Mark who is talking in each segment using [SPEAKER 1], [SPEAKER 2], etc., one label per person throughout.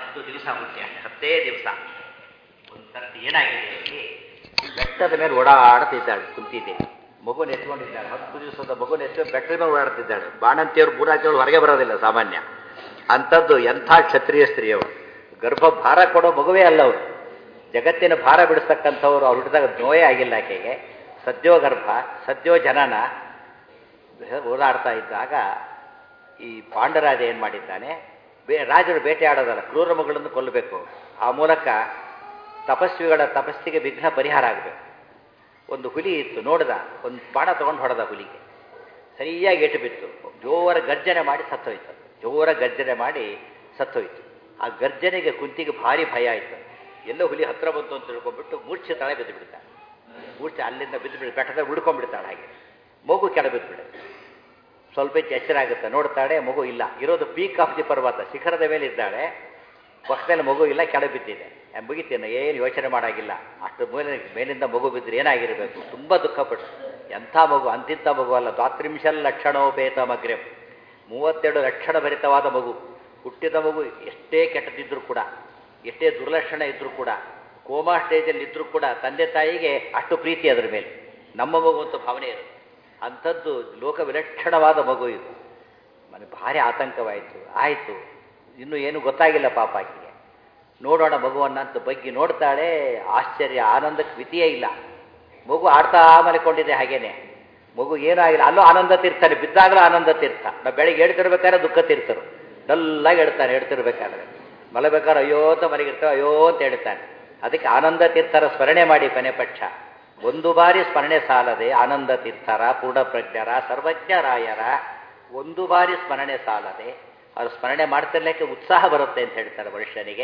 [SPEAKER 1] ಹತ್ತು ದಿವಸ ಹುಟ್ಟಿ ಅಷ್ಟೇ ಹತ್ತೇ ದಿವಸ ಒಂದು ಸರ್ತಿ ಏನಾಗಿದೆ ಇಲ್ಲಿ ಬೆಟ್ಟದ ಮೇಲೆ ಓಡಾಡ್ತಿದ್ದಾಳೆ ಕುಂತಿದ್ದೇನೆ ಮಗುನ ಎತ್ಕೊಂಡಿದ್ದಾಳೆ ಹತ್ತು ದಿವಸದ ಮಗುನ ಎತ್ಕೊಂಡು ಬೆಟ್ಟದ ಮೇಲೆ ಓಡಾಡ್ತಿದ್ದಾಳೆ ಬಾಣಂತಿಯವರು ಬೂರಾತಿಯವರು ಹೊರಗೆ ಬರೋದಿಲ್ಲ ಸಾಮಾನ್ಯ ಅಂಥದ್ದು ಎಂಥ ಕ್ಷತ್ರಿಯ ಸ್ತ್ರೀಯವರು ಗರ್ಭ ಭಾರ ಕೊಡೋ ಮಗುವೇ ಅಲ್ಲ ಅವರು ಜಗತ್ತಿನ ಭಾರ ಬಿಡಿಸ್ತಕ್ಕಂಥವ್ರು ಅವ್ರು ಹುಟ್ಟಿದಾಗ ನೋವೇ ಆಗಿಲ್ಲ ಆಕೆಗೆ ಸದ್ಯೋ ಗರ್ಭ ಸದ್ಯೋ ಜನನ ಓಡಾಡ್ತಾ ಇದ್ದಾಗ ಈ ಪಾಂಡರಾಜ ಏನು ಮಾಡಿದ್ದಾನೆ ಬೇ ರಾಜರು ಬೇಟೆಯಾಡೋದಲ್ಲ ಕ್ರೂರ ಮಗಳನ್ನು ಕೊಲ್ಲಬೇಕು ಆ ಮೂಲಕ ತಪಸ್ವಿಗಳ ತಪಸ್ಸಿಗೆ ವಿಘ್ನ ಪರಿಹಾರ ಆಗಬೇಕು ಒಂದು ಹುಲಿ ಇತ್ತು ನೋಡ್ದ ಒಂದು ಬಾಣ ತೊಗೊಂಡು ಹೊಡೆದ ಹುಲಿಗೆ ಸರಿಯಾಗಿ ಏಟು ಬಿತ್ತು ಜೋರ ಗರ್ಜನೆ ಮಾಡಿ ಸತ್ತೋಯ್ತು ಜೋರ ಗರ್ಜನೆ ಮಾಡಿ ಸತ್ತೋಯ್ತು ಆ ಗರ್ಜನೆಗೆ ಕುಂತಿಗೆ ಭಾರಿ ಭಯ ಆಯಿತು ಎಲ್ಲೋ ಹುಲಿ ಹತ್ರ ಬಂತು ಅಂತ ತಿಳ್ಕೊಂಡ್ಬಿಟ್ಟು ಮೂರ್ಛೆ ತಳೆ ಬಿದ್ದು ಬಿಡ್ತಾಳೆ ಮೂರ್ಛೆ ಅಲ್ಲಿಂದ ಬಿದ್ದು ಬಿಡಿ ಬೆಟ್ಟದ ಉಳ್ಕೊಂಡ್ಬಿಡ್ತಾಳೆ ಹಾಗೆ ಮಗು ಕೆಳ ಬಿದ್ದುಬಿಡುತ್ತೆ ಸ್ವಲ್ಪ ಹೆಚ್ಚು ಎಚ್ಚರ ಆಗುತ್ತೆ ನೋಡ್ತಾಳೆ ಮಗು ಇಲ್ಲ ಇರೋದು ಪೀಕ್ ಆಫ್ ದಿ ಪರ್ವತ ಶಿಖರದ ಮೇಲೆ ಇದ್ದಾಳೆ ಪಕ್ಕದಲ್ಲಿ ಮಗು ಇಲ್ಲ ಕೆಳ ಬಿದ್ದಿದೆ ಮುಗಿತೇನೆ ಏನು ಯೋಚನೆ ಮಾಡಾಗಿಲ್ಲ ಅಷ್ಟು ಮೇಲೆ ಮೇಲಿಂದ ಮಗು ಬಿದ್ದರೆ ಏನಾಗಿರಬೇಕು ತುಂಬ ದುಃಖಪಟ್ಟು ಎಂಥ ಮಗು ಅಂತಿಂಥ ಮಗು ಅಲ್ಲ ದ್ವಾತ್ರಿಂಶಲ್ ಲಕ್ಷಣೋಪೇತ ಮಗ್ರೆ ಮೂವತ್ತೆರಡು ಲಕ್ಷಣ ಭರಿತವಾದ ಮಗು ಹುಟ್ಟಿದ ಮಗು ಎಷ್ಟೇ ಕೆಟ್ಟದಿದ್ರೂ ಕೂಡ ಎಷ್ಟೇ ದುರ್ಲಕ್ಷಣ ಇದ್ರೂ ಕೂಡ ಕೋಮಾ ಸ್ಟೇಜಲ್ಲಿ ಇದ್ರೂ ಕೂಡ ತಂದೆ ತಾಯಿಗೆ ಅಷ್ಟು ಪ್ರೀತಿ ಅದರ ಮೇಲೆ ನಮ್ಮ ಮಗು ಅಂತ ಭಾವನೆ ಇರುತ್ತೆ ಅಂಥದ್ದು ಲೋಕ ವಿಲಕ್ಷಣವಾದ ಮಗು ಇದು ಮನೆ ಭಾರಿ ಆತಂಕವಾಯಿತು ಆಯಿತು ಇನ್ನೂ ಏನು ಗೊತ್ತಾಗಿಲ್ಲ ಪಾಪ ಆಕೆಗೆ ನೋಡೋಣ ಮಗುವನ್ನು ಅಂತ ಬಗ್ಗಿ ನೋಡ್ತಾಳೆ ಆಶ್ಚರ್ಯ ಆನಂದಕ್ಕೆ ಮಿತಿಯೇ ಇಲ್ಲ ಮಗು ಆಡ್ತಾ ಮಲ್ಕೊಂಡಿದೆ ಹಾಗೇನೆ ಮಗು ಏನೂ ಆಗಿಲ್ಲ ಅಲ್ಲೂ ಆನಂದ ತೀರ್ತಾನೆ ಬಿದ್ದಾಗಲೂ ಆನಂದ ತೀರ್ಥ ನಾವು ಬೆಳಗ್ಗೆ ಹೇಳ್ತಿರ್ಬೇಕಾದ್ರೆ ದುಃಖ ತೀರ್ತರು ಡಲ್ಲಾಗಿ ಹೇಳ್ತಾನೆ ಹೇಳ್ತಿರ್ಬೇಕಾದ್ರೆ ಮಲಬೇಕಾದ್ರೆ ಅಯ್ಯೋ ಅಂತ ಮಲಗಿರ್ತಾವೆ ಅಯ್ಯೋ ಅಂತ ಹೇಳ್ತಾನೆ ಅದಕ್ಕೆ ಆನಂದ ತೀರ್ಥರ ಸ್ಮರಣೆ ಮಾಡಿ ಕೊನೆ ಪಕ್ಷ ಒಂದು ಬಾರಿ ಸ್ಮರಣೆ ಸಾಲದೆ ಆನಂದ ತೀರ್ಥರ ಪೂರ್ಣಪ್ರಜ್ಞರ ಸರ್ವಜ್ಞರಾಯರ ಒಂದು ಬಾರಿ ಸ್ಮರಣೆ ಸಾಲದೆ ಅವರು ಸ್ಮರಣೆ ಮಾಡ್ತಿರ್ಲಿಕ್ಕೆ ಉತ್ಸಾಹ ಬರುತ್ತೆ ಅಂತ ಹೇಳ್ತಾರೆ ಮನುಷ್ಯನಿಗೆ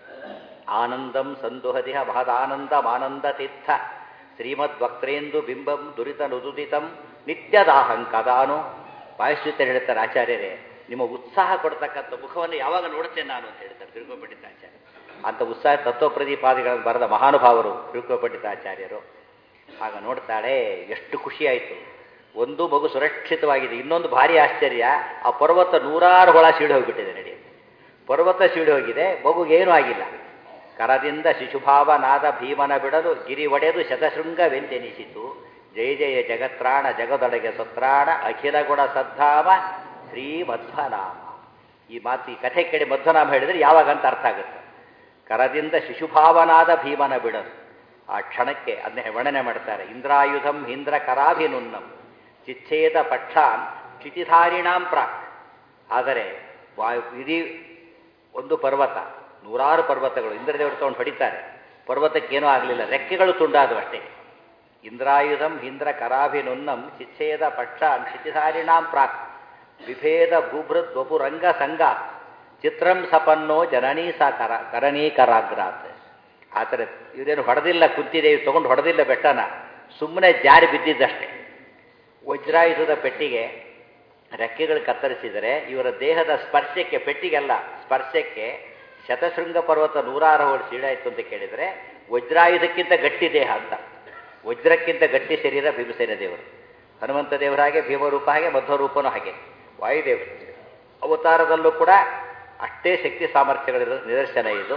[SPEAKER 1] ಆನಂದಂ ಸಂದುಹದಿಹ ಮಹದಾನಂದಮಾನಂದ ತೀರ್ಥ ಶ್ರೀಮದ್ ವಕ್ರೇಂದು ಬಿಂಬಂ ದುರಿತ ನುದುದಿತಂ ನಿತ್ಯದಾಹಂ ಕದಾನು ಬಾಯಶ್ಚಿತ ಹೇಳ್ತಾರೆ ಆಚಾರ್ಯರೇ ನಿಮ್ಮ ಉತ್ಸಾಹ ಕೊಡ್ತಕ್ಕಂಥ ಮುಖವನ್ನು ಯಾವಾಗ ನೋಡುತ್ತೇನೆ ನಾನು ಅಂತ ಹೇಳ್ತಾರೆ ತಿರುಗೋಪಂಡಿತ ಆಚಾರ್ಯ ಅಂಥ ಉತ್ಸಾಹ ತತ್ವಪ್ರದೀಪಾದಿಗಳನ್ನು ಬರೆದ ಮಹಾನುಭಾವರು ತಿರುಗೋಪಂಡಿತ ಆಚಾರ್ಯರು ಆಗ ನೋಡ್ತಾಳೆ ಎಷ್ಟು ಖುಷಿಯಾಯಿತು ಒಂದು ಮಗು ಸುರಕ್ಷಿತವಾಗಿದೆ ಇನ್ನೊಂದು ಭಾರಿ ಆಶ್ಚರ್ಯ ಆ ಪರ್ವತ ನೂರಾರು ಹೊಳ ಸೀಳಿ ಹೋಗಿಬಿಟ್ಟಿದೆ ನಡಿ ಪರ್ವತ ಸೀಳಿ ಹೋಗಿದೆ ಮಗುಗೇನೂ ಆಗಿಲ್ಲ ಕರದಿಂದ ಶಿಶುಭಾವ ನಾದ ಭೀಮನ ಬಿಡಲು ಗಿರಿ ಒಡೆದು ಶತಶೃಂಗವೆಂದೆನಿಸಿತು ಜಯ ಜಯ ಜಗತ್ರಾಣ ಜಗದೊಳಗೆ ಸತ್ರಾಣ ಅಖಿಲ ಗುಣ ಸದ್ಧಾಮ ಶ್ರೀ ಮಧ್ವನಾಮ ಈ ಮಾತು ಈ ಕಥೆ ಕೇಳಿ ಮಧ್ವನಾಮ ಹೇಳಿದರೆ ಯಾವಾಗ ಅಂತ ಅರ್ಥ ಆಗುತ್ತೆ ಕರದಿಂದ ಶಿಶುಭಾವನಾದ ಭೀಮನ ಬಿಡಲು ಆ ಕ್ಷಣಕ್ಕೆ ಅದನ್ನೇ ವರ್ಣನೆ ಮಾಡ್ತಾರೆ ಇಂದ್ರಾಯುಧಂ ಇಂದ್ರ ಕರಾಭಿನುನ್ನಂ ಚಿಚ್ಛೇದ ಪಕ್ಷಾನ್ ಕ್ಷಿತಿಧಾರಿಣಾಂ ಪ್ರಾಕ್ ಆದರೆ ಇಡೀ ಒಂದು ಪರ್ವತ ನೂರಾರು ಪರ್ವತಗಳು ಇಂದ್ರದೇವರು ತಗೊಂಡು ಹೊಡಿತಾರೆ ಪರ್ವತಕ್ಕೇನೂ ಆಗಲಿಲ್ಲ ರೆಕ್ಕೆಗಳು ತುಂಡಾದವು ಅಷ್ಟೇ ಇಂದ್ರಾಯುಧಂ ಇಂದ್ರ ಕರಾಭಿನುನ್ನಂ ಚಿಚ್ಛೇದ ಪಕ್ಷಾನ್ ಕ್ಷಿತಿಧಾರಿಣಾಂ ಪ್ರಾಕ್ ವಿಭೇದ ಭೂಭೃತ್ ವಪುರಂಗ ಸಂಗ ಚಿತ್ರಂ ಸಪನ್ನೋ ಜನನೀ ಸಾ ಕರ ಕರಣೀಕರಾಗ್ರಾತ್ ಆ ಥರ ಇವರೇನು ಹೊಡೆದಿಲ್ಲ ಕುಂತಿದೆ ಇವು ತೊಗೊಂಡು ಹೊಡೆದಿಲ್ಲ ಬೆಟ್ಟನ ಸುಮ್ಮನೆ ಜಾರಿ ಬಿದ್ದಿದ್ದಷ್ಟೇ ವಜ್ರಾಯುಧದ ಪೆಟ್ಟಿಗೆ ರೆಕ್ಕೆಗಳು ಕತ್ತರಿಸಿದರೆ ಇವರ ದೇಹದ ಸ್ಪರ್ಶಕ್ಕೆ ಪೆಟ್ಟಿಗೆಲ್ಲ ಸ್ಪರ್ಶಕ್ಕೆ ಶತಶೃಂಗ ಪರ್ವತ ನೂರಾರು ಹೋಳು ಸೀಳಾಯಿತು ಅಂತ ಕೇಳಿದರೆ ವಜ್ರಾಯುಧಕ್ಕಿಂತ ಗಟ್ಟಿ ದೇಹ ಅಂತ ವಜ್ರಕ್ಕಿಂತ ಗಟ್ಟಿ ಶರೀರ ಭೀಮಸೇನ ದೇವರು ಹನುಮಂತ ದೇವರ ಹಾಗೆ ಭೀಮರೂಪ ಹಾಗೆ ಮಧ್ವರೂಪನೂ ಹಾಗೆ ವಾಯುದೇವರು ಅವತಾರದಲ್ಲೂ ಕೂಡ ಅಷ್ಟೇ ಶಕ್ತಿ ಸಾಮರ್ಥ್ಯಗಳಿರೋ ನಿದರ್ಶನ ಇದು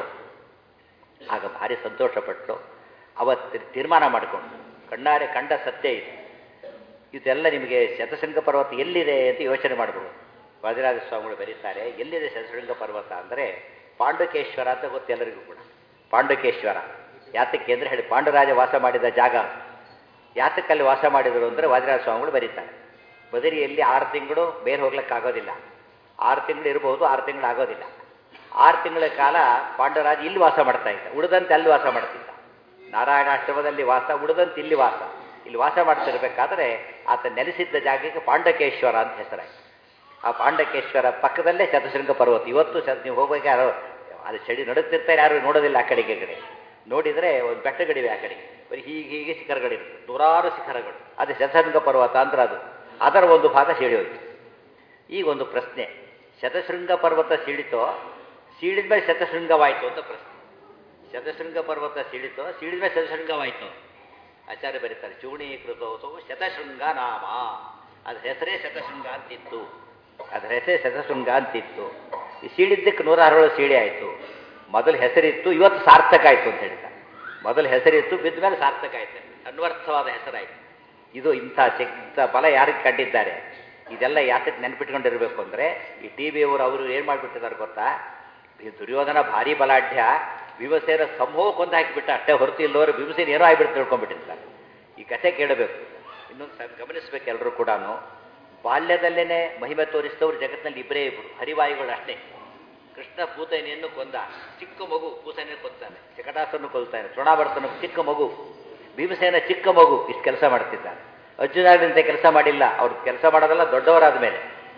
[SPEAKER 1] ಆಗ ಭಾರಿ ಸಂತೋಷಪಟ್ಟರು ಅವತ್ತು ತೀರ್ಮಾನ ಮಾಡಿಕೊಂಡು ಕಣ್ಣಾರೆ ಕಂಡ ಸತ್ಯ ಇದೆ ಇದೆಲ್ಲ ನಿಮಗೆ ಶತಶೃಂಗ ಪರ್ವತ ಎಲ್ಲಿದೆ ಅಂತ ಯೋಚನೆ ಮಾಡಬಹುದು ವಾದಿರಾಜ ಸ್ವಾಮಿಗಳು ಬರೀತಾರೆ ಎಲ್ಲಿದೆ ಶತಶೃಂಗ ಪರ್ವತ ಅಂದರೆ ಪಾಂಡುಕೇಶ್ವರ ಅಂತ ಗೊತ್ತು ಎಲ್ಲರಿಗೂ ಕೂಡ ಪಾಂಡುಕೇಶ್ವರ ಯಾತಕ್ಕೆ ಅಂದರೆ ಹೇಳಿ ಪಾಂಡುರಾಜ ವಾಸ ಮಾಡಿದ ಜಾಗ ಯಾತಕ್ಕಲ್ಲಿ ವಾಸ ಮಾಡಿದರು ಅಂದರೆ ವಾದಿರಾಜ ಸ್ವಾಮಿಗಳು ಬರೀತಾರೆ ಬದರಿಯಲ್ಲಿ ಆರು ತಿಂಗಳು ಬೇರೆ ಹೋಗ್ಲಿಕ್ಕಾಗೋದಿಲ್ಲ ಆರು ತಿಂಗಳು ಇರಬಹುದು ಆರು ತಿಂಗಳು ಆಗೋದಿಲ್ಲ ಆರು ತಿಂಗಳ ಕಾಲ ಪಾಂಡವರಾಜ ಇಲ್ಲಿ ವಾಸ ಮಾಡ್ತಾ ಇದ್ದ ಉಳಿದಂತೆ ಅಲ್ಲಿ ವಾಸ ಮಾಡ್ತಿದ್ದ ನಾರಾಯಣಾಶ್ರಮದಲ್ಲಿ ವಾಸ ಉಳಿದಂತೆ ಇಲ್ಲಿ ವಾಸ ಇಲ್ಲಿ ವಾಸ ಮಾಡ್ತಿರ್ಬೇಕಾದ್ರೆ ಆತ ನೆಲೆಸಿದ್ದ ಜಾಗಕ್ಕೆ ಪಾಂಡಕೇಶ್ವರ ಅಂತ ಹೆಸರಾಯಿತು ಆ ಪಾಂಡಕೇಶ್ವರ ಪಕ್ಕದಲ್ಲೇ ಶತಶೃಂಗ ಪರ್ವತ ಇವತ್ತು ಶ ನೀವು ಹೋಗ್ಬೇಕು ಯಾರೋ ಅದು ಚಳಿ ನಡುತ್ತಿರ್ತಾರೆ ಯಾರು ನೋಡೋದಿಲ್ಲ ಆ ಕಡೆಗೆ ಕಡೆ ನೋಡಿದರೆ ಒಂದು ಬೆಟ್ಟಗಳಿವೆ ಆ ಕಡೆಗೆ ಬರೀ ಹೀಗೆ ಹೀಗೆ ಶಿಖರಗಳಿರುತ್ತೆ ನೂರಾರು ಶಿಖರಗಳು ಅದು ಶತಶೃಂಗ ಪರ್ವತ ಅಂದ್ರೆ ಅದು ಅದರ ಒಂದು ಭಾಗ ಸೀಳಿ ಹೋಯಿತು ಈಗ ಒಂದು ಪ್ರಶ್ನೆ ಶತಶೃಂಗ ಪರ್ವತ ಸೀಳಿತೋ ಸೀಳಿದ ಮೇಲೆ ಶತಶೃಂಗವಾಯಿತು ಅಂತ ಪ್ರಶ್ನೆ ಶತಶೃಂಗ ಪರ್ವತ ಸೀಳಿತೋ ಸೀಳಿದ ಮೇಲೆ ಶತಶೃಂಗವಾಯಿತು ಆಚಾರ್ಯ ಬರೀತಾರೆ ಚೂಣೀಕೃತೋತ್ಸವ ಶತಶೃಂಗ ನಾಮ ಅದ್ರ ಹೆಸರೇ ಶತಶೃಂಗ ಅಂತಿತ್ತು ಅದ್ರ ಹೆಸರೇ ಶತಶೃಂಗ ಅಂತಿತ್ತು ಈ ಸೀಳಿದ್ದಕ್ಕೆ ನೂರ ಅರವಳು ಸೀಳಿ ಆಯಿತು ಮೊದಲು ಹೆಸರಿತ್ತು ಇವತ್ತು ಸಾರ್ಥಕ ಆಯಿತು ಅಂತ ಹೇಳ್ತಾರೆ ಮೊದಲು ಹೆಸರಿತ್ತು ಬಿದ್ದ ಮೇಲೆ ಸಾರ್ಥಕ ಆಯ್ತು ಅನ್ವರ್ಥವಾದ ಹೆಸರಾಯಿತು ಇದು ಇಂಥ ಶಕ್- ಇಂಥ ಫಲ ಯಾರಿಗೆ ಕಂಡಿದ್ದಾರೆ ಇದೆಲ್ಲ ಯಾತಕ್ಕೆ ನೆನ್ಪಿಟ್ಕೊಂಡಿರ್ಬೇಕು ಅಂದರೆ ಈ ಟಿ ವಿಯವರು ಅವರು ಏನು ಮಾಡಿಬಿಟ್ಟಿದ್ದಾರೆ ಗೊತ್ತಾ ಈ ದುರ್ಯೋಧನ ಭಾರಿ ಬಲಾಢ್ಯ ಭೀಮಸೇನ ಸಮೂಹಕ್ಕೆ ಕೊಂದು ಹಾಕಿಬಿಟ್ಟ ಅಷ್ಟೇ ಹೊರತು ಇಲ್ಲವರು ಭೀಮಸೇನ ಏನೋ ಆಗಿಬಿಟ್ಟು ತಿಳ್ಕೊಂಡ್ಬಿಟ್ಟಿರ್ತಾರೆ ಈ ಕಥೆ ಕೇಳಬೇಕು ಇನ್ನೊಂದು ಸ್ವಲ್ಪ ಗಮನಿಸ್ಬೇಕು ಎಲ್ಲರೂ ಕೂಡ ಬಾಲ್ಯದಲ್ಲೇ ಮಹಿಮೆ ತೋರಿಸಿದವರು ಜಗತ್ತಿನಲ್ಲಿ ಇಬ್ಬರೇ ಇಬ್ಬರು ಹರಿವಾಯುಗಳು ಅಷ್ಟೇ ಕೃಷ್ಣ ಪೂತನೆಯನ್ನು ಕೊಂದ ಚಿಕ್ಕ ಮಗು ಪೂತನೆ ಕೊಲ್ತಾನೆ ಶಕಟಾಸನ್ನು ಕೊಲ್ತಾನೆ ತೃಣಾಭರ್ತನ ಚಿಕ್ಕ ಮಗು ಭೀಮಸೇನ ಚಿಕ್ಕ ಮಗು ಇಷ್ಟು ಕೆಲಸ ಮಾಡ್ತಿದ್ದಾನೆ ಅರ್ಜುನಾಗಿಂತ ಕೆಲಸ ಮಾಡಿಲ್ಲ ಅವ್ರು ಕೆಲಸ ಮಾಡೋದೆಲ್ಲ ದೊಡ್ಡವರಾದ ಮೇಲೆ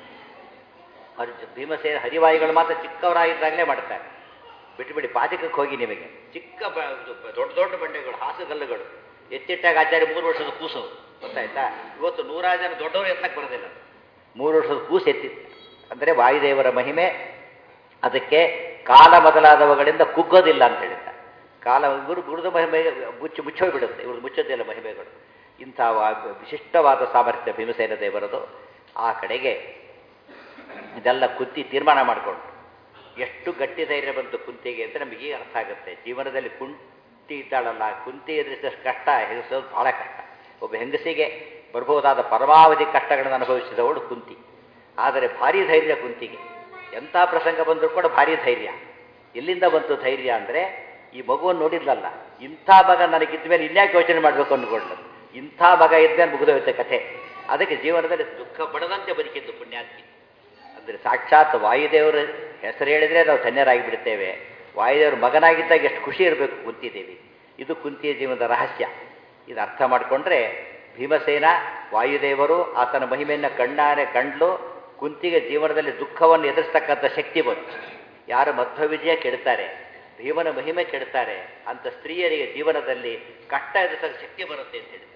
[SPEAKER 1] ಅರ್ಜು ಭೀಮಸೇನ ಹರಿವಾಯುಗಳು ಮಾತ್ರ ಚಿಕ್ಕವರಾಗಿದ್ದಾಗಲೇ ಮಾಡ್ತಾರೆ ಬಿಟ್ಟುಬಿಡಿ ಪಾದಕಕ್ಕೆ ಹೋಗಿ ನಿಮಗೆ ಚಿಕ್ಕ ಬ- ಇದು ಬ- ದೊಡ್ಡ ದೊಡ್ಡ ಬಂಡೆಗಳು ಹಾಸುಗಲ್ಲುಗಳು ಎತ್ತಿಟ್ಟಾಗ ಆಚಾರ್ಯ ಮೂರು ವರ್ಷದ ಕೂಸು ಗೊತ್ತಾಯ್ತಾ ಇವತ್ತು ನೂರಾರು ಜನ ದೊಡ್ಡವರು ಎತ್ತಕ್ಕೆ ಬರೋದಿಲ್ಲ ಮೂರು ವರ್ಷದ ಕೂಸು ಎತ್ತಿತ್ತು ಅಂದರೆ ವಾಯುದೇವರ ಮಹಿಮೆ ಅದಕ್ಕೆ ಕಾಲ ಮೊದಲಾದವುಗಳಿಂದ ಕುಗ್ಗೋದಿಲ್ಲ ಅಂತ ಹೇಳಿದ್ದಾರೆ ಕಾಲ ಇವರು ಗುರುದ ಮಹಿಮೆ ಮುಚ್ಚಿ ಮುಚ್ಚೋಗ್ಬಿಡುತ್ತೆ ಇವ್ರು ಮುಚ್ಚೋದಿಲ್ಲ ಮಹಿಮೆಗಳು ಇಂಥ ವಾ- ವಿಶಿಷ್ಟವಾದ ಸಾಮರ್ಥ್ಯ ಭೀಮಸೇನ ದೇವರದು ಆ ಕಡೆಗೆ ಇದೆಲ್ಲ ಕುಂತಿ ತೀರ್ಮಾನ ಮಾಡಿಕೊಂಡು ಎಷ್ಟು ಗಟ್ಟಿ ಧೈರ್ಯ ಬಂತು ಕುಂತಿಗೆ ಅಂತ ನಮಗೆ ಈಗ ಅರ್ಥ ಆಗುತ್ತೆ ಜೀವನದಲ್ಲಿ ಕುಂತಿ ಇದ್ದಾಳಲ್ಲ ಕುಂತಿ ಎದುರಿಸಿದಷ್ಟು ಕಷ್ಟ ಹೆಂಗಸೋದು ಬಹಳ ಕಷ್ಟ ಒಬ್ಬ ಹೆಂಗಸಿಗೆ ಬರ್ಬೋದಾದ ಪರಮಾವಧಿ ಕಷ್ಟಗಳನ್ನು ಅನುಭವಿಸಿದವಳು ಕುಂತಿ ಆದರೆ ಭಾರಿ ಧೈರ್ಯ ಕುಂತಿಗೆ ಎಂಥ ಪ್ರಸಂಗ ಬಂದರೂ ಕೂಡ ಭಾರಿ ಧೈರ್ಯ ಎಲ್ಲಿಂದ ಬಂತು ಧೈರ್ಯ ಅಂದರೆ ಈ ಮಗುವನ್ನು ನೋಡಿದ್ಲಲ್ಲ ಇಂಥ ಮಗ ನನಗಿದ್ದ ಮೇಲೆ ಇನ್ಯಾಕೆ ಯೋಚನೆ ಮಾಡಬೇಕು ಅಂದ್ಕೊಂಡ್ಲು ಇಂಥ ಮಗ ಇದ್ಮೇಲೆ ಮುಗಿದೋಗುತ್ತೆ ಕಥೆ ಅದಕ್ಕೆ ಜೀವನದಲ್ಲಿ ದುಃಖ ಪಡದಂತೆ ಬದುಕಿದ್ದು ಪುಣ್ಯಾತ್ಮಿ ಅಂದರೆ ಸಾಕ್ಷಾತ್ ವಾಯುದೇವರ ಹೆಸರು ಹೇಳಿದರೆ ನಾವು ಧನ್ಯರಾಗಿ ಬಿಡ್ತೇವೆ ವಾಯುದೇವರ ಮಗನಾಗಿದ್ದಾಗ ಎಷ್ಟು ಖುಷಿ ಇರಬೇಕು ಕುಂತಿದೇವಿ ಇದು ಕುಂತಿಯ ಜೀವನದ ರಹಸ್ಯ ಇದು ಅರ್ಥ ಮಾಡಿಕೊಂಡ್ರೆ ಭೀಮಸೇನ ವಾಯುದೇವರು ಆತನ ಮಹಿಮೆಯನ್ನು ಕಣ್ಣಾರೆ ಕಂಡ್ಲು ಕುಂತಿಗೆ ಜೀವನದಲ್ಲಿ ದುಃಖವನ್ನು ಎದುರಿಸ್ತಕ್ಕಂಥ ಶಕ್ತಿ ಬಂತು ಯಾರು ಮಧ್ವ ವಿಜಯ ಕೆಡ್ತಾರೆ ಭೀಮನ ಮಹಿಮೆ ಕೆಡ್ತಾರೆ ಅಂತ ಸ್ತ್ರೀಯರಿಗೆ ಜೀವನದಲ್ಲಿ ಕಷ್ಟ ಎದುರಿಸೋಕೆ ಶಕ್ತಿ ಬರುತ್ತೆ ಅಂತ ಹೇಳ್ತಾರೆ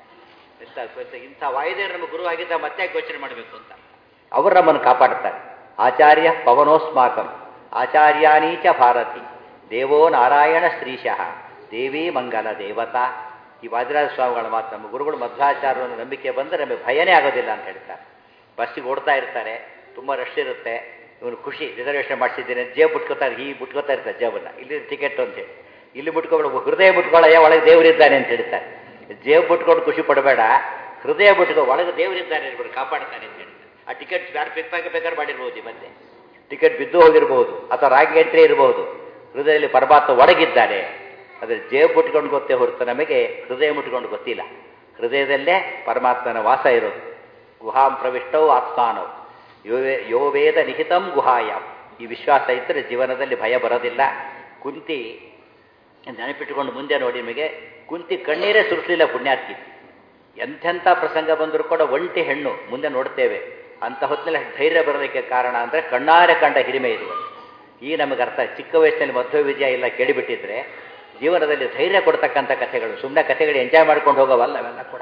[SPEAKER 1] ಇಂಥ ಇಂಥ ವಾಯುದೇವರು ನಮ್ಮ ಗುರು ಆಗಿದ್ದ ಮತ್ತೆ ಯಾಕೆ ಯೋಚನೆ ಮಾಡಬೇಕು ಅಂತ ಅವರು ನಮ್ಮನ್ನು ಕಾಪಾಡ್ತಾರೆ ಆಚಾರ್ಯ ಪವನೋಸ್ಮಾಕಂ ಆಚಾರ್ಯಾನೀಚ ಭಾರತಿ ದೇವೋ ನಾರಾಯಣ ಶ್ರೀಶಃ ದೇವಿ ಮಂಗಲ ದೇವತಾ ಈ ವಾದಿರಾಜ ಸ್ವಾಮಿಗಳ ಮಾತು ನಮ್ಮ ಗುರುಗಳು ಮಧ್ವಾಚಾರ್ಯನ ನಂಬಿಕೆ ಬಂದರೆ ನಮಗೆ ಭಯನೇ ಆಗೋದಿಲ್ಲ ಅಂತ ಹೇಳ್ತಾರೆ ಬಸ್ಸಿಗೆ ಓಡ್ತಾ ಇರ್ತಾರೆ ತುಂಬ ರಶ್ ಇರುತ್ತೆ ಇವನು ಖುಷಿ ರಿಸರ್ವೇಷನ್ ಮಾಡಿಸಿದ್ದೇನೆ ಜೇಬ್ ಬಿಟ್ಕೋತಾರೆ ಈ ಬಿಟ್ಕೋತಾ ಇರ್ತಾರೆ ಜೇಬನ್ನ ಇಲ್ಲಿ ಟಿಕೆಟ್ ಅಂತೇಳಿ ಇಲ್ಲಿ ಬಿಟ್ಕೊಬೇಡ ಹೃದಯ ಬಿಟ್ಕೊಳ್ಳಯ್ಯ ಒಳಗೆ ದೇವರಿದ್ದಾನೆ ಅಂತ ಹೇಳ್ತಾರೆ ಜೇಬ್ ಬಿಟ್ಕೊಂಡು ಖುಷಿ ಪಡಬೇಡ ಹೃದಯ ಬಿಟ್ಕೊ ಒಳಗೆ ದೇವರಿದ್ದಾನೆ ಇರ್ಬಿಡು ಕಾಪಾಡ್ತಾನೆ ಅಂತ ಹೇಳ್ತಾರೆ ಆ ಟಿಕೆಟ್ ಯಾರು ಬೇಕಾಗಿ ಬೇಕಾದ್ರೆ ಮಾಡಿರ್ಬೋದು ಈ ಮಧ್ಯೆ ಟಿಕೆಟ್ ಬಿದ್ದು ಹೋಗಿರ್ಬೋದು ಅಥವಾ ರಾಗಿ ಎಂಟ್ರಿ ಇರ್ಬೋದು ಹೃದಯದಲ್ಲಿ ಪರಮಾತ್ಮ ಒಳಗಿದ್ದಾನೆ ಆದರೆ ಜೇಬ್ ಮುಟ್ಕೊಂಡು ಗೊತ್ತೇ ಹೊರತು ನಮಗೆ ಹೃದಯ ಮುಟ್ಕೊಂಡು ಗೊತ್ತಿಲ್ಲ ಹೃದಯದಲ್ಲೇ ಪರಮಾತ್ಮನ ವಾಸ ಇರೋದು ಗುಹಾಂ ಪ್ರವಿಷ್ಟವು ಆತ್ಮಾನವು ಯೋವೇ ಯೋ ವೇದ ನಿಹಿತಂ ಗುಹಾಯಾಮ್ ಈ ವಿಶ್ವಾಸ ಇದ್ದರೆ ಜೀವನದಲ್ಲಿ ಭಯ ಬರೋದಿಲ್ಲ ಕುಂತಿ ನೆನಪಿಟ್ಟುಕೊಂಡು ಮುಂದೆ ನೋಡಿ ನಿಮಗೆ ಕುಂತಿ ಕಣ್ಣೀರೇ ಸುರಿಸಲಿಲ್ಲ ಪುಣ್ಯಾತ್ಕಿ ಎಂಥೆಂಥ ಪ್ರಸಂಗ ಬಂದರೂ ಕೂಡ ಒಂಟಿ ಹೆಣ್ಣು ಮುಂದೆ ನೋಡ್ತೇವೆ ಅಂತ ಹೊತ್ತಿನಲ್ಲಿ ಧೈರ್ಯ ಬರೋದಕ್ಕೆ ಕಾರಣ ಅಂದರೆ ಕಣ್ಣಾರೆ ಕಂಡ ಹಿರಿಮೆ ಇದು ಈ ನಮಗೆ ಅರ್ಥ ಚಿಕ್ಕ ವಯಸ್ಸಿನಲ್ಲಿ ಮಧ್ವ ವಿಜಯ ಎಲ್ಲ ಕೇಳಿಬಿಟ್ಟಿದ್ರೆ ಜೀವನದಲ್ಲಿ ಧೈರ್ಯ ಕೊಡ್ತಕ್ಕಂಥ ಕಥೆಗಳು ಸುಮ್ಮನೆ ಕಥೆಗಳು ಎಂಜಾಯ್ ಮಾಡ್ಕೊಂಡು ಹೋಗೋವಲ್ಲ ಅವೆಲ್ಲ ಕೂಡ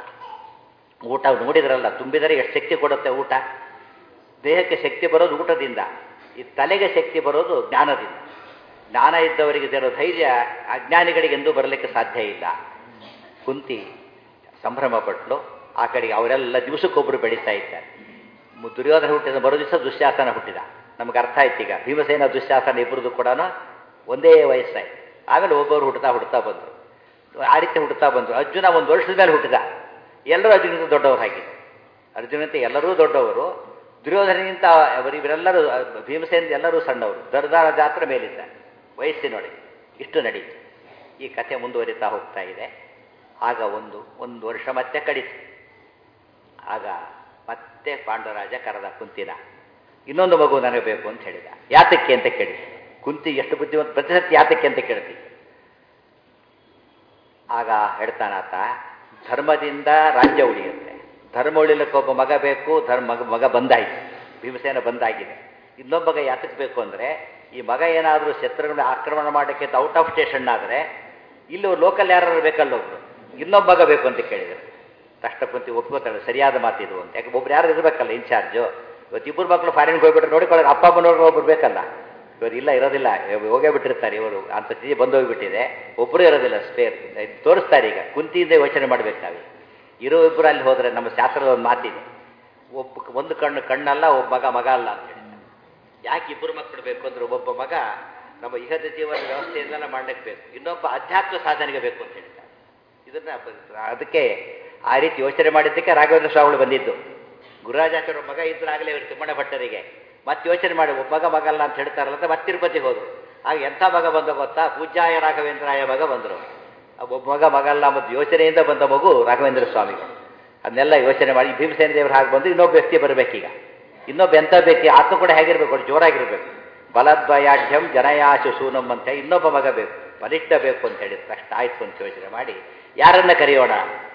[SPEAKER 1] ಊಟ ನೋಡಿದ್ರಲ್ಲ ತುಂಬಿದರೆ ಎಷ್ಟು ಶಕ್ತಿ ಕೊಡುತ್ತೆ ಊಟ ದೇಹಕ್ಕೆ ಶಕ್ತಿ ಬರೋದು ಊಟದಿಂದ ಈ ತಲೆಗೆ ಶಕ್ತಿ ಬರೋದು ಜ್ಞಾನದಿಂದ ಜ್ಞಾನ ಇದ್ದವರಿಗೆ ಇರೋ ಧೈರ್ಯ ಅಜ್ಞಾನಿಗಳಿಗೆ ಎಂದೂ ಬರಲಿಕ್ಕೆ ಸಾಧ್ಯ ಇಲ್ಲ ಕುಂತಿ ಸಂಭ್ರಮ ಪಟ್ಲು ಆ ಕಡೆಗೆ ಅವರೆಲ್ಲ ದಿವಸಕ್ಕೊಬ್ಬರು ಬೆಳೀತಾ ಇದ್ದಾರೆ ಮು- ದುರ್ಯೋಧನ ಹುಟ್ಟಿದ ಮರು ದಿವಸ ದುಶ್ಯಾಸನ ಹುಟ್ಟಿದ ನಮ್ಗೆ ಅರ್ಥ ಆಯ್ತು ಈಗ ಭೀಮಸೇನ ದುಶ್ಯಾಸನ ಇಬ್ಬರದು ಕೂಡ ಒಂದೇ ವಯಸ್ಸಾಯ್ತು ಆಮೇಲೆ ಒಬ್ಬರು ಹುಟ್ಟುತ್ತಾ ಹುಟ್ಟುತ್ತಾ ಬಂದರು ಆ ರೀತಿ ಹುಟ್ಟುತ್ತಾ ಬಂದರು ಅರ್ಜುನ ಒಂದು ವರ್ಷದ ಮೇಲೆ ಹುಟ್ಟಿದ ಎಲ್ಲರೂ ಅರ್ಜುನಿಂದ ದೊಡ್ಡವರು ಹಾಕಿದ್ರು ಅರ್ಜುನಂತೆ ಎಲ್ಲರೂ ದೊಡ್ಡವರು ದುರ್ಯೋಧನಿಗಿಂತ ಅವರು ಇವರೆಲ್ಲರೂ ಭೀಮಸೇನ ಎಲ್ಲರೂ ಸಣ್ಣವರು ದರ್ದಾರ ಜಾತ್ರೆ ಮೇಲಿದ್ದ ವಯಸ್ಸಿನೊಳಗೆ ಇಷ್ಟು ನಡೀತು ಈ ಕಥೆ ಮುಂದುವರಿತಾ ಹೋಗ್ತಾ ಇದೆ ಆಗ ಒಂದು ಒಂದು ವರ್ಷ ಮತ್ತೆ ಕಡಿತು ಆಗ ಮತ್ತೆ ಪಾಂಡವರಾಜ ಕರೆದ ಕುಂತಿನ ಇನ್ನೊಂದು ಮಗು ನನಗೆ ಬೇಕು ಅಂತ ಹೇಳಿದ ಯಾತಕ್ಕೆ ಅಂತ ಕೇಳಿ ಕುಂತಿ ಎಷ್ಟು ಬುದ್ಧಿವಂತ ಪ್ರತಿಶತ ಯಾತಕ್ಕೆ ಅಂತ ಕೇಳ್ತಿ ಆಗ ಹೇಳ್ತಾನಾತ ಧರ್ಮದಿಂದ ರಾಜ್ಯ ಉಳಿಯುತ್ತೆ ಧರ್ಮ ಉಳಿಲಿಕ್ಕೆ ಒಬ್ಬ ಮಗ ಬೇಕು ಧರ್ಮ ಮಗ ಮಗ ಬಂದಾಯಿತು ಭೀಮಸೇನ ಬಂದಾಗಿದೆ ಇನ್ನೊಬ್ಬ ಮಗ ಯಾತಕ್ಕೆ ಬೇಕು ಅಂದರೆ ಈ ಮಗ ಏನಾದರೂ ಶತ್ರುಗಳನ್ನ ಆಕ್ರಮಣ ಮಾಡೋಕ್ಕೆ ಔಟ್ ಆಫ್ ಸ್ಟೇಷನ್ ಆದರೆ ಇಲ್ಲಿ ಲೋಕಲ್ ಯಾರು ಬೇಕಲ್ಲ ಒಬ್ರು ಇನ್ನೊಬ್ಬ ಮಗ ಬೇಕು ಅಂತ ಕೇಳಿದರು ತಕ್ಷಣ ಕುಂತಿ ಒಪ್ಕೋತಾಳೆ ಸರಿಯಾದ ಮಾತಿದು ಅಂತ ಯಾಕೆ ಒಬ್ರು ಯಾರು ಇರಬೇಕಲ್ಲ ಇನ್ಚಾರ್ಜು ಇವತ್ತು ಇಬ್ಬರು ಮಕ್ಕಳು ಫಾರಿನ್ಗೆ ಹೋಗ್ಬಿಟ್ರೆ ನೋಡಿಕೊಳ್ಳೋರು ಅಪ್ಪ ಅಮ್ಮ ನೋಡ್ಕೊಂಡು ಒಬ್ರು ಬೇಕಲ್ಲ ಇವರು ಇಲ್ಲ ಇರೋದಿಲ್ಲ ಇವ್ರು ಹೋಗೇ ಬಿಟ್ಟಿರ್ತಾರೆ ಇವರು ಅಂತ ಸ್ಥಿತಿ ಬಂದು ಹೋಗಿಬಿಟ್ಟಿದೆ ಒಬ್ಬರು ಇರೋದಿಲ್ಲ ಸ್ಪೇರ್ ತೋರಿಸ್ತಾರೆ ಈಗ ಕುಂತಿಯಿಂದ ಯೋಚನೆ ಮಾಡ್ಬೇಕು ನಾವು ಇರೋ ಇಬ್ಬರು ಅಲ್ಲಿ ಹೋದರೆ ನಮ್ಮ ಶಾಸ್ತ್ರದ ಒಂದು ಮಾತಿದೆ ಒಬ್ಬ ಒಂದು ಕಣ್ಣು ಕಣ್ಣಲ್ಲ ಒಬ್ಬ ಮಗ ಮಗ ಅಲ್ಲ ಅಂತ ಹೇಳಿ ಯಾಕೆ ಇಬ್ಬರು ಮಕ್ಕಳು ಬೇಕು ಅಂದ್ರೆ ಒಬ್ಬ ಮಗ ನಮ್ಮ ಇಹದ ಜೀವನ ವ್ಯವಸ್ಥೆಯಿಂದೆಲ್ಲ ಮಾಡ್ಲಿಕ್ಕೆ ಬೇಕು ಇನ್ನೊಬ್ಬ ಅಧ್ಯಾತ್ಮ ಸಾಧನೆಗೆ ಬೇಕು ಅಂತ ಹೇಳ್ತಾರೆ ಇದನ್ನ ಪ- ಅದಕ್ಕೆ ಆ ರೀತಿ ಯೋಚನೆ ಮಾಡಿದ್ದಕ್ಕೆ ರಾಘವೇಂದ್ರ ಸ್ವಾಮಿಗಳು ಬಂದಿದ್ದು ಗುರುರಾಜಾಚಾರ್ಯ ಮಗ ಇದ್ರಾಗಲೇ ಇವರು ತಿಮ್ಮಣ್ಣ ಭಟ್ಟರಿಗೆ ಮತ್ತೆ ಯೋಚನೆ ಮಾಡಿ ಒಬ್ಬ ಮಗ ಮಗಲ್ಲ ಅಂತ ಹೇಳ್ತಾರಲ್ಲ ಅಂತ ಮತ್ತೆ ತಿರುಪತಿಗೆ ಹೋದ್ರು ಆಗ ಎಂಥ ಮಗ ಬಂದ ಗೊತ್ತಾ ಪೂಜ್ಯಾಯ ರಾಘವೇಂದ್ರಾಯ ಮಗ ಬಂದರು ಒಬ್ಬ ಮಗ ಮಗಲ್ಲ ಮತ್ತು ಯೋಚನೆಯಿಂದ ಬಂದ ಮಗು ರಾಘವೇಂದ್ರ ಸ್ವಾಮಿಗಳು ಅದನ್ನೆಲ್ಲ ಯೋಚನೆ ಮಾಡಿ ಭೀಮಸೇನ ದೇವರು ಹಾಗೆ ಬಂದು ಇನ್ನೊಬ್ಬ ವ್ಯಕ್ತಿ ಬರಬೇಕೀಗ ಇನ್ನೊಬ್ಬ ಎಂಥ ವ್ಯಕ್ತಿ ಆತ ಕೂಡ ಹೇಗಿರ್ಬೇಕು ಅವ್ರು ಜೋರಾಗಿರ್ಬೇಕು ಬಲದ್ವಯಾಢ್ಯಂ ಜನಯಾಶು ಸೂನಂ ಅಂತ ಹೇಳಿ ಇನ್ನೊಬ್ಬ ಮಗ ಬೇಕು ಬಲಿಷ್ಠ ಬೇಕು ಅಂತ ಹೇಳಿದ ತಕ್ಷಣ ಆಯ್ತು ಅಂತ ಯೋಚನೆ ಮಾಡಿ ಯಾರನ್ನ ಕರೆಯೋಣ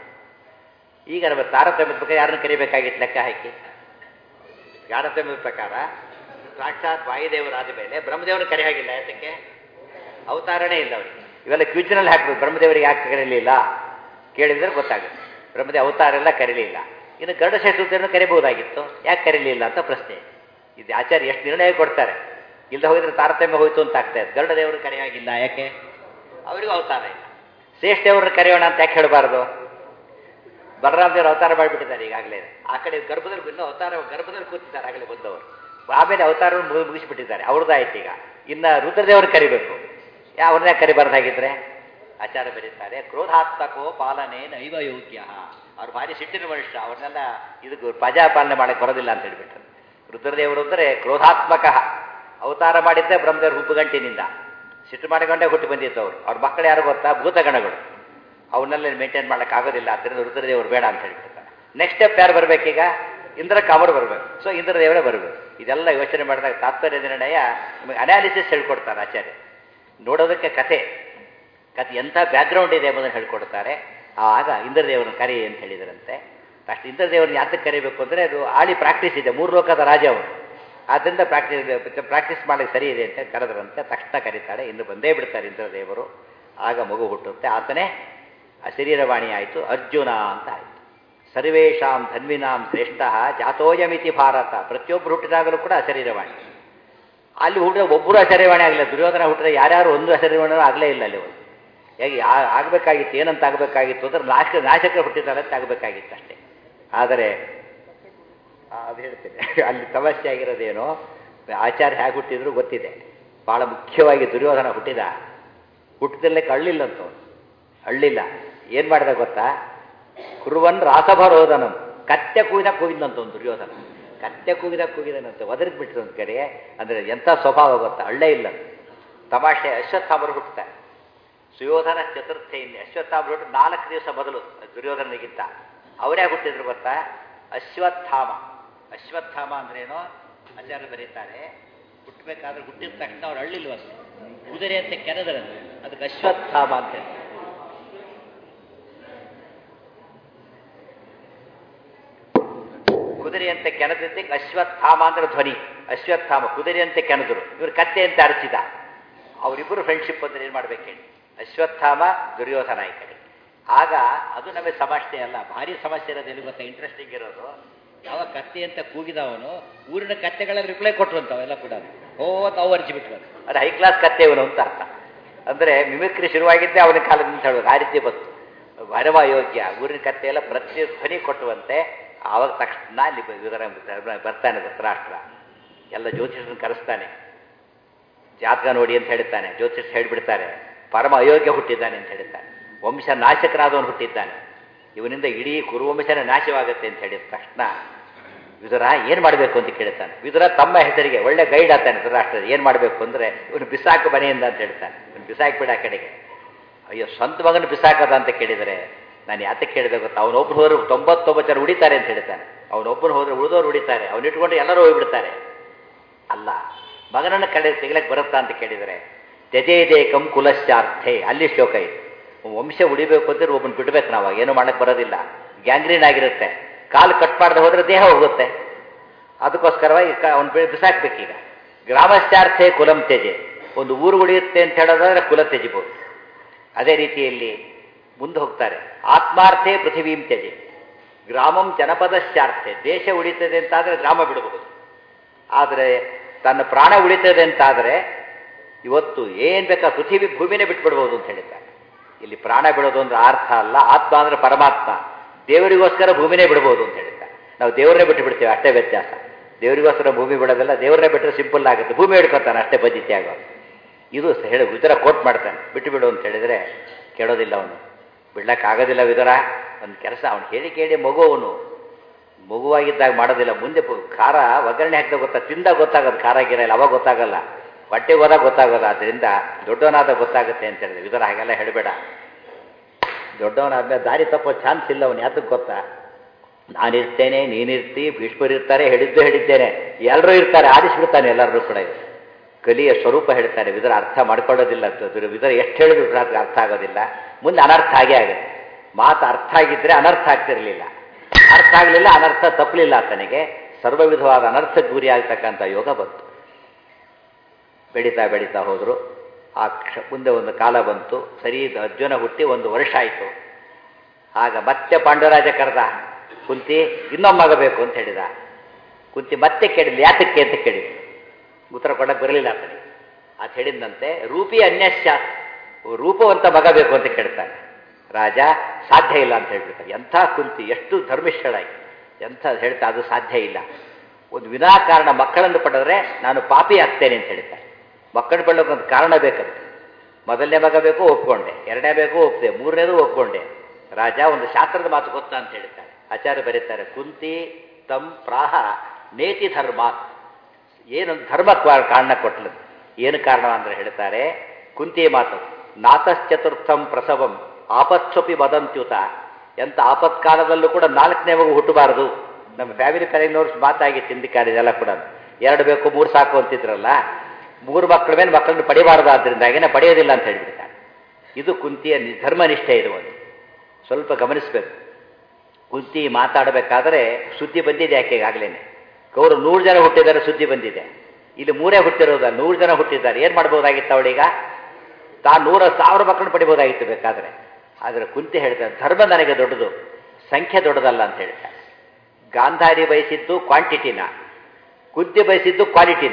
[SPEAKER 1] ಈಗ ನಮ್ಮ ತಾರತಮ್ಯದ ಬಗ್ಗೆ ಯಾರನ್ನ ಕರಿಬೇಕಾಗಿತ್ತು ಲೆಕ್ಕ ಹಾಕಿ ತಾರತಮ್ಯದ ಪ್ರಕಾರ ಸಾಕ್ಷಾತ್ ವಾಯುದೇವರಾದ ಮೇಲೆ ಬ್ರಹ್ಮದೇವನ ಕರೆ ಹಾಗಿಲ್ಲ ಯಾತಕ್ಕೆ ಅವತಾರನೇ ಇಲ್ಲ ಅವರಿಗೆ ಇವೆಲ್ಲ ಕ್ಯೂಚನಲ್ಲಿ ಹಾಕ್ಬೇಕು ಬ್ರಹ್ಮದೇವರಿಗೆ ಯಾಕೆ ಕರೀಲಿಲ್ಲ ಕೇಳಿದ್ರೆ ಗೊತ್ತಾಗುತ್ತೆ ಬ್ರಹ್ಮದೇವ ಅವತಾರ ಎಲ್ಲ ಕರೀಲಿಲ್ಲ ಇನ್ನು ಗರುಡ ಶತ್ರುಗಳನ್ನು ಕರಿಬಹುದಾಗಿತ್ತು ಯಾಕೆ ಕರೀಲಿಲ್ಲ ಅಂತ ಪ್ರಶ್ನೆ ಇದು ಆಚಾರ್ಯ ಎಷ್ಟು ನಿರ್ಣಯ ಕೊಡ್ತಾರೆ ಇಲ್ಲದೆ ಹೋಗಿದ್ರೆ ತಾರತಮ್ಯ ಹೋಯ್ತು ಅಂತ ಆಗ್ತಾ ಇದೆ ಗರುಡ ದೇವರು ಕರೆಯಾಗಿಲ್ಲ ಯಾಕೆ ಅವರಿಗೂ ಅವತಾರ ಇಲ್ಲ ಶ್ರೇಷ್ಠ ದೇವ್ರನ್ನ ಕರೆಯೋಣ ಅಂತ ಯಾಕೆ ಹೇಳಬಾರ್ದು ಬಲರಾಮ ದೇವರು ಅವತಾರ ಮಾಡಿಬಿಟ್ಟಿದ್ದಾರೆ ಈಗಾಗಲೇ ಆ ಕಡೆ ಗರ್ಭದಲ್ಲಿ ಇನ್ನೂ ಅವತಾರ ಗರ್ಭದಲ್ಲಿ ಕೂತಿದ್ದಾರೆ ಆಗಲೇ ಬಂದವರು ಆಮೇಲೆ ಅವತಾರವನ್ನು ಮುಗಿ ಮುಗಿಸ್ಬಿಟ್ಟಿದ್ದಾರೆ ಅವ್ರದ್ದಾಯ್ತು ಈಗ ಇನ್ನು ರುದ್ರದೇವರು ಕರಿಬೇಕು ಅವ್ರನ್ನೇ ಕರಿಬಾರ್ದಾಗಿದ್ರೆ ಆಚಾರ ಬರೀತಾರೆ ಕ್ರೋಧಾತ್ಮಕೋ ಪಾಲನೆ ನೈವ ಯೋಗ್ಯ ಅವ್ರು ಭಾರಿ ಸಿಟ್ಟಿನ ಮನುಷ್ಯ ಅವ್ರನ್ನೆಲ್ಲ ಇದಕ್ಕೆ ಪ್ರಜಾಪಾಲನೆ ಮಾಡಕ್ಕೆ ಬರೋದಿಲ್ಲ ಅಂತ ಹೇಳ್ಬಿಟ್ರು ರುದ್ರದೇವರು ಅಂದರೆ ಕ್ರೋಧಾತ್ಮಕ ಅವತಾರ ಮಾಡಿದ್ದೆ ಬ್ರಹ್ಮದೇವ್ರ ಹುಬ್ಬುಗಂಟಿನಿಂದ ಸಿಟ್ಟು ಮಾಡಿಕೊಂಡೇ ಹುಟ್ಟಿ ಬಂದಿತ್ತು ಅವರು ಅವ್ರ ಮಕ್ಕಳು ಯಾರು ಗೊತ್ತಾ ಭೂತಗಣಗಳು ಅವನ್ನೆಲ್ಲ ಮೇಂಟೈನ್ ಮಾಡಕ್ಕೆ ಆಗೋದಿಲ್ಲ ಆದ್ದರಿಂದ ರುದ್ರದೇವರು ಬೇಡ ಅಂತ ಹೇಳ್ಬಿಡ್ತಾರೆ ನೆಕ್ಸ್ಟ್ ಸ್ಟೆಪ್ ಯಾರು ಬರಬೇಕೀಗ ಇಂದ್ರ ಕಾಮರು ಬರಬೇಕು ಸೊ ಇಂದ್ರದೇವರೇ ಬರಬೇಕು ಇದೆಲ್ಲ ಯೋಚನೆ ಮಾಡಿದಾಗ ತಾತ್ಪರ್ಯ ನಿರ್ಣಯ ನಿಮಗೆ ಅನಾಲಿಸಿಸ್ ಹೇಳ್ಕೊಡ್ತಾರೆ ಆಚಾರ್ಯ ನೋಡೋದಕ್ಕೆ ಕಥೆ ಕಥೆ ಎಂಥ ಬ್ಯಾಕ್ಗ್ರೌಂಡ್ ಇದೆ ಎಂಬುದನ್ನು ಹೇಳ್ಕೊಡ್ತಾರೆ ಆಗ ಇಂದ್ರದೇವರನ್ನು ಕರಿ ಅಂತ ಹೇಳಿದರಂತೆ ಅಷ್ಟು ಇಂದ್ರದೇವರನ್ನ ಯಾತಕ್ಕೆ ಕರಿಬೇಕು ಅಂದರೆ ಅದು ಆಳಿ ಪ್ರಾಕ್ಟೀಸ್ ಇದೆ ಮೂರು ಲೋಕದ ರಾಜ ಅವನು ಆದ್ದರಿಂದ ಪ್ರಾಕ್ಟೀಸ್ ಪ್ರಾಕ್ಟೀಸ್ ಮಾಡಲಿಕ್ಕೆ ಸರಿ ಇದೆ ಅಂತ ಕರೆದ್ರಂತೆ ತಕ್ಷಣ ಕರೀತಾಳೆ ಇನ್ನು ಬಂದೇ ಬಿಡ್ತಾರೆ ಇಂದ್ರದೇವರು ಆಗ ಮಗು ಹುಟ್ಟುತ್ತೆ ಆತನೇ ಅಶರೀರವಾಣಿ ಆಯಿತು ಅರ್ಜುನ ಅಂತ ಆಯಿತು ಸರ್ವೇಷಾಂ ಧನ್ವಿನಾಂ ಶ್ರೇಷ್ಠ ಜಾತೋಯಮಿತಿ ಭಾರತ ಪ್ರತಿಯೊಬ್ಬರು ಹುಟ್ಟಿದಾಗಲೂ ಕೂಡ ಅಶರೀರವಾಣಿ ಅಲ್ಲಿ ಹುಟ್ಟಿದ ಒಬ್ಬರು ಅಶರೀರವಾಣಿ ಆಗಲಿಲ್ಲ ದುರ್ಯೋಧನ ಹುಟ್ಟಿದ ಯಾರ್ಯಾರು ಒಂದು ಅಶರೀರವಾಣಿ ಆಗಲೇ ಇಲ್ಲ ಅಲ್ಲಿ ಒಂದು ಹೇಗೆ ಆ- ಆಗಬೇಕಾಗಿತ್ತು ಏನಂತ ಆಗಬೇಕಾಗಿತ್ತು ಅಂದ್ರೆ ನಾಶ ನಾಶಕ ಹುಟ್ಟಿದ್ದಾರೆ ಅಂತ ಆಗಬೇಕಾಗಿತ್ತು ಅಷ್ಟೇ ಆದರೆ ಆ, ಅದು ಹೇಳ್ತೇನೆ ಅಲ್ಲಿ ಸಮಸ್ಯೆ ಆಗಿರೋದೇನೋ ಆಚಾರ್ಯ ಹೇಗೆ ಹುಟ್ಟಿದ್ರು ಗೊತ್ತಿದೆ ಭಾಳ ಮುಖ್ಯವಾಗಿ ದುರ್ಯೋಧನ ಹುಟ್ಟಿದ ಹುಟ್ಟಿದಲ್ಲೇ ಅಳ್ಳಿಲ್ಲ ಅಂತ ಅವನು ಅಳ್ಳಿಲ್ಲ ಏನು ಮಾಡಿದ ಗೊತ್ತಾ ಕುರುವನ್ ರಾಸಭರೋಧನಂ ಕತ್ತೆ ಕೂಗಿದ ಕೂಗಿದಂತ ಒಂದು ದುರ್ಯೋಧನ ಕತ್ತೆ ಕೂಗಿದ ಕೂಗಿದನಂತೆ ಒದರಿದ್ ಬಿಟ್ಟಿರು ಒಂದು ಕಡೆ ಅಂದರೆ ಎಂಥ ಸ್ವಭಾವ ಗೊತ್ತಾ ಅಳ್ಳೇ ಇಲ್ಲ ತಮಾಷೆ ಅಶ್ವತ್ಥಾಮರು ಹುಟ್ಟುತ್ತಾರೆ ಸುಯೋಧನ ಚತುರ್ಥೆಯಿಂದ ಅಶ್ವತ್ಥಾಮರು ಹುಟ್ಟು ನಾಲ್ಕು ದಿವಸ ಮೊದಲು ದುರ್ಯೋಧನನಿಗಿಂತ ಅವರೇ ಹುಟ್ಟಿದ್ರು ಗೊತ್ತಾ ಅಶ್ವತ್ಥಾಮ ಅಶ್ವತ್ಥಾಮ ಅಂದ್ರೇನೋ ಆಚಾರ್ಯ ಬರೀತಾರೆ ಹುಟ್ಟಬೇಕಾದ್ರೆ ಹುಟ್ಟಿದ ತಕ್ಷಣ ಅವ್ರು ಅಳ್ಳಿಲ್ವಂತೆ ಕುದುರೆ ಅಂತ ಕೆರೆದರಂತೆ ಅದಕ್ಕೆ ಅಶ್ವತ್ಥಾಮ ಅಂತ ಹೇಳಿ ಕುದುರೆಯಂತೆ ಕೆನದಿದ್ದಕ್ಕೆ ಅಶ್ವತ್ಥಾಮ ಅಂದ್ರೆ ಧ್ವನಿ ಅಶ್ವತ್ಥಾಮ ಕುದುರೆಯಂತೆ ಕೆನದರು ಇವರು ಕತ್ತೆ ಅಂತ ಅರಚಿದ ಅವರಿಬ್ಬರು ಫ್ರೆಂಡ್ಶಿಪ್ ಅಂದ್ರೆ ಏನು ಮಾಡ್ಬೇಕು ಹೇಳಿ ಅಶ್ವತ್ಥಾಮ ದುರ್ಯೋಧನ ಈ ಕಡೆ ಆಗ ಅದು ನಮಗೆ ಸಮಸ್ಯೆ ಅಲ್ಲ ಭಾರಿ ಸಮಸ್ಯೆ ಇರೋದು ಎಲ್ಲಿ ಗೊತ್ತಾ ಇಂಟ್ರೆಸ್ಟಿಂಗ್ ಇರೋದು ಯಾವ ಕತ್ತೆ ಅಂತ ಕೂಗಿದವನು ಊರಿನ ಕತ್ತೆಗಳಲ್ಲಿ ರಿಪ್ಲೈ ಕೊಟ್ರು ಅಂತ ಅವೆಲ್ಲ ಕೂಡ ಓ ತಾವು ಅರ್ಜಿಬಿಟ್ರು ಅದು ಹೈ ಕ್ಲಾಸ್ ಕತ್ತೆ ಇವನು ಅಂತ ಅರ್ಥ ಅಂದ್ರೆ ಮಿಮಿಕ್ರಿ ಶುರುವಾಗಿದ್ದೇ ಅವನ ಕಾಲದಿಂದ ಹೇಳೋದು ಆ ರೀತಿ ಬಂತು ವರವ ಯೋಗ್ಯ ಊರಿನ ಕತ್ತೆ ಎಲ್ಲ ಪ್ರತಿ ಧ್ವನಿ ಕೊಟ್ಟುವಂತೆ ಆವಾಗ ತಕ್ಷಣ ಅಲ್ಲಿ ಇದರ ಬರ್ತಾನೆ ಧೃತರಾಷ್ಟ್ರ ಎಲ್ಲ ಜ್ಯೋತಿಷರನ್ನು ಕರೆಸ್ತಾನೆ ಜಾತಕ ನೋಡಿ ಅಂತ ಹೇಳ್ತಾನೆ ಜ್ಯೋತಿಷ ಹೇಳಿಬಿಡ್ತಾರೆ ಪರಮ ಅಯೋಗ್ಯ ಹುಟ್ಟಿದ್ದಾನೆ ಅಂತ ಹೇಳ್ತಾನೆ ವಂಶ ನಾಶಕರಾದವನು ಹುಟ್ಟಿದ್ದಾನೆ ಇವನಿಂದ ಇಡೀ ಕುರುವಂಶನೇ ನಾಶವಾಗುತ್ತೆ ಅಂತ ಹೇಳಿದ ತಕ್ಷಣ ವಿದುರ ಏನು ಮಾಡಬೇಕು ಅಂತ ಕೇಳ್ತಾನೆ ವಿದುರ ತಮ್ಮ ಹೆಸರಿಗೆ ಒಳ್ಳೆ ಗೈಡ್ ಆಗ್ತಾನೆ ಧೃತರಾಷ್ಟ್ರ ಏನು ಮಾಡಬೇಕು ಅಂದರೆ ಇವನು ಬಿಸಾಕು ಮನೆಯಿಂದ ಅಂತ ಹೇಳ್ತಾನೆ ಇವನು ಬಿಸಾಕ್ಬಿಡ ಆ ಕಡೆಗೆ ಅಯ್ಯೋ ಸ್ವಂತ ಮಗನ ಬಿಸಾಕದ ಅಂತ ಕೇಳಿದರೆ ನಾನು ಯಾತಕ್ಕೆ ಕೇಳಿದೆ ಗೊತ್ತಾ ಅವನೊಬ್ಬರು ಹೋದ್ರೆ ತೊಂಬತ್ತೊಂಬತ್ತು ಜನ ಉಳಿತಾರೆ ಅಂತ ಹೇಳ್ತಾನೆ ಅವನೊಬ್ಬರು ಹೋದ್ರೆ ಉಳಿದವರು ಉಳಿತಾರೆ ಅವನು ಇಟ್ಕೊಂಡು ಎಲ್ಲರೂ ಹೋಗ್ಬಿಡ್ತಾರೆ ಅಲ್ಲ ಮಗನನ್ನು ಕಡೆ ತೆಗಿಲಕ್ಕೆ ಬರುತ್ತಾ ಅಂತ ಕೇಳಿದರೆ ತ್ಯಜೇದೇಕಂ ಕುಲಶ್ಚಾರ್ಥೆ ಅಲ್ಲಿ ಶ್ಲೋಕ ಇದೆ ವಂಶ ಉಳಿಬೇಕು ಅಂದ್ರೆ ಒಬ್ಬನ ಬಿಡ್ಬೇಕು ನಾವು ಏನು ಮಾಡಕ್ಕೆ ಬರೋದಿಲ್ಲ ಗ್ಯಾಂಗ್ರೀನ್ ಆಗಿರುತ್ತೆ ಕಾಲು ಕಟ್ ಮಾಡದೆ ಹೋದ್ರೆ ದೇಹ ಹೋಗುತ್ತೆ ಅದಕ್ಕೋಸ್ಕರವಾಗಿ ಅವ್ನು ಬಿಸಾಕ್ಬೇಕೀಗ ಗ್ರಾಮಶ್ಚಾರ್ಥೆ ಕುಲಂ ತ್ಯಜೆ ಒಂದು ಊರು ಉಳಿಯುತ್ತೆ ಅಂತ ಹೇಳೋದಾದ್ರೆ ಕುಲ ತ್ಯಜಿಬೋದು ಅದೇ ರೀತಿಯಲ್ಲಿ ಮುಂದೆ ಹೋಗ್ತಾರೆ ಆತ್ಮಾರ್ಥೆ ಪೃಥಿವೀಂ ತ್ಯಜೆ ಗ್ರಾಮಂ ಜನಪದಶ್ಚಾರ್ಥೆ ದೇಶ ಉಳಿತದೆ ಅಂತಾದರೆ ಗ್ರಾಮ ಬಿಡಬಹುದು ಆದರೆ ತನ್ನ ಪ್ರಾಣ ಉಳಿತದೆ ಅಂತಾದರೆ ಇವತ್ತು ಏನು ಬೇಕಾ ಪೃಥಿವಿ ಭೂಮಿನೇ ಬಿಟ್ಬಿಡ್ಬೋದು ಅಂತ ಹೇಳಿದ್ದಾರೆ ಇಲ್ಲಿ ಪ್ರಾಣ ಬಿಡೋದು ಅಂದ್ರೆ ಅರ್ಥ ಅಲ್ಲ ಆತ್ಮ ಅಂದ್ರೆ ಪರಮಾತ್ಮ ದೇವರಿಗೋಸ್ಕರ ಭೂಮಿನೇ ಬಿಡ್ಬೋದು ಅಂತ ಹೇಳಿದ್ದಾರೆ ನಾವು ದೇವರನ್ನೇ ಬಿಟ್ಟು ಬಿಡ್ತೀವಿ ಅಷ್ಟೇ ವ್ಯತ್ಯಾಸ ದೇವರಿಗೋಸ್ಕರ ಭೂಮಿ ಬಿಡೋದಲ್ಲ ದೇವರನ್ನೇ ಬಿಟ್ಟರೆ ಸಿಂಪಲ್ ಆಗುತ್ತೆ ಭೂಮಿ ಹಿಡ್ಕೊತಾನೆ ಅಷ್ಟೇ ಬದ್ಧತೆ ಆಗೋದು ಇದು ಸ- ಹೇಳಿ ವಿದುರ ಕೋಟ್ ಮಾಡ್ತಾನೆ ಬಿಟ್ಟು ಬಿಡು ಅಂತ ಹೇಳಿದರೆ ಕೇಳೋದಿಲ್ಲ ಅವನು ಬಿಡ್ಲಕ್ಕಾಗೋದಿಲ್ಲ ವಿದುರ ಒಂದು ಕೆಲಸ ಅವನು ಹೇಳಿ ಕೇಳಿ ಮಗು ಅವನು ಮಗುವಾಗಿದ್ದಾಗ ಮಾಡೋದಿಲ್ಲ ಮುಂದೆ ಪು- ಖಾರ ಒಗ್ಗರಣೆ ಹಾಕಿದಾಗ ಗೊತ್ತಾ ತಿಂದಾಗ ಗೊತ್ತಾಗೋದು ಖಾರ ಗಿರ ಇಲ್ಲ ಅವಾಗ ಗೊತ್ತಾಗಲ್ಲ ಹೊಟ್ಟೆಗೆ ಹೋದಾಗ ಗೊತ್ತಾಗೋದು ಆದ್ದರಿಂದ ದೊಡ್ಡವನಾದ ಗೊತ್ತಾಗುತ್ತೆ ಅಂತ ಹೇಳಿದೆ ವಿದುರ ಹಾಗೆಲ್ಲ ಹೇಳಬೇಡ ದೊಡ್ಡವನಾದ್ಮೇಲೆ ದಾರಿ ತಪ್ಪೋ ಚಾನ್ಸ್ ಇಲ್ಲ ಅವನು ಯಾತಕ್ಕೆ ಗೊತ್ತಾ ನಾನಿರ್ತೇನೆ ನೀನಿರ್ತಿ ಭೀಷ್ಮರು ಇರ್ತಾರೆ ಹೇಳಿದ್ದು ಹೇಳಿದ್ದೇನೆ ಎಲ್ಲರೂ ಇರ್ತಾರೆ ಆರಿಸ್ಬಿಡ್ತಾನೆ ಎಲ್ಲರೂ ಕೂಡ ಇದು. ಕಲಿಯ ಸ್ವರೂಪ ಹೇಳ್ತಾರೆ ವಿದರ ಅರ್ಥ ಮಾಡ್ಕೊಳ್ಳೋದಿಲ್ಲ ಅಂತ ವಿದರ ಎಷ್ಟು ಹೇಳಿದ್ರು ರಾತ್ರಿ ಅರ್ಥ ಆಗೋದಿಲ್ಲ ಮುಂದೆ ಅನರ್ಥ ಆಗೇ ಆಗುತ್ತೆ ಮಾತು ಅರ್ಥ ಆಗಿದ್ರೆ ಅನರ್ಥ ಆಗ್ತಿರಲಿಲ್ಲ ಅರ್ಥ ಆಗಲಿಲ್ಲ ಅನರ್ಥ ತಪ್ಪಲಿಲ್ಲ ಆತನಿಗೆ ಸರ್ವ ವಿಧವಾದ ಅನರ್ಥಕ್ಕೆ ಗುರಿ ಆಗ್ತಕ್ಕಂಥ ಯೋಗ ಬಂತು ಬೆಳೀತಾ ಬೆಳೀತಾ ಹೋದರು ಆ ಕ್ಷ ಮುಂದೆ ಒಂದು ಕಾಲ ಬಂತು ಸರಿ ಇದು ಅರ್ಜುನ ಹುಟ್ಟಿ ಒಂದು ವರ್ಷ ಆಯಿತು ಆಗ ಮತ್ತೆ ಪಾಂಡುರಾಜ ಕರೆದ ಕುಂತಿ ಇನ್ನೊಮ್ಮೆ ಮಗ ಬೇಕು ಅಂತ ಹೇಳಿದ ಕುಂತಿ ಮತ್ತೆ ಕೇಳಿದ್ಲು ಯಾತಕ್ಕೆ ಅಂತ ಕೇಳಿದ್ಲು ಉತ್ತರ ಕೊಡಕ್ಕೆ ಬರಲಿಲ್ಲ ಆತನಿಗೆ ಅದು ಹೇಳಿದಂತೆ ರೂಪಿ ಅನ್ಯಶ್ಯ ರೂಪವಂತ ಮಗ ಬೇಕು ಅಂತ ಕೇಳ್ತಾನೆ ರಾಜ ಸಾಧ್ಯ ಇಲ್ಲ ಅಂತ ಹೇಳ್ಬಿಡ್ತಾರೆ ಎಂಥ ಕುಂತಿ ಎಷ್ಟು ಧರ್ಮಿಷ್ಠಳಾಗಿ ಎಂಥ ಹೇಳ್ತಾ ಅದು ಸಾಧ್ಯ ಇಲ್ಲ ಒಂದು ವಿನಾಕಾರಣ ಮಕ್ಕಳನ್ನು ಪಡೆದ್ರೆ ನಾನು ಪಾಪಿ ಆಗ್ತೇನೆ ಅಂತ ಹೇಳ್ತಾರೆ ಮಕ್ಕಳು ಪಡೋಕೆ ಒಂದು ಕಾರಣ ಬೇಕಂತೆ ಮೊದಲನೇ ಮಗ ಬೇಕು ಒಪ್ಕೊಂಡೆ ಎರಡನೇ ಬೇಕು ಒಪ್ಪಿದೆ ಮೂರನೇದು ಒಪ್ಕೊಂಡೆ ರಾಜ ಒಂದು ಶಾಸ್ತ್ರದ ಮಾತು ಗೊತ್ತಾ ಅಂತ ಹೇಳ್ತಾರೆ ಆಚಾರ್ಯ ಬರೀತಾರೆ ಕುಂತಿ ತಂ ಪ್ರಾಹ ನೇತಿ ಧರ್ಮ ಏನೊಂದು ಧರ್ಮ ಕ್ವ- ಕಾರಣ ಕೊಟ್ಟಲು ಏನು ಕಾರಣ ಅಂದ್ರೆ ಹೇಳ್ತಾರೆ ಕುಂತಿ ಮಾತು ನಾತಶ್ಚತುರ್ಥಂ ಪ್ರಸವಂ ಆಪತ್ಸೊಪಿ ವದಂತ್ಯುತ ಎಂಥ ಆಪತ್ಕಾಲದಲ್ಲೂ ಕೂಡ ನಾಲ್ಕನೇ ಮಗು ಹುಟ್ಟಬಾರದು ನಮ್ಮ ಫ್ಯಾಮಿಲಿ ಕರೆಗಿನವ್ರು ಮಾತಾಗಿತ್ತು ಹಿಂದಿಕಾಲ ಇದೆಲ್ಲ ಕೂಡ ಎರಡು ಬೇಕು ಮೂರು ಸಾಕು ಅಂತಿದ್ರಲ್ಲ ಮೂರು ಮಕ್ಕಳ ಮೇಲೆ ಮಕ್ಕಳನ್ನು ಪಡಿಬಾರದು ಆದ್ದರಿಂದಾಗಿನೇ ಪಡೆಯೋದಿಲ್ಲ ಅಂತ ಹೇಳ್ಬಿಡ್ತಾರೆ ಇದು ಕುಂತಿಯ ನಿ- ಧರ್ಮನಿಷ್ಠೆ ಇದು ಒಂದು ಸ್ವಲ್ಪ ಗಮನಿಸಬೇಕು ಕುಂತಿ ಮಾತಾಡಬೇಕಾದ್ರೆ ಸುದ್ದಿ ಬಂದಿದೆ ಯಾಕೆ ಈಗಾಗಲೇ ಕೌರು ನೂರು ಜನ ಹುಟ್ಟಿದ್ದಾರೆ ಸುದ್ದಿ ಬಂದಿದೆ ಇಲ್ಲಿ ಮೂರೇ ಹುಟ್ಟಿರೋದ ನೂರು ಜನ ಹುಟ್ಟಿದ್ದಾರೆ ಏನು ಮಾಡ್ಬೋದಾಗಿತ್ತು ಅವಳೀಗ ತಾ ನೂರ ಸಾವಿರ ಮಕ್ಕಳನ್ನು ಪಡಿಬೋದಾಗಿತ್ತು ಬೇಕಾದರೆ ಆದರೆ ಕುಂತಿ ಹೇಳ್ತಾರೆ ಧರ್ಮ ನನಗೆ ದೊಡ್ಡದು ಸಂಖ್ಯೆ ದೊಡ್ಡದಲ್ಲ ಅಂತ ಹೇಳ್ತಾರೆ ಗಾಂಧಾರಿ ಬಯಸಿದ್ದು ಕ್ವಾಂಟಿಟಿನ ಕುಂತಿ ಬಯಸಿದ್ದು ಕ್ವಾಲಿಟಿನ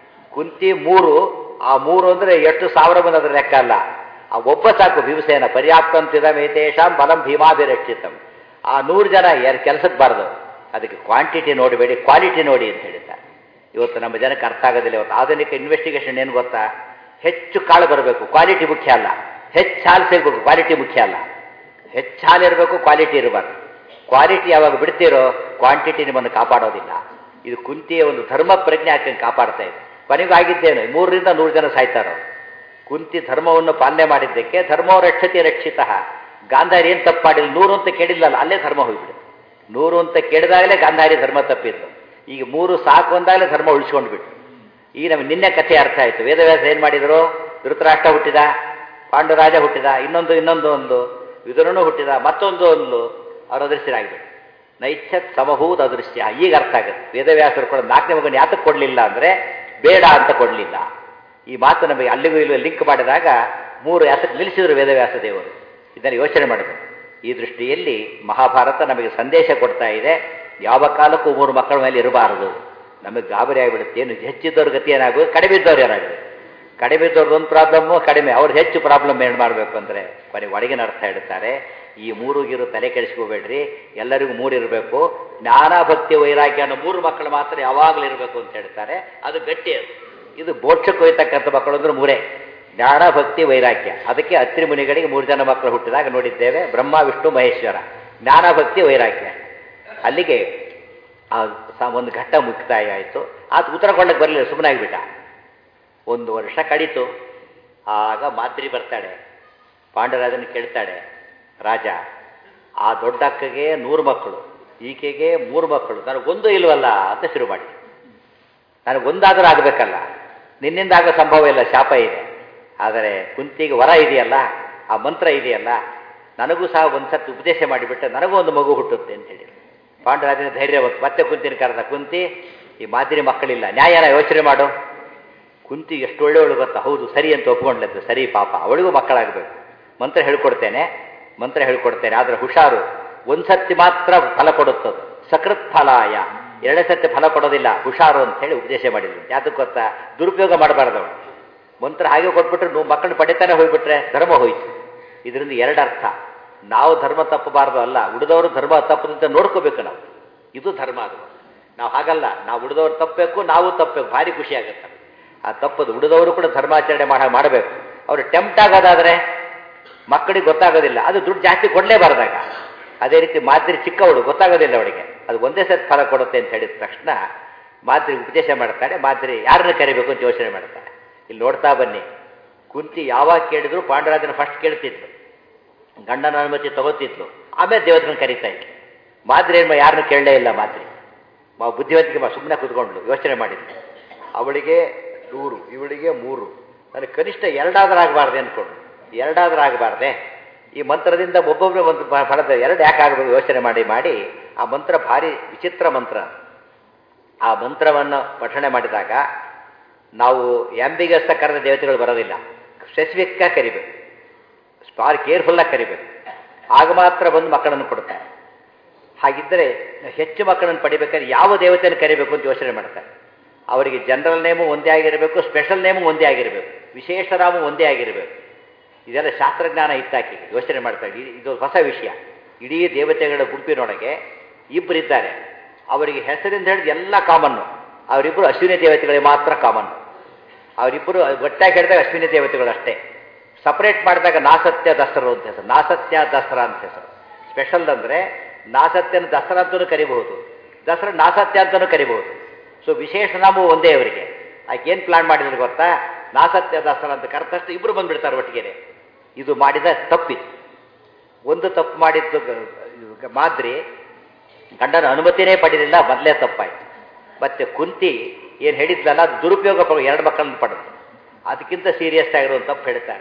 [SPEAKER 1] ಕುಂತಿ ಮೂರು ಆ ಮೂರು ಅಂದರೆ ಎಷ್ಟು ಸಾವಿರ ಮಂದಿ ಅದರ ಲೆಕ್ಕ ಅಲ್ಲ ಆ ಒಬ್ಬ ಸಾಕು ಭೀಮಸೇನ ಪರ್ಯಾಪ್ತಂತಿದ ಮೇತೇಶಾಂ ಬಲಂ ಭೀಮಾಭಿರಕ್ಷಿತಂ ಆ ನೂರು ಜನ ಯಾರು ಕೆಲಸಕ್ಕೆ ಬಾರದು ಅದಕ್ಕೆ ಕ್ವಾಂಟಿಟಿ ನೋಡಬೇಡಿ ಕ್ವಾಲಿಟಿ ನೋಡಿ ಅಂತ ಹೇಳಿದ್ದಾರೆ ಇವತ್ತು ನಮ್ಮ ಜನಕ್ಕೆ ಅರ್ಥ ಆಗೋದಿಲ್ಲ ಇವತ್ತು ಆಧುನಿಕ ಇನ್ವೆಸ್ಟಿಗೇಷನ್ ಏನು ಗೊತ್ತಾ ಹೆಚ್ಚು ಕಾಳು ಬರಬೇಕು ಕ್ವಾಲಿಟಿ ಮುಖ್ಯ ಅಲ್ಲ ಹೆಚ್ಚು ಹಾಲು ಸಿಗಬೇಕು ಕ್ವಾಲಿಟಿ ಮುಖ್ಯ ಅಲ್ಲ ಹೆಚ್ಚು ಹಾಲು ಇರಬೇಕು ಕ್ವಾಲಿಟಿ ಇರಬಾರ್ದು ಕ್ವಾಲಿಟಿ ಯಾವಾಗ ಬಿಡ್ತೀರೋ ಕ್ವಾಂಟಿಟಿ ನಿಮ್ಮನ್ನು ಕಾಪಾಡೋದಿಲ್ಲ ಇದು ಕುಂತಿಯ ಒಂದು ಧರ್ಮ ಪ್ರಜ್ಞೆ ಹಾಕಿ ಕಾಪಾಡ್ತಾ ಇದೆ ಕೊನೆಗೂ ಆಗಿದ್ದೇನು ಮೂರರಿಂದ ನೂರು ಜನ ಸಾಯ್ತಾರೋ ಕುಂತಿ ಧರ್ಮವನ್ನು ಪಾಲನೆ ಮಾಡಿದ್ದಕ್ಕೆ ಧರ್ಮೋ ರಕ್ಷತೆ ರಕ್ಷಿತ ಗಾಂಧಾರಿ ಏನು ತಪ್ಪು ಮಾಡಿಲ್ಲ ನೂರು ಅಂತ ಕೇಳಿಲ್ಲಲ್ಲ ಅಲ್ಲೇ ಧರ್ಮ ಹೋಗ್ಬಿಡು ನೂರು ಅಂತ ಕೇಳಿದಾಗಲೇ ಗಾಂಧಾರಿ ಧರ್ಮ ತಪ್ಪಿದ್ದು ಈಗ ಮೂರು ಸಾಕು ಅಂದಾಗಲೇ ಧರ್ಮ ಉಳಿಸ್ಕೊಂಡು ಬಿಟ್ಟು ಈಗ ನಮಗೆ ನಿನ್ನೆ ಕಥೆ ಅರ್ಥ ಆಯಿತು ವೇದವ್ಯಾಸ ಏನು ಮಾಡಿದರು ಧೃತರಾಷ್ಟ್ರ ಹುಟ್ಟಿದ ಪಾಂಡುರಾಜ ಹುಟ್ಟಿದ ಇನ್ನೊಂದು ಇನ್ನೊಂದು ಒಂದು ವಿದುರನು ಹುಟ್ಟಿದ ಮತ್ತೊಂದು ಒಂದು ಅವ್ರ ಅದೃಶ್ಯರಾಗಿಬಿಟ್ಟು ನೈಚ್ಛತ್ ಸಮಭೂತ ಅದೃಶ್ಯ ಈಗ ಅರ್ಥ ಆಗುತ್ತೆ ವೇದವ್ಯಾಸರು ಕೂಡ ನಾಲ್ಕನೇ ಮಗನ ಯಾತಕ್ಕೆ ಕೊಡಲಿಲ್ಲ ಅಂದರೆ ಬೇಡ ಅಂತ ಕೊಡಲಿಲ್ಲ ಈ ಮಾತು ನಮಗೆ ಅಲ್ಲಿಗೂ ಇಲ್ಲೂ ಲಿಂಕ್ ಮಾಡಿದಾಗ ಮೂರು ಯಾತಕ್ಕೆ ನಿಲ್ಲಿಸಿದರು ವೇದವ್ಯಾಸ ದೇವರು ಇದನ್ನು ಯೋಚನೆ ಮಾಡಬೇಕು ಈ ದೃಷ್ಟಿಯಲ್ಲಿ ಮಹಾಭಾರತ ನಮಗೆ ಸಂದೇಶ ಕೊಡ್ತಾ ಇದೆ ಯಾವ ಕಾಲಕ್ಕೂ ಮೂರು ಮಕ್ಕಳ ಮೇಲೆ ಇರಬಾರದು ನಮಗೆ ಗಾಬರಿ ಆಗಿಬಿಡುತ್ತೆ ಏನು ಹೆಚ್ಚಿದ್ದವ್ರ ಗತಿ ಏನಾಗೋದು ಕಡಿಮೆ ಇದ್ದವ್ರು ಏನಾಗುತ್ತೆ ಕಡಿಮೆ ಇದ್ದವ್ರದ್ದು ಒಂದು ಪ್ರಾಬ್ಲಮ್ಮು ಕಡಿಮೆ ಅವ್ರು ಹೆಚ್ಚು ಪ್ರಾಬ್ಲಮ್ ಏನು ಮಾಡಬೇಕು ಅಂದರೆ ಕೊನೆಗೆ ಒಳಗಿನ ಅರ್ಥ ಹೇಳ್ತಾರೆ ಈ ಮೂರು ಗಿರು ತಲೆ ಕೆಡಿಸ್ಕೋಬೇಡ್ರಿ ಎಲ್ಲರಿಗೂ ಮೂರು ಇರಬೇಕು ಜ್ಞಾನ ಭಕ್ತಿ ವೈರಾಗ್ಯ ಅನ್ನೋ ಮೂರು ಮಕ್ಕಳು ಮಾತ್ರ ಯಾವಾಗಲೂ ಇರಬೇಕು ಅಂತ ಹೇಳ್ತಾರೆ ಅದು ಗಟ್ಟಿ ಅದು ಇದು ಮೋಕ್ಷಕ್ಕೆ ಹೋಯ್ತಕ್ಕಂಥ ಮಕ್ಕಳು ಅಂದ್ರೆ ಮೂರೇ ಜ್ಞಾನ ಭಕ್ತಿ ವೈರಾಗ್ಯ ಅದಕ್ಕೆ ಅತ್ರಿ ಮುನಿಗಳಿಗೆ ಮೂರು ಜನ ಮಕ್ಕಳು ಹುಟ್ಟಿದಾಗ ನೋಡಿದ್ದೇವೆ ಬ್ರಹ್ಮ ವಿಷ್ಣು ಮಹೇಶ್ವರ ಜ್ಞಾನ ಭಕ್ತಿ ವೈರಾಗ್ಯ ಅಲ್ಲಿಗೆ ಆ ಸ- ಒಂದು ಘಟ್ಟ ಮುಕ್ತಾಯ ಆಯಿತು ಆತ ಉತ್ತರ ಕೊಳ್ಳಕ್ಕೆ ಬರಲಿಲ್ಲ ಸುಮ್ಮನೆ ಆಗಿಬಿಟ್ಟ ಒಂದು ವರ್ಷ ಕಳೀತು ಆಗ ಮಾದ್ರಿ ಬರ್ತಾಳೆ ಪಾಂಡರಾಜನ ಕೇಳ್ತಾಳೆ ರಾಜ ಆ ದೊಡ್ಡ ಅಕ್ಕಗೆ ನೂರು ಮಕ್ಕಳು ಈಕೆಗೆ ಮೂರು ಮಕ್ಕಳು ನನಗೊಂದು ಇಲ್ವಲ್ಲ ಅಂತ ಶುರು ಮಾಡಿ ನನಗೊಂದಾದರೂ ಆಗಬೇಕಲ್ಲ ನಿನ್ನಿಂದ ಆಗೋ ಸಂಭವ ಇಲ್ಲ ಶಾಪ ಇದೆ ಆದರೆ ಕುಂತಿಗೆ ವರ ಇದೆಯಲ್ಲ ಆ ಮಂತ್ರ ಇದೆಯಲ್ಲ ನನಗೂ ಸಹ ಒಂದು ಸತ್ತು ಉಪದೇಶ ಮಾಡಿಬಿಟ್ಟೆ ನನಗೂ ಒಂದು ಮಗು ಹುಟ್ಟುತ್ತೆ ಅಂತ ಹೇಳಿ ಪಾಂಡರಾಜನ ಧೈರ್ಯ ಬಂತು ಮತ್ತೆ ಕುಂತಿನ ಕರೆದ ಕುಂತಿ ಈ ಮಾದಿರಿ ಮಕ್ಕಳಿಲ್ಲ ನ್ಯಾಯನ ಯೋಚನೆ ಮಾಡು ಕುಂತಿ ಎಷ್ಟು ಒಳ್ಳೆಯವಳು ಗೊತ್ತಾ ಹೌದು ಸರಿ ಅಂತ ಒಪ್ಕೊಂಡ್ಲದ್ದು ಸರಿ ಪಾಪ ಅವಳಿಗೂ ಮಕ್ಕಳಾಗಬೇಕು ಮಂತ್ರ ಹೇಳ್ಕೊಡ್ತೇನೆ ಮಂತ್ರ ಹೇಳ್ಕೊಡ್ತೇನೆ ಆದರೆ ಹುಷಾರು ಒಂದು ಸತಿ ಮಾತ್ರ ಫಲ ಕೊಡುತ್ತದು ಸಕೃತ್ ಫಲಾಯ ಎರಡನೇ ಸತಿ ಫಲ ಕೊಡೋದಿಲ್ಲ ಹುಷಾರು ಅಂತ ಹೇಳಿ ಉಪದೇಶ ಮಾಡಿದ್ರು ಯಾತಕ್ಕೆ ಗೊತ್ತಾ ದುರುಪಯೋಗ ಮಾಡಬಾರ್ದು ಅವಳು ಮಂತ್ರ ಹಾಗೆ ಕೊಟ್ಬಿಟ್ರೆ ನೀವು ಮಕ್ಕಳು ಪಡಿತಾನೆ ಹೋಗ್ಬಿಟ್ರೆ ಧರ್ಮ ಹೋಯ್ತು ಇದರಿಂದ ಎರಡು ಅರ್ಥ ನಾವು ಧರ್ಮ ತಪ್ಪಬಾರ್ದು ಅಲ್ಲ ಉಳಿದವರು ಧರ್ಮ ತಪ್ಪದಂತೆ ನೋಡ್ಕೋಬೇಕು ನಾವು ಇದು ಧರ್ಮ ಅದು ನಾವು ಹಾಗಲ್ಲ ನಾವು ಉಳಿದವ್ರು ತಪ್ಪಬೇಕು ನಾವು ತಪ್ಪಬೇಕು ಭಾರಿ ಖುಷಿ ಆಗುತ್ತೆ ಆ ತಪ್ಪದು ಉಳಿದವರು ಕೂಡ ಧರ್ಮಾಚರಣೆ ಮಾಡ ಮಾಡಬೇಕು ಅವರು ಟೆಂಪ್ಟ್ ಆಗೋದಾದರೆ ಮಕ್ಕಳಿಗೆ ಗೊತ್ತಾಗೋದಿಲ್ಲ ಅದು ದುಡ್ಡು ಜಾಸ್ತಿ ಕೊಡಲೇಬಾರ್ದಾಗ ಅದೇ ರೀತಿ ಮಾದ್ರಿ ಚಿಕ್ಕವಳು ಗೊತ್ತಾಗೋದಿಲ್ಲ ಅವಳಿಗೆ ಅದು ಒಂದೇ ಸತಿ ಫಲ ಕೊಡುತ್ತೆ ಅಂತ ಹೇಳಿದ ತಕ್ಷಣ ಮಾದ್ರಿ ಉಪದೇಶ ಮಾಡ್ತಾಳೆ ಮಾದ್ರಿ ಯಾರನ್ನ ಕರಿಬೇಕು ಅಂತ ಯೋಚನೆ ಮಾಡ್ತಾಳೆ ಇಲ್ಲಿ ನೋಡ್ತಾ ಬನ್ನಿ ಕುಂತಿ ಯಾವಾಗ ಕೇಳಿದ್ರು ಪಾಂಡರಾಜನ ಫಸ್ಟ್ ಕೇಳ್ತಿದ್ಲು ಗಂಡನ ಅನುಮತಿ ತಗೋತಿದ್ಲು ಆಮೇಲೆ ದೇವತನ ಕರಿತಾ ಇದ್ಲು ಮಾದ್ರಿ ಏನು ಯಾರನ್ನು ಕೇಳಲೇ ಇಲ್ಲ ಮಾದ್ರಿ ಮಾ ಬುದ್ಧಿವಂತಿಕೆ ಮಾ ಸುಮ್ಮನೆ ಕೂತ್ಕೊಂಡ್ಲು ಯೋಚನೆ ಮಾಡಿದ್ಲು ಅವಳಿಗೆ ನೂರು ಇವಳಿಗೆ ಮೂರು ನನಗೆ ಕನಿಷ್ಠ ಎರಡಾದ್ರೂ ಆಗಬಾರ್ದೆ ಅಂದ್ಕೊಂಡು ಎರಡಾದ್ರೂ ಆಗಬಾರ್ದೆ ಈ ಮಂತ್ರದಿಂದ ಒಬ್ಬೊಬ್ಬರೇ ಒಂದು ಫ- ಫಲದ ಎರಡು ಯಾಕೆ ಆಗಬೇಕು ಯೋಚನೆ ಮಾಡಿ ಮಾಡಿ ಆ ಮಂತ್ರ ಭಾರಿ ವಿಚಿತ್ರ ಮಂತ್ರ ಆ ಮಂತ್ರವನ್ನು ಪಠಣೆ ಮಾಡಿದಾಗ ನಾವು ಎಂಬಿಗಸ್ತ ಕರೆದ ದೇವತೆಗಳು ಬರೋದಿಲ್ಲ ಸ್ಪೆಸಿಫಿಕ್ಕಾಗಿ ಕರಿಬೇಕು ಭಾರಿ ಕೇರ್ಫುಲ್ಲಾಗಿ ಕರಿಬೇಕು ಆಗ ಮಾತ್ರ ಬಂದು ಮಕ್ಕಳನ್ನು ಕೊಡ್ತಾರೆ ಹಾಗಿದ್ದರೆ ಹೆಚ್ಚು ಮಕ್ಕಳನ್ನು ಪಡಿಬೇಕಾದ್ರೆ ಯಾವ ದೇವತೆಯನ್ನು ಕರಿಬೇಕು ಅಂತ ಯೋಚನೆ ಮಾಡ್ತಾರೆ ಅವರಿಗೆ ಜನರಲ್ ನೇಮು ಒಂದೇ ಆಗಿರಬೇಕು ಸ್ಪೆಷಲ್ ನೇಮು ಒಂದೇ ಆಗಿರಬೇಕು ವಿಶೇಷ ನಾಮು ಒಂದೇ ಆಗಿರಬೇಕು ಇದೆಲ್ಲ ಶಾಸ್ತ್ರಜ್ಞಾನ ಇತ್ತಾಕಿ ಯೋಚನೆ ಮಾಡ್ತಾರೆ ಇದು- ಇದು ಹೊಸ ವಿಷಯ ಇಡೀ ದೇವತೆಗಳ ಗುಂಪಿನೊಳಗೆ ಇಬ್ಬರಿದ್ದಾರೆ ಅವರಿಗೆ ಹೆಸರಿಂದ ಹಿಡಿದು ಎಲ್ಲ ಕಾಮನ್ನು ಅವರಿಬ್ಬರು ಅಶ್ವಿನಿ ದೇವತೆಗಳಿಗೆ ಮಾತ್ರ ಕಾಮನ್ ಅವರಿಬ್ಬರು ಒಟ್ಟಾಗಿ ಹೇಳಿದಾಗ ಅಶ್ವಿನಿ ದೇವತೆಗಳು ಅಷ್ಟೇ ಸಪರೇಟ್ ಮಾಡಿದಾಗ ನಾಸತ್ಯ ದಸರಾ ಅಂತ ಹೆಸರು ನಾಸತ್ಯ ದಸರಾ ಅಂತ ಹೆಸರು ಸ್ಪೆಷಲ್ ಅಂದರೆ ನಾಸತ್ಯನ ದಸರಾ ಅಂತಲೂ ಕರಿಬಹುದು ದಸರಾ ನಾಸತ್ಯ ಅಂತಲೂ ಕರಿಬಹುದು ಸೊ ವಿಶೇಷ ನಾಮವು ಒಂದೇ ಅವರಿಗೆ ಆಕೆ ಏನು ಪ್ಲಾನ್ ಮಾಡಿದ್ರು ಗೊತ್ತಾ ನಾಸತ್ಯ ದಸರಾ ಅಂತ ಕರೆದಷ್ಟು ಇಬ್ಬರು ಬಂದ್ಬಿಡ್ತಾರೆ ಒಟ್ಟಿಗೆ ಇದು ಮಾಡಿದ ತಪ್ಪಿದು ಒಂದು ತಪ್ಪು ಮಾಡಿದ್ದು ಗ- ಗ- ಮಾದ್ರಿ ಗಂಡನ ಅನುಮತಿನೇ ಪಡೆದಿಲ್ಲ ಮೊದಲೇ ತಪ್ಪಾಯ್ತು ಮತ್ತೆ ಕುಂತಿ ಏನು ಹೇಳಿದ್ಲಲ್ಲ ಅದು ದುರುಪಯೋಗ ಪಡ ಎರಡು ಮಕ್ಕಳನ್ನು ಪಡೆದು ಅದಕ್ಕಿಂತ ಸೀರಿಯಸ್ ಆಗಿರೋ ತಪ್ಪು ಹೇಳ್ತಾರೆ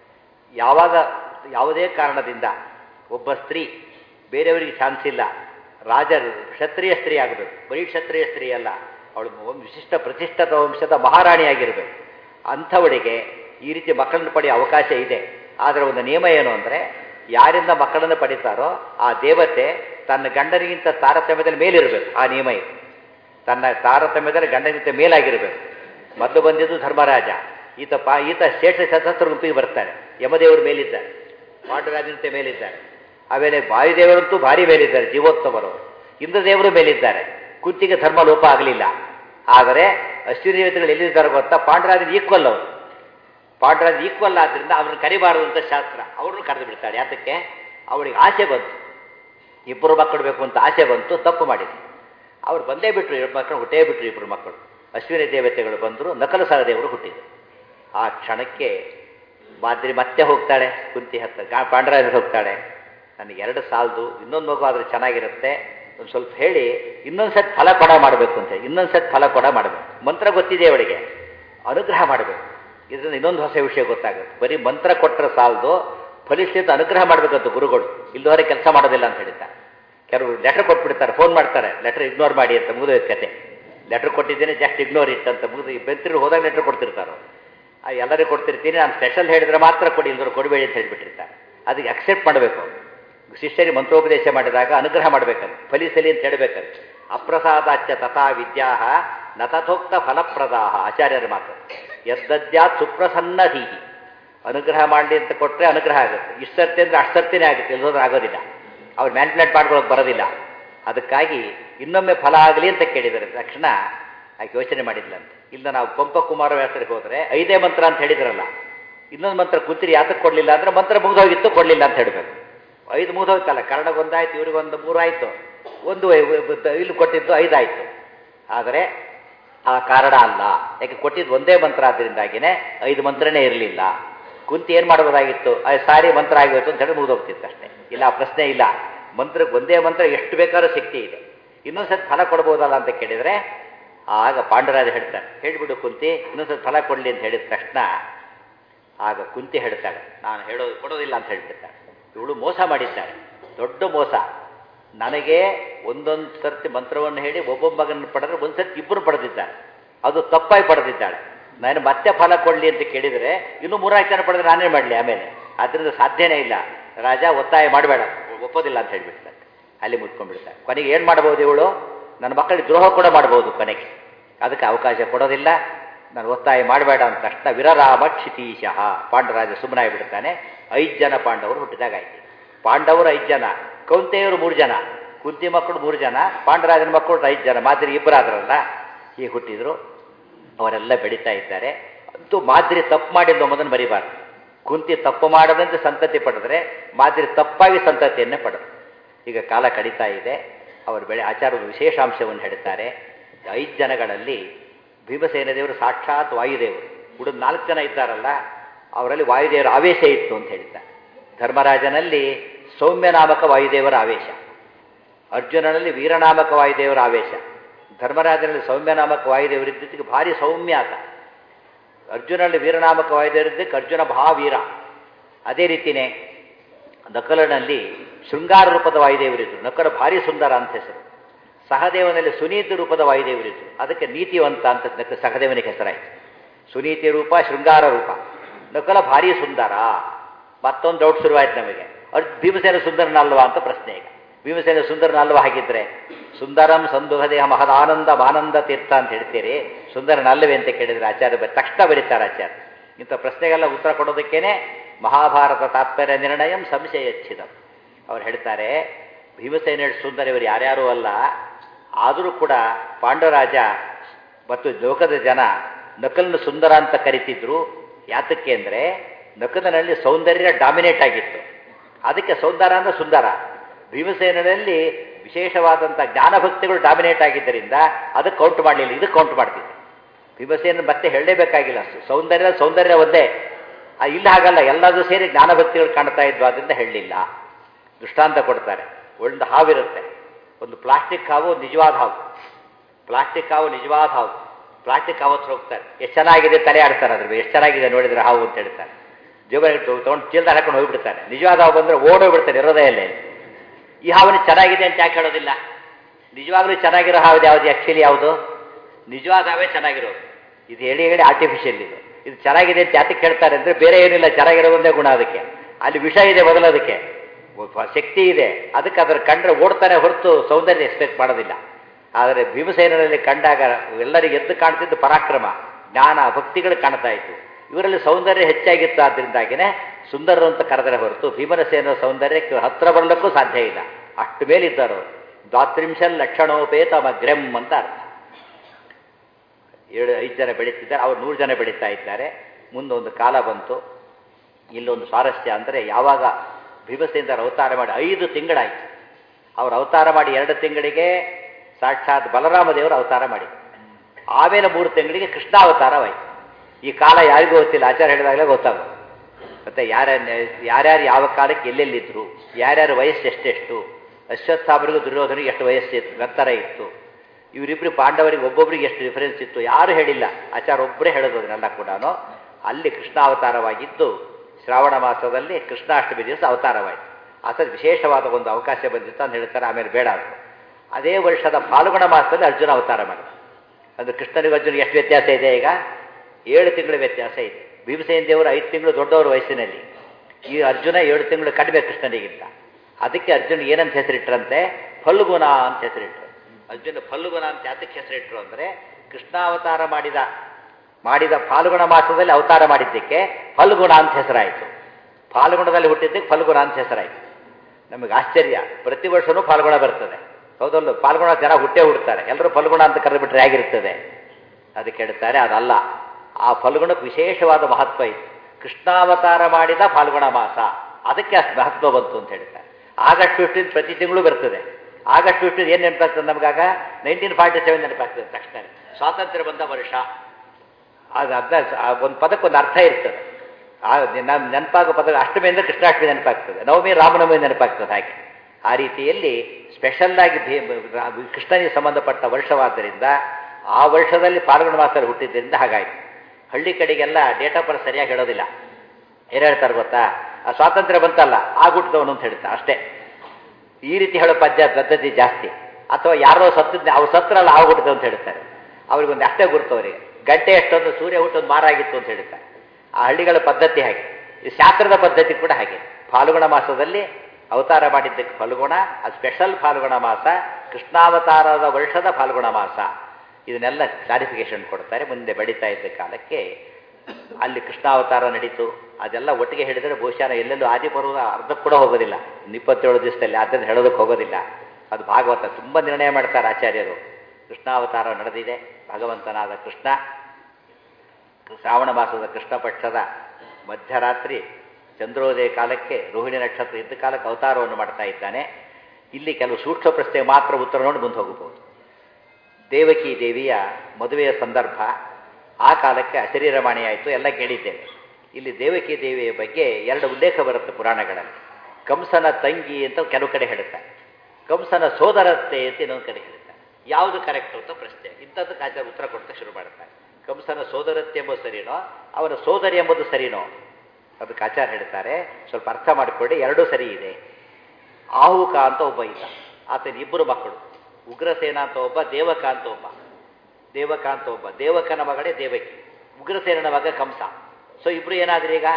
[SPEAKER 1] ಯಾವಾಗ ಯಾವುದೇ ಕಾರಣದಿಂದ ಒಬ್ಬ ಸ್ತ್ರೀ ಬೇರೆಯವರಿಗೆ ಚಾನ್ಸ್ ಇಲ್ಲ ರಾಜರು ಕ್ಷತ್ರಿಯ ಸ್ತ್ರೀ ಆಗಬೇಕು ಬರೀ ಕ್ಷತ್ರಿಯ ಸ್ತ್ರೀ ಅಲ್ಲ ಅವಳು ಒಂದು ವಿಶಿಷ್ಟ ಪ್ರತಿಷ್ಠಿತ ವಂಶದ ಮಹಾರಾಣಿಯಾಗಿರಬೇಕು ಅಂಥವಳಿಗೆ ಈ ರೀತಿ ಮಕ್ಕಳನ್ನು ಪಡೆಯೋ ಅವಕಾಶ ಇದೆ ಆದರೆ ಒಂದು ನಿಯಮ ಏನು ಅಂದರೆ ಯಾರಿಂದ ಮಕ್ಕಳನ್ನು ಪಡಿತಾರೋ ಆ ದೇವತೆ ತನ್ನ ಗಂಡನಿಗಿಂತ ತಾರತಮ್ಯದಲ್ಲಿ ಮೇಲಿರಬೇಕು ಆ ನಿಯಮ ಇದೆ ತನ್ನ ತಾರತಮ್ಯದಲ್ಲಿ ಗಂಡನಿಗಿಂತ ಮೇಲಾಗಿರಬೇಕು ಮೊದಲು ಬಂದಿದ್ದು ಧರ್ಮರಾಜ ಈತ ಪಾ ಈತ ಶ್ರೇಷ್ಠ ಸತಸ್ತ್ರ ಗುಂಪಿಗೆ ಬರ್ತಾರೆ ಯಮದೇವರು ಮೇಲಿದ್ದಾರೆ ಪಾಂಡುರಾಜನಂತೆ ಮೇಲಿದ್ದಾರೆ ಆಮೇಲೆ ವಾಯುದೇವರಂತೂ ಭಾರಿ ಮೇಲಿದ್ದಾರೆ ಜೀವೋತ್ತಮರವರು ಇಂದ್ರದೇವರು ಮೇಲಿದ್ದಾರೆ ಕುಂತಿಗೆ ಧರ್ಮ ಲೋಪ ಆಗಲಿಲ್ಲ ಆದರೆ ಅಶ್ವಿನಿ ದೇವತೆಗಳು ಎಲ್ಲಿದ್ದಾರೆ ಗೊತ್ತಾ ಪಾಂಡುರಾಜನ ಈಕ್ವಲ್ ಅವರು ಪಾಂಡುರಾಜ ಈಕ್ವಲ್ ಆದ್ರಿಂದ ಅವ್ರನ್ನ ಕರಿಬಾರದು ಅಂತ ಶಾಸ್ತ್ರ ಅವ್ರನ್ನ ಕರೆದು ಬಿಡ್ತಾಳೆ ಯಾತಕ್ಕೆ ಅವಳಿಗೆ ಆಸೆ ಬಂತು ಇಬ್ಬರು ಮಕ್ಕಳು ಬೇಕು ಅಂತ ಆಸೆ ಬಂತು ತಪ್ಪು ಮಾಡಿದ್ರು ಅವ್ರು ಬಂದೇ ಬಿಟ್ರು ಎರಡು ಮಕ್ಕಳು ಹುಟ್ಟೇ ಬಿಟ್ರು ಇಬ್ಬರು ಮಕ್ಕಳು ಅಶ್ವಿನಿ ದೇವತೆಗಳು ಬಂದರು ನಕಲು ಸಹದೇವರು ಹುಟ್ಟಿದ್ರು ಆ ಕ್ಷಣಕ್ಕೆ ಮಾದ್ರಿ ಮತ್ತೆ ಹೋಗ್ತಾಳೆ ಕುಂತಿ ಹತ್ತ ಗಾ ಪಾಂಡರಾಜ ಹೋಗ್ತಾಳೆ ನನಗೆ ಎರಡು ಸಾಲದು ಇನ್ನೊಂದು ಮಗು ಆದರೆ ಚೆನ್ನಾಗಿರುತ್ತೆ ಒಂದು ಸ್ವಲ್ಪ ಹೇಳಿ ಇನ್ನೊಂದು ಸತ್ ಫಲ ಕೊಡ ಮಾಡಬೇಕು ಅಂತ ಇನ್ನೊಂದು ಸತ್ ಫಲ ಕೊಡ ಮಾಡಬೇಕು ಮಂತ್ರ ಗೊತ್ತಿದೆ ಅವಳಿಗೆ ಅನುಗ್ರಹ ಮಾಡಬೇಕು ಇದರಿಂದ ಇನ್ನೊಂದು ಹೊಸ ವಿಷಯ ಗೊತ್ತಾಗುತ್ತೆ ಬರೀ ಮಂತ್ರ ಕೊಟ್ಟರೆ ಸಾಲದು ಫಲಿಸಿದ ಅನುಗ್ರಹ ಮಾಡಬೇಕಂತ ಗುರುಗಳು ಇಲ್ಲದವರೆ ಕೆಲಸ ಮಾಡೋದಿಲ್ಲ ಅಂತ ಹೇಳ್ತಾರೆ ಕೆಲವರು ಲೆಟರ್ ಕೊಟ್ಬಿಡ್ತಾರೆ ಫೋನ್ ಮಾಡ್ತಾರೆ ಲೆಟರ್ ಇಗ್ನೋರ್ ಮಾಡಿ ಅಂತ ಮುಗಿದೋಯ್ತು ಕತೆ ಲೆಟರ್ ಕೊಟ್ಟಿದ್ದೇನೆ ಜಸ್ಟ್ ಇಗ್ನೋರ್ ಇಟ್ ಅಂತ ಮುಗಿದು ಬೆಂತಿರು ಹೋದಾಗ ಲೆಟರ್ ಕೊಡ್ತಿರ್ತಾರೆ ಅವ್ರು. ಆ ಎಲ್ಲರಿಗೂ ಕೊಡ್ತಿರ್ತೀನಿ ನಾನು ಸ್ಪೆಷಲ್ ಹೇಳಿದ್ರೆ ಮಾತ್ರ ಕೊಡಿ ಇಲ್ಲದ್ರು ಕೊಡಬೇಡಿ ಅಂತ ಹೇಳಿಬಿಟ್ಟಿರ್ತಾರೆ ಅದಕ್ಕೆ ಅಕ್ಸೆಪ್ಟ್ ಮಾಡಬೇಕು ಶಿಷ್ಯರಿಗೆ ಮಂತ್ರೋಪದೇಶ ಮಾಡಿದಾಗ ಅನುಗ್ರಹ ಮಾಡಬೇಕಂತ ಫಲಿಸಲಿ ಅಂತ ಹೇಳಬೇಕಂತ ಅಪ್ರಸಾದಾಚ್ಯ ತಥಾ ವಿದ್ಯಾ ನ ತಥೋಕ್ತ ಫಲಪ್ರದಾಹ ಆಚಾರ್ಯರ ಮಾತು ಯದ್ದದ್ಯಾತ್ ಸುಪ್ರಸನ್ನಧೀಹಿ ಅನುಗ್ರಹ ಮಾಡಲಿ ಅಂತ ಕೊಟ್ಟರೆ ಅನುಗ್ರಹ ಆಗುತ್ತೆ ಇಷ್ಟರ್ತಿ ಅಂದರೆ ಅಷ್ಟರ್ತಿನೇ ಆಗುತ್ತೆ ಇಲ್ಲೋದ್ರೆ ಆಗೋದಿಲ್ಲ ಅವ್ರು ಮ್ಯಾನ್ಪ್ಲೇಟ್ ಮಾಡ್ಕೊಳ್ಳೋಕೆ ಬರೋದಿಲ್ಲ ಅದಕ್ಕಾಗಿ ಇನ್ನೊಮ್ಮೆ ಫಲ ಆಗಲಿ ಅಂತ ಕೇಳಿದರೆ ತಕ್ಷಣ ಆಕೆ ಯೋಚನೆ ಮಾಡಿದ್ಲಂತೆ ಇಲ್ಲ ನಾವು ಪಂಪ ಕುಮಾರ ವ್ಯಾಸರಿಗೆ ಹೋದರೆ ಐದೇ ಮಂತ್ರ ಅಂತ ಹೇಳಿದ್ರಲ್ಲ ಇನ್ನೊಂದು ಮಂತ್ರ ಕುಂತಿರಿ ಯಾತಕ್ಕೆ ಕೊಡಲಿಲ್ಲ ಅಂದರೆ ಮಂತ್ರ ಮುಗಿದೋಗಿತ್ತು ಕೊಡಲಿಲ್ಲ ಅಂತ ಹೇಳಬೇಕು ಐದು ಮುಗಿದೋಗ್ತಲ್ಲ ಕನ್ನಡಗೊಂದಾಯ್ತು ಇವ್ರಿಗೊಂದು ಮೂರು ಆಯಿತು ಒಂದು ಇಲ್ಲಿ ಕೊಟ್ಟಿದ್ದು ಐದಾಯಿತು ಆದರೆ ಆ ಕಾರಣ ಅಲ್ಲ ಯಾಕೆ ಕೊಟ್ಟಿದ್ದು ಒಂದೇ ಮಂತ್ರ ಆದ್ದರಿಂದಾಗಿನೇ ಐದು ಮಂತ್ರನೇ ಇರಲಿಲ್ಲ ಕುಂತಿ ಏನು ಮಾಡ್ಬೋದಾಗಿತ್ತು ಅದು ಸಾರಿ ಮಂತ್ರ ಆಗಿತ್ತು ಅಂತ ಹೇಳಿ ಮುಗಿದೋಗ್ತಿತ್ತು ಅಷ್ಟೇ ಇಲ್ಲ ಆ ಪ್ರಶ್ನೆ ಇಲ್ಲ ಮಂತ್ರಕ್ಕೆ ಒಂದೇ ಮಂತ್ರ ಎಷ್ಟು ಬೇಕಾದ್ರೂ ಶಕ್ತಿ ಇದೆ ಇನ್ನೊಂದ್ಸತಿ ಫಲ ಕೊಡ್ಬೋದಲ್ಲ ಅಂತ ಕೇಳಿದರೆ ಆಗ ಪಾಂಡುರಾಜ ಹೇಳ್ತಾರೆ ಹೇಳಿಬಿಡು ಕುಂತಿ ಇನ್ನೊಂದ್ಸತಿ ಫಲ ಕೊಡಲಿ ಅಂತ ಹೇಳಿದ ತಕ್ಷಣ ಆಗ ಕುಂತಿ ಹೇಳ್ತಾಳೆ ನಾನು ಹೇಳೋದು ಕೊಡೋದಿಲ್ಲ ಅಂತ ಹೇಳ್ಬಿಡ್ತಾಳೆ ಇವಳು ಮೋಸ ಮಾಡಿದ್ದಾಳೆ ದೊಡ್ಡ ಮೋಸ ನನಗೆ ಒಂದೊಂದು ಸರ್ತಿ ಮಂತ್ರವನ್ನು ಹೇಳಿ ಒಬ್ಬೊಬ್ಬ ಮಗನ ಪಡೆದ್ರೆ ಒಂದು ಸರ್ತಿ ಇಬ್ಬರು ಪಡೆದಿದ್ದಾಳೆ ಅದು ತಪ್ಪಾಗಿ ಪಡೆದಿದ್ದಾಳೆ ನಾನು ಮತ್ತೆ ಫಲ ಕೊಡಲಿ ಅಂತ ಕೇಳಿದರೆ ಇನ್ನೂ ಮೂರಾರು ಜನ ಪಡೆದ್ರೆ ನಾನೇ ಮಾಡಲಿ ಆಮೇಲೆ ಅದರಿಂದ ಸಾಧ್ಯನೇ ಇಲ್ಲ ರಾಜ ಒತ್ತಾಯ ಮಾಡಬೇಡ ಒಪ್ಪೋದಿಲ್ಲ ಅಂತ ಹೇಳ್ಬಿಡ್ತಾರೆ ಅಲ್ಲಿ ಮುತ್ಕೊಂಡ್ಬಿಡ್ತಾರೆ ಕೊನೆಗೆ ಏನು ಮಾಡ್ಬೋದು ಇವಳು ನನ್ನ ಮಕ್ಕಳಿಗೆ ದ್ರೋಹ ಕೂಡ ಮಾಡ್ಬೋದು ಕೊನೆಗೆ ಅದಕ್ಕೆ ಅವಕಾಶ ಕೊಡೋದಿಲ್ಲ ನಾನು ಒತ್ತಾಯ ಮಾಡಬೇಡ ಅಂತ ತಕ್ಷಣ ವಿರರಾಮ ಕ್ಷಿತೀಶಃ ಪಾಂಡರಾಜ ಸುಮ್ಮನಾಗಿ ಬಿಡ್ತಾನೆ ಐದು ಜನ ಪಾಂಡವರು ಹುಟ್ಟಿದಾಗ ಆಯ್ತು ಪಾಂಡವರು ಐದು ಜನ ಕೌಂತೆಯವರು ಮೂರು ಜನ ಕುಂತಿ ಮಕ್ಕಳು ಮೂರು ಜನ ಪಾಂಡರಾಜನ ಮಕ್ಕಳು ಐದು ಜನ ಮಾದರಿ ಇಬ್ಬರಾದ್ರಲ್ಲ ಹೀಗೆ ಹುಟ್ಟಿದ್ರು ಅವರೆಲ್ಲ ಬೆಳೀತಾ ಇದ್ದಾರೆ ಅಂತೂ ಮಾದ್ರಿ ತಪ್ಪು ಮಾಡಿದ್ದು ಮೊದಲು ಮರಿಬಾರ್ದು ಕುಂತಿ ತಪ್ಪು ಮಾಡದಂತೆ ಸಂತತಿ ಪಡೆದ್ರೆ ಮಾದ್ರಿ ತಪ್ಪಾಗಿ ಸಂತತಿಯನ್ನೇ ಪಡೆದು ಈಗ ಕಾಲ ಕಡಿತಾ ಇದೆ ಅವರು ಬೆಳೆ ಆಚಾರದ ವಿಶೇಷಾಂಶವನ್ನು ಹೇಳ್ತಾರೆ ಐದು ಜನಗಳಲ್ಲಿ ಭೀಮಸೇನ ದೇವರು ಸಾಕ್ಷಾತ್ ವಾಯುದೇವರು ಉಳಿದ ನಾಲ್ಕು ಜನ ಇದ್ದಾರಲ್ಲ ಅವರಲ್ಲಿ ವಾಯುದೇವರ ಆವೇಶ ಇತ್ತು ಅಂತ ಹೇಳ್ತಾರೆ ಧರ್ಮರಾಜನಲ್ಲಿ ಸೌಮ್ಯ ನಾಮಕ ವಾಯುದೇವರ ಆವೇಶ ಅರ್ಜುನನಲ್ಲಿ ವೀರನಾಮಕ ವಾಯುದೇವರ ಆವೇಶ ಧರ್ಮರಾಜನಲ್ಲಿ ಸೌಮ್ಯ ನಾಮಕ ವಾಯುದೇವರಿದ್ದಕ್ಕೆ ಭಾರಿ ಸೌಮ್ಯ ಆತ ಅರ್ಜುನಲ್ಲಿ ವೀರನಾಮಕ ವಾಯುದೇವರಿದ್ದಕ್ಕೆ ಅರ್ಜುನ ಭಾವೀರ ಅದೇ ರೀತಿಯೇ ನಕಲನಲ್ಲಿ ಶೃಂಗಾರ ರೂಪದ ವಾಯುದೇವರಿದ್ದರು ನಕಲ ಭಾರಿ ಸುಂದರ ಅಂತ ಹೆಸರು ಸಹದೇವನಲ್ಲಿ ಸುನೀತಿ ರೂಪದ ವಾಯುದೇವರಿದ್ದರು ಅದಕ್ಕೆ ನೀತಿವಂತ ಅಂತ ನಕ ಸಹದೇವನಿಗೆ ಹೆಸರಾಯಿತು ಸುನೀತಿ ರೂಪ ಶೃಂಗಾರ ರೂಪ ನಕಲ ಭಾರಿ ಸುಂದರ ಮತ್ತೊಂದು ಡೌಟ್ ಶುರುವಾಯ್ತು ನಮಗೆ ಅರ್ಜ್ ಭೀಮಸೇನ ಸುಂದರನಲ್ವಾ ಅಂತ ಪ್ರಶ್ನೆ ಈಗ ಭೀಮಸೇನ ಸುಂದರನಲ್ವಾ ಹಾಗಿದ್ರೆ ಸುಂದರಂ ಸಂದುಹದೇಹ ಮಹದಾನಂದ ಮಾನಂದ ತೀರ್ಥ ಅಂತ ಹೇಳ್ತೀರಿ ಸುಂದರನಲ್ಲವೇ ಅಂತ ಕೇಳಿದ್ರೆ ಆಚಾರ್ಯ ಬರೀ ತಕ್ಷಣ ಬರೀತಾರೆ ಆಚಾರ್ಯ ಇಂಥ ಪ್ರಶ್ನೆಗೆಲ್ಲ ಉತ್ತರ ಕೊಡೋದಕ್ಕೇನೆ ಮಹಾಭಾರತ ತಾತ್ಪರ್ಯ ನಿರ್ಣಯಂ ಸಂಶಯಚ್ಛಿದಂ ಅವ್ರು ಹೇಳ್ತಾರೆ ಭೀಮಸೇನ ಸುಂದರ ಇವರು ಯಾರ್ಯಾರೂ ಅಲ್ಲ ಆದರೂ ಕೂಡ ಪಾಂಡವರಾಜ ಮತ್ತು ಲೋಕದ ಜನ ನಕಲನ್ನು ಸುಂದರ ಅಂತ ಕರಿತಿದ್ರು ಯಾತಕ್ಕೆ ಅಂದರೆ ನಕಲನಲ್ಲಿ ಸೌಂದರ್ಯ ಡಾಮಿನೇಟ್ ಆಗಿತ್ತು ಅದಕ್ಕೆ ಸೌಂದರ್ಯ ಅಂದರೆ ಸುಂದರ ಭೀಮಸೇನಲ್ಲಿ ವಿಶೇಷವಾದಂಥ ಜ್ಞಾನಭಕ್ತಿಗಳು ಡಾಮಿನೇಟ್ ಆಗಿದ್ದರಿಂದ ಅದಕ್ಕೆ ಕೌಂಟ್ ಮಾಡಲಿಲ್ಲ ಇದಕ್ಕೆ ಕೌಂಟ್ ಮಾಡ್ತಿದ್ರು ಭೀಮಸೇನ ಮತ್ತೆ ಹೇಳಲೇಬೇಕಾಗಿಲ್ಲ ಸೌಂದರ್ಯ ಸೌಂದರ್ಯ ಒಂದೇ ಇಲ್ಲಿ ಹಾಗಲ್ಲ ಎಲ್ಲದೂ ಸೇರಿ ಜ್ಞಾನಭಕ್ತಿಗಳು ಕಾಣ್ತಾ ಇದ್ವು ಅದರಿಂದ ಹೇಳಲಿಲ್ಲ ದೃಷ್ಟಾಂತ ಕೊಡ್ತಾರೆ ಒಂದು ಹಾವಿರುತ್ತೆ ಒಂದು ಪ್ಲಾಸ್ಟಿಕ್ ಹಾವು ನಿಜವಾದ ಹಾವು ಪ್ಲಾಸ್ಟಿಕ್ ಹಾವು ನಿಜವಾದ ಹಾವು ಪ್ಲಾಸ್ಟಿಕ್ ಹಾವು ಹತ್ರ ಹೋಗ್ತಾರೆ ಎಷ್ಟು ಚೆನ್ನಾಗಿದೆ ತಲೆ ಆಡ್ತಾರೆ ಅದ್ರ ಎಷ್ಟು ಚೆನ್ನಾಗಿದೆ ನೋಡಿದ್ರೆ ಹಾವು ಅಂತ ಹೇಳ್ತಾರೆ ಜೀವ ತೊಗೊಂಡು ಚೀಲ್ದ ಹಾಕೊಂಡು ಹೋಗ್ಬಿಡ್ತಾರೆ ನಿಜವಾದ ಹಾವು ಬಂದರೆ ಓಡೋಗ್ಬಿಡ್ತಾರೆ ಇರೋದೇ ಅಲ್ಲೇ ಈ ಹಾವನ್ನ ಚೆನ್ನಾಗಿದೆ ಅಂತ ಯಾಕೆ ಹೇಳೋದಿಲ್ಲ ನಿಜವಾಗ್ಲೂ ಚೆನ್ನಾಗಿರೋ ಹಾವು ಯಾವುದು ಆ್ಯಕ್ಚುಲಿ ಯಾವುದು ನಿಜವಾದ ಹಾವೇ ಚೆನ್ನಾಗಿರೋದು ಇದು ಹೇಳಿ ಹೇಳಿ ಆರ್ಟಿಫಿಷಿಯಲ್ ಇದು ಇದು ಚೆನ್ನಾಗಿದೆ ಅಂತ ಯಾತಕ್ಕೆ ಹೇಳ್ತಾರೆ ಅಂದರೆ ಬೇರೆ ಏನಿಲ್ಲ ಚೆನ್ನಾಗಿರೋದೊಂದೇ ಗುಣ ಅದಕ್ಕೆ ಅಲ್ಲಿ ವಿಷ ಇದೆ ಮೊದಲದಕ್ಕೆ ಶಕ್ತಿ ಇದೆ ಅದಕ್ಕೆ ಅದರ ಕಂಡ್ರೆ ಓಡ್ತಾನೆ ಹೊರತು ಸೌಂದರ್ಯ ಎಕ್ಸ್ಪೆಕ್ಟ್ ಮಾಡೋದಿಲ್ಲ ಆದರೆ ಭೀಮಸೇನಲ್ಲಿ ಕಂಡಾಗ ಎಲ್ಲರಿಗೆ ಎದ್ದು ಕಾಣ್ತಿದ್ದು ಪರಾಕ್ರಮ ಜ್ಞಾನ ಭಕ್ತಿಗಳು ಕಾಣ್ತಾ ಇತ್ತು ಇವರಲ್ಲಿ ಸೌಂದರ್ಯ ಹೆಚ್ಚಾಗಿತ್ತು ಆದ್ದರಿಂದಾಗಿನೇ ಸುಂದರರು ಅಂತ ಕರೆದರೆ ಹೊರತು ಭೀಮನಸೇನ ಸೌಂದರ್ಯಕ್ಕೆ ಹತ್ರ ಬರಲಿಕ್ಕೂ ಸಾಧ್ಯ ಇಲ್ಲ ಅಷ್ಟು ಮೇಲಿದ್ದರು ದ್ವಾತ್ರಿಂಶಲ್ ಲಕ್ಷಣೋಪೇತ ಮಗ್ರೆಮ್ ಅಂತ ಅರ್ಥ ಏಳು ಐದು ಜನ ಬೆಳೀತಿದ್ದಾರೆ ಅವ್ರು ನೂರು ಜನ ಬೆಳೀತಾ ಇದ್ದಾರೆ ಮುಂದೊಂದು ಕಾಲ ಬಂತು ಇಲ್ಲೊಂದು ಸ್ವಾರಸ್ಯ ಅಂದರೆ ಯಾವಾಗ ಭೀಮಸೇನರ ಅವತಾರ ಮಾಡಿ ಐದು ತಿಂಗಳಾಯಿತು ಅವರು ಅವತಾರ ಮಾಡಿ ಎರಡು ತಿಂಗಳಿಗೆ ಸಾಕ್ಷಾತ್ ಬಲರಾಮ ದೇವರು ಅವತಾರ ಮಾಡಿ ಆಮೇಲೆ ಮೂರು ತಿಂಗಳಿಗೆ ಕೃಷ್ಣಾವತಾರವಾಯಿತು ಈ ಕಾಲ ಯಾರಿಗೂ ಗೊತ್ತಿಲ್ಲ ಆಚಾರ ಹೇಳಿದಾಗಲೇ ಗೊತ್ತಾಗೋದು ಮತ್ತು ಯಾರ ಯಾರ್ಯಾರು ಯಾವ ಕಾಲಕ್ಕೆ ಎಲ್ಲೆಲ್ಲಿದ್ದರು ಯಾರ್ಯಾರ ವಯಸ್ಸು ಎಷ್ಟೆಷ್ಟು ಅಶ್ವತ್ಥಾಮರಿಗೂ ದುರ್ಯೋಧನಿಗೆ ಎಷ್ಟು ವಯಸ್ಸಿತ್ತು ನಂತರ ಇತ್ತು ಇವರಿಬ್ಬರು ಪಾಂಡವರಿಗೆ ಒಬ್ಬೊಬ್ಬರಿಗೆ ಎಷ್ಟು ಡಿಫರೆನ್ಸ್ ಇತ್ತು ಯಾರು ಹೇಳಿಲ್ಲ ಆಚಾರ ಒಬ್ಬರೇ ಹೇಳೋದು ಅದನ್ನೆಲ್ಲ ಕೂಡ ಅಲ್ಲಿ ಕೃಷ್ಣಾವತಾರವಾಗಿದ್ದು ಶ್ರಾವಣ ಮಾಸದಲ್ಲಿ ಕೃಷ್ಣಾಷ್ಟಮಿ ದಿವಸ ಅವತಾರವಾಯಿತು ಅಸಲು ವಿಶೇಷವಾದ ಒಂದು ಅವಕಾಶ ಬಂದಿತ್ತು ಅಂತ ಹೇಳ್ತಾರೆ ಆಮೇಲೆ ಬೇಡ ಅದು ಅದೇ ವರ್ಷದ ಫಾಲ್ಗುಣ ಮಾಸದಲ್ಲಿ ಅರ್ಜುನ ಅವತಾರ ಮಾಡಿದ ಅಂದರೆ ಕೃಷ್ಣನಿಗೆ ಅರ್ಜುನ ಎಷ್ಟು ವ್ಯತ್ಯಾಸ ಇದೆ ಈಗ ಏಳು ತಿಂಗಳ ವ್ಯತ್ಯಾಸ ಇದೆ ಭೀಮಸೇನ ದೇವರು ಐದು ತಿಂಗಳು ದೊಡ್ಡವರು ವಯಸ್ಸಿನಲ್ಲಿ ಈ ಅರ್ಜುನ ಏಳು ತಿಂಗಳು ಕಡಿಮೆ ಕೃಷ್ಣನಿಗಿಂತ ಅದಕ್ಕೆ ಅರ್ಜುನ ಏನಂತ ಹೆಸರಿಟ್ರಂತೆ ಫಲ್ಗುಣ ಅಂತ ಹೆಸರಿಟ್ರು ಅರ್ಜುನ ಫಲ್ಗುಣ ಅಂತ ಯಾತಕ್ಕೆ ಹೆಸರಿಟ್ರು ಅಂದರೆ ಕೃಷ್ಣಾವತಾರ ಮಾಡಿದ ಮಾಡಿದ ಫಾಲ್ಗುಣ ಮಾಸದಲ್ಲಿ ಅವತಾರ ಮಾಡಿದ್ದಕ್ಕೆ ಫಲ್ಗುಣ ಅಂತ ಹೆಸರಾಯಿತು ಫಾಲ್ಗುಣದಲ್ಲಿ ಹುಟ್ಟಿದ್ದಕ್ಕೆ ಫಲ್ಗುಣ ಅಂತ ಹೆಸರಾಯಿತು ನಮಗೆ ಆಶ್ಚರ್ಯ ಪ್ರತಿ ವರ್ಷವೂ ಫಾಲ್ಗುಣ ಬರ್ತದೆ ಹೌದಲ್ಲ ಫಾಲ್ಗುಣ ಜನ ಹುಟ್ಟೇ ಹುಡ್ತಾರೆ ಎಲ್ಲರೂ ಫಲ್ಗುಣ ಅಂತ ಕರೆದುಬಿಟ್ರೆ ಹೇಗಿರ್ತದೆ ಅದಕ್ಕೆ ಹೇಳ್ತಾರೆ ಅದಲ್ಲ ಆ ಫಲ್ಗುಣಕ್ಕೆ ವಿಶೇಷವಾದ ಮಹತ್ವ ಇತ್ತು ಕೃಷ್ಣಾವತಾರ ಮಾಡಿದ ಫಾಲ್ಗುಣ ಮಾಸ ಅದಕ್ಕೆ ಅಷ್ಟು ಮಹತ್ವ ಬಂತು ಅಂತ ಹೇಳ್ತಾರೆ ಆಗಸ್ಟ್ ಫಿಫ್ಟೀನ್ ಪ್ರತಿ ತಿಂಗಳು ಬರ್ತದೆ ಆಗಸ್ಟ್ ಫಿಫ್ಟೀನ್ ಏನು ನೆನಪಾಗ್ತದೆ ನಮಗಾಗ ನೈನ್ಟೀನ್ ಫಾರ್ಟಿ ಸೆವೆನ್ ನೆನಪಾಗ್ತದೆ ತಕ್ಷಣ ಸ್ವಾತಂತ್ರ್ಯ ಬಂದ ವರ್ಷ ಅದು ಅರ್ಧ ಒಂದು ಪದಕ್ಕೊಂದು ಅರ್ಥ ಇರ್ತದೆ ನಮ್ಮ ನೆನಪಾಗೋ ಪದ ಅಷ್ಟಮಿ ಅಂದರೆ ಕೃಷ್ಣಾಷ್ಟಮಿ ನೆನಪಾಗ್ತದೆ ನವಮಿ ರಾಮನವಮಿ ನೆನಪಾಗ್ತದೆ ಹಾಗೆ ಆ ರೀತಿಯಲ್ಲಿ ಸ್ಪೆಷಲ್ಲಾಗಿ ಕೃಷ್ಣನಿಗೆ ಸಂಬಂಧಪಟ್ಟ ವರ್ಷವಾದ್ದರಿಂದ ಆ ವರ್ಷದಲ್ಲಿ ಪಾಲ್ಗೊಣ ಮಾಸದಲ್ಲಿ ಹುಟ್ಟಿದ್ದರಿಂದ ಹಾಗಾಯಿತು ಹಳ್ಳಿ ಕಡೆಗೆಲ್ಲ ಡೇಟ್ ಆಫ್ ಬರ್ತ್ ಸರಿಯಾಗಿ ಹೇಳೋದಿಲ್ಲ ಏನು ಹೇಳ್ತಾರೆ ಗೊತ್ತಾ ಆ ಸ್ವಾತಂತ್ರ್ಯ ಬಂತಲ್ಲ ಆಗ್ಬಿಟ್ಟದವನು ಅಂತ ಹೇಳ್ತಾರೆ ಅಷ್ಟೇ ಈ ರೀತಿ ಹೇಳೋ ಪದ್ಯ ಪದ್ಧತಿ ಜಾಸ್ತಿ ಅಥವಾ ಯಾರೋ ಸತ್ತಿದ್ದೆ ಅವ್ರು ಸತ್ರಲ್ಲ ಆಗ್ಬಿಟ್ಟದು ಅಂತ ಹೇಳ್ತಾರೆ ಅವ್ರಿಗೊಂದು ಅಷ್ಟೇ ಗುರುತು ಅವರಿಗೆ ಗಂಟೆ ಎಷ್ಟೊಂದು ಸೂರ್ಯ ಹುಟ್ಟೊಂದು ಮಾರ ಆಗಿತ್ತು ಅಂತ ಹೇಳ್ತಾರೆ ಆ ಹಳ್ಳಿಗಳ ಪದ್ಧತಿ ಹಾಗೆ ಈ ಶಾಸ್ತ್ರದ ಪದ್ಧತಿ ಕೂಡ ಹಾಗೆ ಫಾಲ್ಗುಣ ಮಾಸದಲ್ಲಿ ಅವತಾರ ಮಾಡಿದ್ದಕ್ಕೆ ಫಲ್ಗುಣ ಅದು ಸ್ಪೆಷಲ್ ಫಾಲ್ಗುಣ ಮಾಸ ಕೃಷ್ಣಾವತಾರದ ವರ್ಷದ ಫಾಲ್ಗುಣ ಮಾಸ ಇದನ್ನೆಲ್ಲ ಕ್ಲಾರಿಫಿಕೇಶನ್ ಕೊಡ್ತಾರೆ ಮುಂದೆ ಬೆಳೀತಾ ಇದ್ದ ಕಾಲಕ್ಕೆ ಅಲ್ಲಿ ಕೃಷ್ಣಾವತಾರ ನಡೀತು ಅದೆಲ್ಲ ಒಟ್ಟಿಗೆ ಹೇಳಿದರೆ ಬಹುಶಃ ಎಲ್ಲೆಲ್ಲೂ ಆದಿಪರ್ವದ ಅರ್ಧಕ್ಕೆ ಕೂಡ ಹೋಗೋದಿಲ್ಲ ಇಪ್ಪತ್ತೇಳು ದಿವಸದಲ್ಲಿ ಆದ್ದರಿಂದ ಹೇಳೋದಕ್ಕೆ ಹೋಗೋದಿಲ್ಲ ಅದು ಭಾಗವತ ತುಂಬ ನಿರ್ಣಯ ಮಾಡ್ತಾರೆ ಆಚಾರ್ಯರು ಕೃಷ್ಣಾವತಾರ ನಡೆದಿದೆ ಭಗವಂತನಾದ ಕೃಷ್ಣ ಶ್ರಾವಣ ಮಾಸದ ಕೃಷ್ಣ ಪಕ್ಷದ ಮಧ್ಯರಾತ್ರಿ ಚಂದ್ರೋದಯ ಕಾಲಕ್ಕೆ ರೋಹಿಣಿ ನಕ್ಷತ್ರ ಇದ್ದ ಕಾಲಕ್ಕೆ ಅವತಾರವನ್ನು ಮಾಡ್ತಾ ಇದ್ದಾನೆ ಇಲ್ಲಿ ಕೆಲವು ಸೂಕ್ಷ್ಮ ಪ್ರಶ್ನೆಗೆ ಮಾತ್ರ ಉತ್ತರ ನೋಡಿ ಮುಂದೆ ಹೋಗಬಹುದು ದೇವಕಿ ದೇವಿಯ ಮದುವೆಯ ಸಂದರ್ಭ ಆ ಕಾಲಕ್ಕೆ ಅಶರೀರವಾಣಿ ಆಯಿತು ಎಲ್ಲ ಕೇಳಿದ್ದೇವೆ ಇಲ್ಲಿ ದೇವಕಿ ದೇವಿಯ ಬಗ್ಗೆ ಎರಡು ಉಲ್ಲೇಖ ಬರುತ್ತೆ ಪುರಾಣಗಳಲ್ಲಿ ಕಂಸನ ತಂಗಿ ಅಂತ ಕೆಲವು ಕಡೆ ಹೇಳುತ್ತಾರೆ ಕಂಸನ ಸೋದರತ್ತೆ ಅಂತ ಇನ್ನೊಂದು ಕಡೆ ಹೇಳ್ತಾರೆ ಯಾವುದು ಕರೆಕ್ಟ್ ಅಂತ ಪ್ರಶ್ನೆ ಇಂಥದ್ದಕ್ಕೆ ಆಚಾರ ಉತ್ತರ ಕೊಡ್ತಾ ಶುರು ಮಾಡ್ತಾರೆ ಕಂಸನ ಸೋದರತ್ತೆ ಎಂಬುದು ಸರಿನೋ ಅವನ ಸೋದರಿ ಎಂಬುದು ಸರಿನೋ ಅದಕ್ಕೆ ಆಚಾರ ಹೇಳ್ತಾರೆ ಸ್ವಲ್ಪ ಅರ್ಥ ಮಾಡಿಕೊಳ್ಳಿ ಎರಡೂ ಸರಿ ಇದೆ ಆಹುಕ ಅಂತ ಒಬ್ಬ ಇದ್ದ ಆತನ ಇಬ್ಬರು ಮಕ್ಕಳು ಉಗ್ರಸೇನ ಅಂತ ಒಬ್ಬ ದೇವಕ ಅಂತ ಒಬ್ಬ ದೇವಕ ಅಂತ ಒಬ್ಬ ದೇವಕನ ಮಗಳೇ ದೇವಕಿ ಉಗ್ರಸೇನನ ಮಗ ಕಂಸ ಸೊ ಇಬ್ರು ಏನಾದ್ರೂ ಈಗ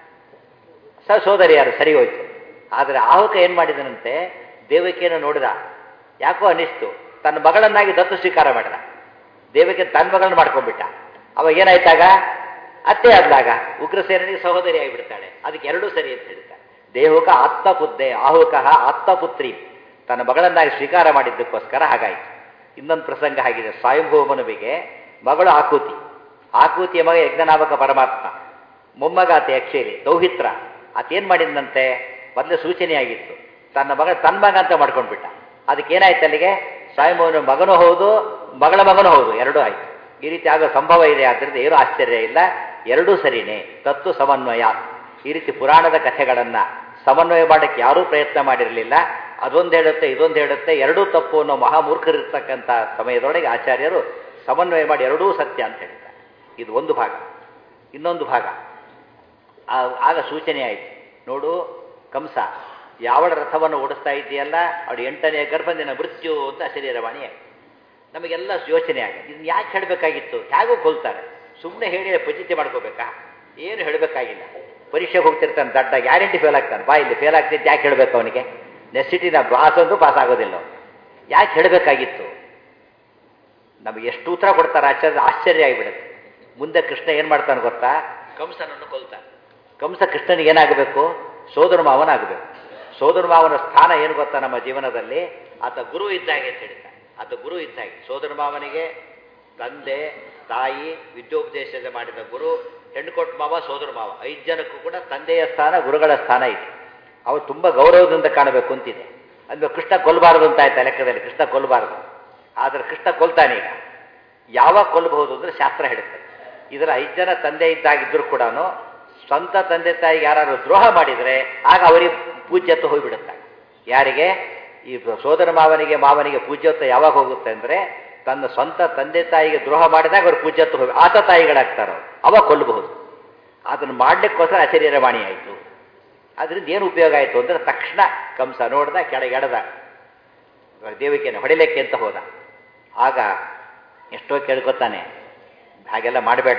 [SPEAKER 1] ಸ ಸೋದರಿಯಾರು ಸರಿ ಹೋಯ್ತು ಆದರೆ ಆಹುಕ ಏನು ಮಾಡಿದನಂತೆ ದೇವಕಿಯನ್ನು ನೋಡಿದ ಯಾಕೋ ಅನಿಸ್ತು ತನ್ನ ಮಗಳನ್ನಾಗಿ ದತ್ತು ಸ್ವೀಕಾರ ಮಾಡಿದ ದೇವಕ್ಕೆ ತನ್ನ ಮಗಳನ್ನ ಮಾಡ್ಕೊಂಡ್ಬಿಟ್ಟ ಅವಾಗ ಏನಾಯ್ತಾಗ ಅತ್ತೆ ಆದ್ಲಾಗ ಉಗ್ರಸೇನಿಗೆ ಸಹೋದರಿ ಆಗಿಬಿಡ್ತಾಳೆ ಅದಕ್ಕೆ ಎರಡೂ ಸರಿ ಅಂತ ಹೇಳ್ತಾರೆ ದೇಹುಕ ಆತ್ಮಪುದ್ದೆ ಆಹುಕ ಆತ್ಮಪುತ್ರಿ ತನ್ನ ಮಗಳನ್ನಾಗಿ ಸ್ವೀಕಾರ ಮಾಡಿದ್ದಕ್ಕೋಸ್ಕರ ಹಾಗಾಯಿತು ಇನ್ನೊಂದು ಪ್ರಸಂಗ ಆಗಿದೆ ಸ್ವಯಂಭೂಮನುವಿಗೆ ಮಗಳು ಆಕೂತಿ ಆಕೂತಿಯ ಮಗ ಯಜ್ಞನಾಮಕ ಪರಮಾತ್ಮ ಮೊಮ್ಮಗ ಆತ ಯಕ್ಷೇಲಿ ದೌಹಿತ್ರ ಆತೇನು ಮಾಡಿದಂತೆ ಮೊದಲೇ ಸೂಚನೆಯಾಗಿತ್ತು ತನ್ನ ಮಗ ತನ್ನ ಮಗ ಅಂತ ಮಾಡ್ಕೊಂಡ್ಬಿಟ್ಟ ಅದಕ್ಕೇನಾಯ್ತು ಅಲ್ಲಿಗೆ ಸ್ವಯಂಭೂವನ ಮಗನೂ ಹೌದು ಮಗಳ ಮಗನೂ ಹೌದು ಎರಡೂ ಆಯ್ತು ಈ ರೀತಿ ಆಗೋ ಸಂಭವ ಇದೆ ಆದ್ದರಿಂದ ಏನೂ ಆಶ್ಚರ್ಯ ಇಲ್ಲ ಎರಡೂ ಸರಿನೇ ತತ್ವ ಸಮನ್ವಯ ಈ ರೀತಿ ಪುರಾಣದ ಕಥೆಗಳನ್ನು ಸಮನ್ವಯ ಮಾಡೋಕ್ಕೆ ಯಾರೂ ಪ್ರಯತ್ನ ಮಾಡಿರಲಿಲ್ಲ ಅದೊಂದು ಹೇಳುತ್ತೆ ಇದೊಂದು ಹೇಳುತ್ತೆ ಎರಡೂ ತಪ್ಪು ಅನ್ನೋ ಮಹಾಮೂರ್ಖರಿರ್ತಕ್ಕಂಥ ಸಮಯದೊಳಗೆ ಆಚಾರ್ಯರು ಸಮನ್ವಯ ಮಾಡಿ ಎರಡೂ ಸತ್ಯ ಅಂತ ಹೇಳ್ತಾರೆ ಇದು ಒಂದು ಭಾಗ ಇನ್ನೊಂದು ಭಾಗ ಆಗ ಸೂಚನೆ ಆಯಿತು ನೋಡು ಕಂಸ ಯಾವಳ ರಥವನ್ನು ಓಡಿಸ್ತಾ ಇದೆಯಲ್ಲ ಅವಳು ಎಂಟನೇ ಗರ್ಭಂದಿನ ಮೃತ್ಯು ಅಂತ ಶರೀರವಾಣಿ ಆಯಿತು ನಮಗೆಲ್ಲ ಯೋಚನೆ ಆಗಿದೆ ಇದನ್ನ ಯಾಕೆ ಹೇಳಬೇಕಾಗಿತ್ತು ಹೇಗೂ ಕೊಲ್ತಾರೆ ಸುಮ್ಮನೆ ಹೇಳಿ ಪಚಿತಿ ಮಾಡ್ಕೋಬೇಕಾ ಏನು ಹೇಳಬೇಕಾಗಿಲ್ಲ ಪರೀಕ್ಷೆಗೆ ಹೋಗ್ತಿರ್ತಾನೆ ದಡ್ಡ ಗ್ಯಾರಂಟಿ ಫೇಲ್ ಆಗ್ತಾನೆ ಬಾ ಇಲ್ಲಿ ಫೇಲ್ ಆಗ್ತಿದ್ದು ಯಾಕೆ ಹೇಳಬೇಕು ಅವನಿಗೆ ನೆಸಿಟಿನ ಪಾಸ್ ಅಂತೂ ಪಾಸ್ ಆಗೋದಿಲ್ಲ ಯಾಕೆ ಹೇಳಬೇಕಾಗಿತ್ತು ನಮಗೆ ಎಷ್ಟು ಉತ್ತರ ಕೊಡ್ತಾರೆ ಆಶ್ಚರ್ಯ ಆಶ್ಚರ್ಯ ಆಗಿಬಿಡುತ್ತೆ ಮುಂದೆ ಕೃಷ್ಣ ಏನು ಮಾಡ್ತಾನೆ ಗೊತ್ತಾ ಕಂಸನನ್ನು ಕೊಲ್ತಾನೆ ಕಂಸ ಕೃಷ್ಣನಿಗೆ ಏನಾಗಬೇಕು ಸೋದರ ಮಾವನಾಗಬೇಕು ಸೋದರ ಮಾವನ ಸ್ಥಾನ ಏನು ಗೊತ್ತಾ ನಮ್ಮ ಜೀವನದಲ್ಲಿ ಆತ ಗುರು ಇದ್ದಾಗೆ ಅಂತ ಹೇಳ್ತಾನೆ ಆತ ಗುರು ಇದ್ದಾಗೆ ಸೋದರ ಮಾವನಿಗೆ ತಂದೆ ತಾಯಿ ವಿದ್ಯೋಪದೇಶ ಮಾಡಿದ ಗುರು ಹೆಣ್ಣು ಕೊಟ್ಟ ಮಾವ ಸೋದರ ಮಾವ ಐದು ಜನಕ್ಕೂ ಕೂಡ ತಂದೆಯ ಸ್ಥಾನ ಗುರುಗಳ ಸ್ಥಾನ ಇದೆ ಅವ್ರು ತುಂಬ ಗೌರವದಿಂದ ಕಾಣಬೇಕು ಅಂತಿದೆ ಅಂದ್ರೆ ಕೃಷ್ಣ ಕೊಲ್ಲಬಾರದು ಅಂತ ಆಯ್ತಾ ಲೆಕ್ಕದಲ್ಲಿ ಕೃಷ್ಣ ಕೊಲ್ಲಬಾರದು ಆದರೆ ಕೃಷ್ಣ ಕೊಲ್ತಾನೆ ಈಗ ಯಾವಾಗ ಕೊಲ್ಲಬಹುದು ಅಂದರೆ ಶಾಸ್ತ್ರ ಹೇಳುತ್ತೆ ಇದರ ಐದು ಜನ ತಂದೆ ಇದ್ದಾಗಿದ್ದರೂ ಕೂಡ ಸ್ವಂತ ತಂದೆ ತಾಯಿಗೆ ಯಾರು ದ್ರೋಹ ಮಾಡಿದರೆ ಆಗ ಅವರಿಗೆ ಪೂಜ್ಯತ್ವ ಹೋಗಿಬಿಡುತ್ತೆ ಯಾರಿಗೆ ಈ ಸೋದರ ಮಾವನಿಗೆ ಮಾವನಿಗೆ ಪೂಜ್ಯತ್ವ ಯಾವಾಗ ಹೋಗುತ್ತೆ ಅಂದರೆ ತನ್ನ ಸ್ವಂತ ತಂದೆ ತಾಯಿಗೆ ದ್ರೋಹ ಮಾಡಿದಾಗ ಅವ್ರು ಪೂಜ್ಯತ್ವ ಹೋಗಿ ಆತ ತಾಯಿಗಳಾಗ್ತಾರೋ ಅವಾಗ ಕೊಲ್ಲಬಹುದು ಅದನ್ನು ಮಾಡಲಿಕ್ಕೋಸ್ಕರ ಅಶರೀರವಾಣಿ ಆಯಿತು ಅದರಿಂದ ಏನು ಉಪಯೋಗ ಆಯಿತು ಅಂದರೆ ತಕ್ಷಣ ಕಂಸ ನೋಡ್ದ ಕೆಳಗೆಡದ ದೇವಿಕೆಯನ್ನು ಹೊಡಿಲಿಕ್ಕೆ ಅಂತ ಹೋದ ಆಗ ಎಷ್ಟೋ ಕೇಳ್ಕೊತಾನೆ ಹಾಗೆಲ್ಲ ಮಾಡಬೇಡ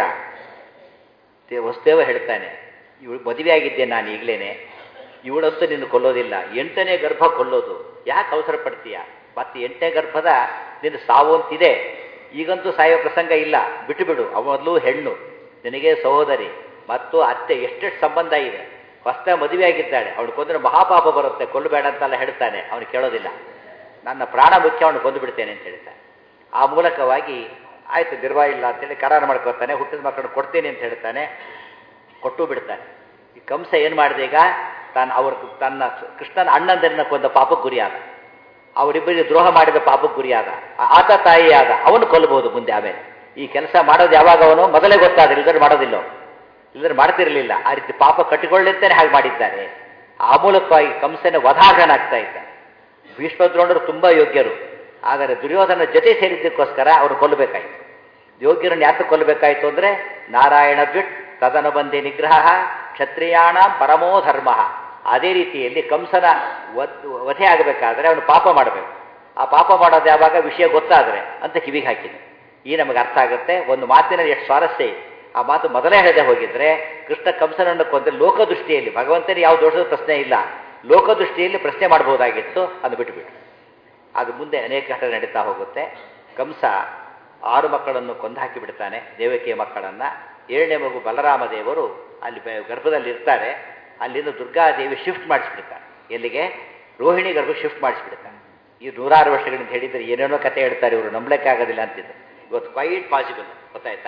[SPEAKER 1] ವಸುದೇವ ಹೇಳ್ತಾನೆ ಇವಳು ಮದುವೆ ಆಗಿದ್ದೆ ನಾನು ಈಗಲೇ ಇವಳಂತೂ ನಿನ್ನ ಕೊಲ್ಲೋದಿಲ್ಲ ಎಂಟನೇ ಗರ್ಭ ಕೊಲ್ಲೋದು ಯಾಕೆ ಅವಸರ ಪಡ್ತೀಯ ಮತ್ತೆ ಎಂಟನೇ ಗರ್ಭದ ನಿನ್ನ ಸಾವು ಅಂತಿದೆ ಈಗಂತೂ ಸಾಯೋ ಪ್ರಸಂಗ ಇಲ್ಲ ಬಿಟ್ಟು ಬಿಡು ಅವ ಮೊದಲು ಹೆಣ್ಣು ನಿನಗೆ ಸಹೋದರಿ ಮತ್ತು ಅತ್ತೆ ಎಷ್ಟೆಷ್ಟು ಸಂಬಂಧ ಇದೆ ಹೊಸ ಮದುವೆ ಆಗಿದ್ದಾಳೆ ಅವಳು ಕೊಂದ್ರೆ ಮಹಾಪಾಪ ಬರುತ್ತೆ ಕೊಲ್ಲಬೇಡ ಅಂತೆಲ್ಲ ಹೇಳ್ತಾನೆ ಅವನು ಕೇಳೋದಿಲ್ಲ ನನ್ನ ಪ್ರಾಣ ಮುಖ್ಯ ಅವನು ಕೊಂದು ಬಿಡ್ತೇನೆ ಅಂತ ಹೇಳ್ತಾನೆ ಆ ಮೂಲಕವಾಗಿ ಆಯಿತು ನಿರ್ವಾ ಇಲ್ಲ ಅಂತೇಳಿ ಕರಾರ ಮಾಡ್ಕೊತಾನೆ ಹುಟ್ಟಿದ ಮಕ್ಕಳನ್ನು ಕೊಡ್ತೇನೆ ಅಂತ ಹೇಳ್ತಾನೆ ಕೊಟ್ಟು ಬಿಡ್ತಾನೆ ಈ ಕಂಸ ಏನು ಮಾಡಿದೆ ಈಗ ತಾನು ಅವ್ರ ತನ್ನ ಕೃಷ್ಣನ ಅಣ್ಣಂದರಿನ ಕೊಂದ ಪಾಪಕ್ಕೆ ಗುರಿಯಾದ ಅವರಿಬ್ಬರಿಗೆ ದ್ರೋಹ ಮಾಡಿದ ಪಾಪಕ್ಕೆ ಗುರಿಯಾದ ಆತ ತಾಯಿಯಾದ ಅವನು ಕೊಲ್ಲಬಹುದು ಮುಂದೆ ಆಮೇಲೆ ಈ ಕೆಲಸ ಮಾಡೋದು ಯಾವಾಗ ಅವನು ಮೊದಲೇ ಗೊತ್ತಾದ್ರೆ ಇಲ್ಲದ್ರೆ ಮಾಡೋದಿಲ್ಲ ಅವನು ಇಲ್ಲದ್ರೆ ಮಾಡ್ತಿರಲಿಲ್ಲ ಆ ರೀತಿ ಪಾಪ ಕಟ್ಟಿಕೊಳ್ಳುತ್ತೇನೆ ಹಾಗೆ ಮಾಡಿದ್ದಾರೆ ಆ ಮೂಲಕವಾಗಿ ಕಂಸನ ವಧಾಗನಾಗ್ತಾ ಇದ್ದ ಭೀಷ್ಮದ್ರೋಣರು ತುಂಬ ಯೋಗ್ಯರು ಆದರೆ ದುರ್ಯೋಧನ ಜೊತೆ ಸೇರಿದ್ದಕ್ಕೋಸ್ಕರ ಅವರು ಕೊಲ್ಲಬೇಕಾಯಿತು ಯೋಗ್ಯರನ್ನು ಯಾಕೆ ಕೊಲ್ಲಬೇಕಾಯಿತು ಅಂದರೆ ನಾರಾಯಣ ಬಿಟ್ ತದನ ಬಂದೆ ನಿಗ್ರಹ ಕ್ಷತ್ರಿಯಾಣ ಪರಮೋ ಧರ್ಮ ಅದೇ ರೀತಿಯಲ್ಲಿ ಕಂಸನ ವಧೆ ಆಗಬೇಕಾದ್ರೆ ಅವನು ಪಾಪ ಮಾಡಬೇಕು ಆ ಪಾಪ ಮಾಡೋದು ಯಾವಾಗ ವಿಷಯ ಗೊತ್ತಾದರೆ ಅಂತ ಕಿವಿಗೆ ಹಾಕಿದೆ ಈ ನಮಗೆ ಅರ್ಥ ಆಗುತ್ತೆ ಒಂದು ಮಾತಿನಲ್ಲಿ ಎಷ್ಟು ಸ್ವಾರಸ್ಯ ಇದೆ ಆ ಮಾತು ಮೊದಲೇ ಹೇಳದೆ ಹೋಗಿದ್ರೆ ಕೃಷ್ಣ ಕಂಸನನ್ನು ಕೊಂದರೆ ಲೋಕದೃಷ್ಟಿಯಲ್ಲಿ ಭಗವಂತನ ಯಾವ ದೋಷದ ಪ್ರಶ್ನೆ ಇಲ್ಲ ಲೋಕದೃಷ್ಟಿಯಲ್ಲಿ ಪ್ರಶ್ನೆ ಮಾಡಬಹುದಾಗಿತ್ತು ಅದು ಬಿಟ್ಟುಬಿಟ್ಟು ಅದು ಮುಂದೆ ಅನೇಕ ಘಟನೆ ನಡೀತಾ ಹೋಗುತ್ತೆ ಕಂಸ ಆರು ಮಕ್ಕಳನ್ನು ಕೊಂದು ಹಾಕಿ ಬಿಡ್ತಾನೆ ದೇವಕಿಯ ಮಕ್ಕಳನ್ನು ಏಳನೇ ಮಗು ಬಲರಾಮ ದೇವರು ಅಲ್ಲಿ ಗರ್ಭದಲ್ಲಿ ಇರ್ತಾರೆ ಅಲ್ಲಿಂದ ದುರ್ಗಾದೇವಿ ಶಿಫ್ಟ್ ಮಾಡಿಸ್ಬಿಡ್ತಾರೆ ಎಲ್ಲಿಗೆ ರೋಹಿಣಿ ಗರ್ಭ ಶಿಫ್ಟ್ ಮಾಡಿಸ್ಬಿಡ್ತಾರೆ ಈ ನೂರಾರು ವರ್ಷಗಳಿಂದ ಹೇಳಿದರೆ ಏನೇನೋ ಕತೆ ಹೇಳ್ತಾರೆ ಇವರು ನಂಬಲಿಕ್ಕೆ ಆಗೋದಿಲ್ಲ ಅಂತಿದ್ರು ಇವತ್ತು ಕ್ವೈಟ್ ಪಾಸಿಬಲ್ ಗೊತ್ತಾಯ್ತಾ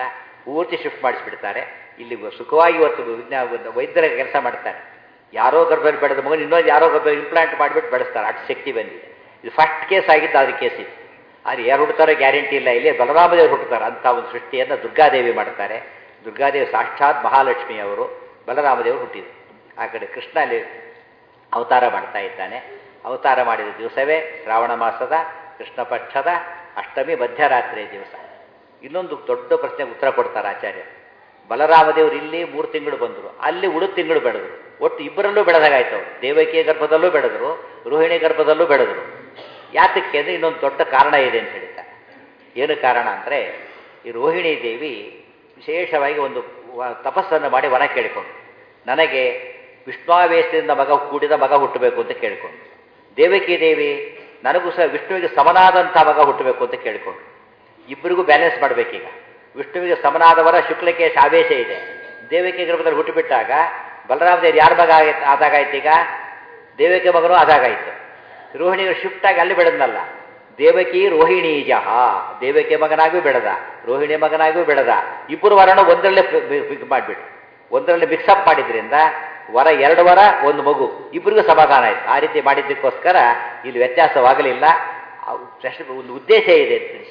[SPEAKER 1] ಪೂರ್ತಿ ಶಿಫ್ಟ್ ಮಾಡಿಸ್ಬಿಡ್ತಾರೆ ಇಲ್ಲಿ ಸುಖವಾಗಿ ಇವತ್ತು ವಿಜ್ಞಾ ವೈದ್ಯರ ಕೆಲಸ ಮಾಡ್ತಾರೆ ಯಾರೋ ಗರ್ಭದಲ್ಲಿ ಬೆಳೆದ ಮಗನ ಇನ್ನೊಂದು ಯಾರೋ ಗರ್ಭ ಇಂಪ್ಲಾಂಟ್ ಮಾಡಿಬಿಟ್ಟು ಬೆಳೆಸ್ತಾರೆ ಅಷ್ಟು ಶಕ್ತಿ ಬಂದಿದೆ ಇದು ಫಸ್ಟ್ ಕೇಸ್ ಆಗಿದ್ದು ಅದ್ರ ಕೇಸ್ ಇದು ಅದು ಯಾರು ಹುಡ್ತಾರೋ ಗ್ಯಾರಂಟಿ ಇಲ್ಲ ಇಲ್ಲಿ ಬಲರಾಮದೇವರು ಹುಟ್ಟುತ್ತಾರೆ ಅಂತ ಒಂದು ಸೃಷ್ಟಿಯನ್ನು ದುರ್ಗಾದೇವಿ ಮಾಡ್ತಾರೆ ದುರ್ಗಾದೇವಿ ಸಾಕ್ಷಾತ್ ಮಹಾಲಕ್ಷ್ಮಿ ಅವರು ಬಲರಾಮದೇವರು ಹುಟ್ಟಿದರು ಆ ಕಡೆ ಕೃಷ್ಣ ಅಲ್ಲಿ ಅವತಾರ ಮಾಡ್ತಾ ಇದ್ದಾನೆ ಅವತಾರ ಮಾಡಿದ ದಿವಸವೇ ಶ್ರಾವಣ ಮಾಸದ ಕೃಷ್ಣ ಪಕ್ಷದ ಅಷ್ಟಮಿ ಮಧ್ಯರಾತ್ರಿಯ ದಿವಸ ಇನ್ನೊಂದು ದೊಡ್ಡ ಪ್ರಶ್ನೆಗೆ ಉತ್ತರ ಕೊಡ್ತಾರೆ ಆಚಾರ್ಯ ಬಲರಾಮದೇವರು ಇಲ್ಲಿ ಮೂರು ತಿಂಗಳು ಬಂದರು ಅಲ್ಲಿ ಉಳಿದ ತಿಂಗಳು ಬೆಳೆದರು ಒಟ್ಟು ಇಬ್ಬರಲ್ಲೂ ಬೆಳೆದಾಗಾಯ್ತು ಅವರು ದೇವಕಿಯ ಗರ್ಭದಲ್ಲೂ ಬೆಳೆದರು ರೋಹಿಣಿ ಗರ್ಭದಲ್ಲೂ ಬೆಳೆದರು ಯಾತಕ್ಕೆ ಅಂದರೆ ಇನ್ನೊಂದು ದೊಡ್ಡ ಕಾರಣ ಇದೆ ಅಂತ ಹೇಳ್ತಾರೆ ಏನು ಕಾರಣ ಅಂದರೆ ಈ ರೋಹಿಣಿ ದೇವಿ ವಿಶೇಷವಾಗಿ ಒಂದು ವ- ತಪಸ್ಸನ್ನು ಮಾಡಿ ವರ ಕೇಳಿಕೊಂಡು ನನಗೆ ವಿಷ್ಣುವೇಶದಿಂದ ಮಗ ಕೂಡಿದ ಮಗ ಹುಟ್ಟಬೇಕು ಅಂತ ಕೇಳಿಕೊಂಡು ದೇವಕಿ ದೇವಿ ನನಗೂ ಸಹ ವಿಷ್ಣುವಿಗೆ ಸಮನಾದಂಥ ಮಗ ಹುಟ್ಟಬೇಕು ಅಂತ ಕೇಳಿಕೊಂಡು ಇಬ್ಬರಿಗೂ ಬ್ಯಾಲೆನ್ಸ್ ಮಾಡಬೇಕೀಗ ವಿಷ್ಣುವಿಗೆ ಸಮನಾದವರ ಶುಕ್ಲಕೇಶ ಆವೇಶ ಇದೆ ದೇವಕಿ ಗರ್ಭದಲ್ಲಿ ಹುಟ್ಟುಬಿಟ್ಟಾಗ ಬಲರಾಮದೇವ್ರು ಯಾರ ಮಗ ಆಗೈತೆ ಆದಾಗಾಯ್ತು ಈಗ ದೇವಕಿ ಮಗನೂ ಆದಾಗಾಯ್ತು ರೋಹಿಣಿಗೆ ಶಿಫ್ಟ್ ಆಗಿ ಅಲ್ಲಿ ಬೆಳೆದ್ನಲ್ಲ ದೇವಕಿ ರೋಹಿಣಿ ಜಹ ದೇವಕಿ ಮಗನಾಗೂ ಬೆಳೆದ ರೋಹಿಣಿ ಮಗನಾಗೂ ಬೆಳೆದ ಇಬ್ಬರು ವರನು ಒಂದರಲ್ಲೇ ಫಿಕ್ಸ್ ಮಾಡಿಬಿಟ್ಟು ಒಂದರಲ್ಲಿ ಮಿಕ್ಸಪ್ ಮಾಡಿದ್ರಿಂದ ವರ ಎರಡು ವರ ಒಂದು ಮಗು ಇಬ್ಬರಿಗೂ ಸಮಾಧಾನ ಆಯ್ತು ಆ ರೀತಿ ಮಾಡಿದ್ದಕ್ಕೋಸ್ಕರ ಇಲ್ಲಿ ವ್ಯತ್ಯಾಸವಾಗಲಿಲ್ಲ ಆ ಪ್ರಶ್ನೆ ಒಂದು ಉದ್ದೇಶ ಇದೆ ಅಂತ ತಿಳಿಸಿ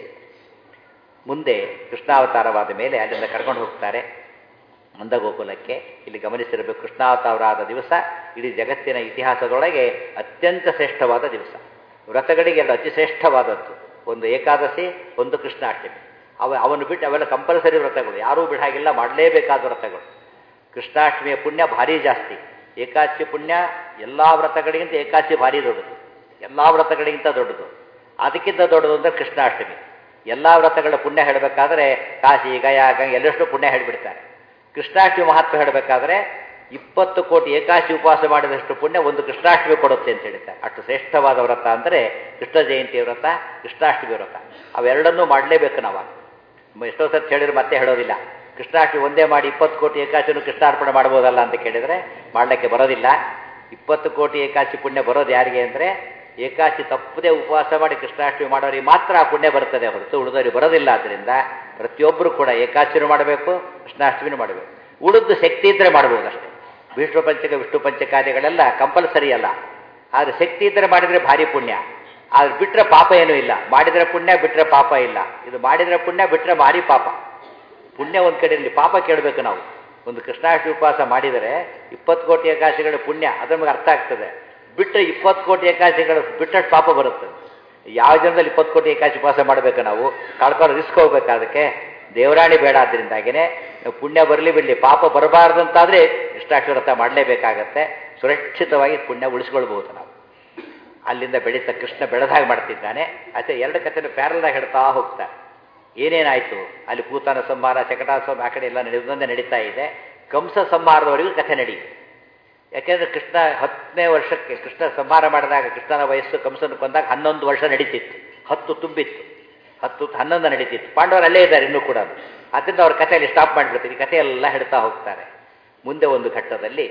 [SPEAKER 1] ಮುಂದೆ ಕೃಷ್ಣಾವತಾರವಾದ ಮೇಲೆ ಅಲ್ಲಿಂದ ಕರ್ಕೊಂಡು ಹೋಗ್ತಾರೆ ನಂದಗೋಕುಲಕ್ಕೆ ಇಲ್ಲಿ ಗಮನಿಸಿರಬೇಕು ಕೃಷ್ಣಾವತಾರವಾದ ದಿವಸ ಇಡೀ ಜಗತ್ತಿನ ಇತಿಹಾಸದೊಳಗೆ ಅತ್ಯಂತ ಶ್ರೇಷ್ಠವಾದ ದಿವಸ ವ್ರತಗಳಿಗೆ ಎರಡು ಅತಿ ಶ್ರೇಷ್ಠವಾದದ್ದು ಒಂದು ಏಕಾದಶಿ ಒಂದು ಕೃಷ್ಣಾಷ್ಟಮಿ ಅವ ಅವನು ಬಿಟ್ಟು ಅವೆಲ್ಲ ಕಂಪಲ್ಸರಿ ವ್ರತಗಳು ಯಾರೂ ಬಿಡಾಗಿಲ್ಲ ಮಾಡಲೇಬೇಕಾದ ವ್ರತಗಳು ಕೃಷ್ಣಾಷ್ಟಮಿಯ ಪುಣ್ಯ ಭಾರಿ ಜಾಸ್ತಿ ಏಕಾದಶಿ ಪುಣ್ಯ ಎಲ್ಲ ವ್ರತಗಳಿಗಿಂತ ಏಕಾದಶಿ ಭಾರಿ ದೊಡ್ಡದು ಎಲ್ಲ ವ್ರತಗಳಿಗಿಂತ ದೊಡ್ಡದು ಅದಕ್ಕಿಂತ ದೊಡ್ಡದು ಅಂದರೆ ಕೃಷ್ಣಾಷ್ಟಮಿ ಎಲ್ಲ ವ್ರತಗಳ ಪುಣ್ಯ ಹೇಳಬೇಕಾದ್ರೆ ಕಾಶಿ ಗಯಾ ಗಂಗೆ ಎಲ್ಲಷ್ಟು ಪುಣ್ಯ ಹೇಳಿಬಿಡ್ತಾರೆ ಕೃಷ್ಣಾಷ್ಟಮಿ ಮಹತ್ವ ಹೇಳಬೇಕಾದ್ರೆ ಇಪ್ಪತ್ತು ಕೋಟಿ ಏಕಾಶಿ ಉಪವಾಸ ಮಾಡಿದಷ್ಟು ಪುಣ್ಯ ಒಂದು ಕೃಷ್ಣಾಷ್ಟಮಿ ಕೊಡುತ್ತೆ ಅಂತ ಹೇಳ್ತಾರೆ ಅಷ್ಟು ಶ್ರೇಷ್ಠವಾದ ವ್ರತ ಅಂದರೆ ಕೃಷ್ಣ ಜಯಂತಿ ವ್ರತ ಕೃಷ್ಣಾಷ್ಟಮಿ ವ್ರತ ಅವೆರಡನ್ನೂ ಮಾಡಲೇಬೇಕು ನಾವು ಎಷ್ಟೋ ಸರ್ತಿ ಹೇಳಿದ್ರೆ ಮತ್ತೆ ಹೇಳೋದಿಲ್ಲ ಕೃಷ್ಣಾಷ್ಟಮಿ ಒಂದೇ ಮಾಡಿ ಇಪ್ಪತ್ತು ಕೋಟಿ ಏಕಾಶಿನೂ ಕೃಷ್ಣಾರ್ಪಣೆ ಮಾಡ್ಬೋದಲ್ಲ ಅಂತ ಕೇಳಿದರೆ ಮಾಡಲಿಕ್ಕೆ ಬರೋದಿಲ್ಲ ಇಪ್ಪತ್ತು ಕೋಟಿ ಏಕಾಶಿ ಪುಣ್ಯ ಬರೋದು ಯಾರಿಗೆ ಅಂದರೆ ಏಕಾಶಿ ತಪ್ಪದೇ ಉಪವಾಸ ಮಾಡಿ ಕೃಷ್ಣಾಷ್ಟಮಿ ಮಾಡೋರಿಗೆ ಮಾತ್ರ ಆ ಪುಣ್ಯ ಬರ್ತದೆ ಹೊರತು ಉಳಿದವರಿಗೆ ಬರೋದಿಲ್ಲ ಆದ್ದರಿಂದ ಪ್ರತಿಯೊಬ್ಬರು ಕೂಡ ಏಕಾಶಿನೂ ಮಾಡಬೇಕು ಕೃಷ್ಣಾಷ್ಟಮಿನೂ ಮಾಡಬೇಕು ಉಳಿದು ಶಕ್ತಿ ಇದ್ದರೆ ಮಾಡ್ಬೋದು ಅಷ್ಟೇ ವಿಷ್ಣು ಪಂಚಕ ವಿಷ್ಣು ಪಂಚಕಾರ್ಯಗಳೆಲ್ಲ ಕಂಪಲ್ಸರಿ ಅಲ್ಲ ಆದರೆ ಶಕ್ತಿ ಇದ್ದರೆ ಮಾಡಿದರೆ ಭಾರಿ ಪುಣ್ಯ ಆದ್ರೆ ಬಿಟ್ಟರೆ ಪಾಪ ಏನೂ ಇಲ್ಲ ಮಾಡಿದರೆ ಪುಣ್ಯ ಬಿಟ್ಟರೆ ಪಾಪ ಇಲ್ಲ ಇದು ಮಾಡಿದರೆ ಪುಣ್ಯ ಬಿಟ್ಟರೆ ಭಾರಿ ಪಾಪ ಪುಣ್ಯ ಒಂದು ಕಡೆಯಲ್ಲಿ ಪಾಪ ಕೇಳಬೇಕು ನಾವು ಒಂದು ಕೃಷ್ಣಾಷ್ಟಮಿ ಉಪವಾಸ ಮಾಡಿದರೆ ಇಪ್ಪತ್ತು ಕೋಟಿ ಏಕಾಶಿಗಳ ಪುಣ್ಯ ಅದು ನಮಗೆ ಅರ್ಥ ಆಗ್ತದೆ ಬಿಟ್ಟರೆ ಇಪ್ಪತ್ತು ಕೋಟಿ ಏಕಾಶಿಗಳು ಬಿಟ್ಟಷ್ಟು ಪಾಪ ಬರುತ್ತೆ ಯಾವ ಜನದಲ್ಲಿ ಇಪ್ಪತ್ತು ಕೋಟಿ ಏಕಾಶಿ ಉಪವಾಸ ಮಾಡಬೇಕು ನಾವು ಕಳ್ಕೊಂಡು ರಿಸ್ಕ್ ಹೋಗ್ಬೇಕು ಅದಕ್ಕೆ ದೇವರಾಣಿ ಬೇಡ ಆದ್ದರಿಂದಾಗಿನೇ ಪುಣ್ಯ ಬರಲಿ ಬಿಡಲಿ ಪಾಪ ಬರಬಾರ್ದು ಅಂತಾದರೆ ಕೃಷ್ಣಾಷ್ಟಮಿ ವ್ರತ ಮಾಡಲೇಬೇಕಾಗತ್ತೆ ಸುರಕ್ಷಿತವಾಗಿ ಪುಣ್ಯ ಉಳಿಸ್ಕೊಳ್ಬಹುದು ನಾವು ಅಲ್ಲಿಂದ ಬೆಳೀತಾ ಕೃಷ್ಣ ಬೆಳೆದಾಗ ಮಾಡ್ತಿದ್ದಾನೆ ಅದೇ ಎರಡು ಕಥೆನೂ ಪ್ಯಾರಲ್ದಾಗ ಹೇಳ್ತಾ ಹೋಗ್ತಾರೆ ಏನೇನಾಯಿತು ಅಲ್ಲಿ ಪೂತನ ಸಂಹಾರ ಚಕಟಾಸ್ವಾಮಿ ಆ ಕಡೆ ಎಲ್ಲ ನಡೆದಂತೆ ನಡೀತಾ ಇದೆ ಕಂಸ ಸಂಹಾರದವರೆಗೂ ಕಥೆ ನಡೆಯಿತು ಯಾಕೆಂದರೆ ಕೃಷ್ಣ ಹತ್ತನೇ ವರ್ಷಕ್ಕೆ ಕೃಷ್ಣ ಸಂಹಾರ ಮಾಡಿದಾಗ ಕೃಷ್ಣನ ವಯಸ್ಸು ಕಂಸನ ಕೊಂದಾಗ ಹನ್ನೊಂದು ವರ್ಷ ನಡೀತಿತ್ತು ಹತ್ತು ತುಂಬಿತ್ತು ಹತ್ತು ಹನ್ನೊಂದು ನಡೀತಿತ್ತು ಪಾಂಡವರು ಅಲ್ಲೇ ಇದ್ದಾರೆ ಇನ್ನೂ ಕೂಡ ಅದರಿಂದ ಅವ್ರ ಕಥೆಯಲ್ಲಿ ಸ್ಟಾಪ್ ಮಾಡಿಬಿಡ್ತಾರೆ ಈ ಕಥೆಯೆಲ್ಲ ಹೇಳ್ತಾ ಹೋಗ್ತಾರೆ ಮುಂದೆ ಒಂದು ಘಟ್ಟದಲ್ಲಿ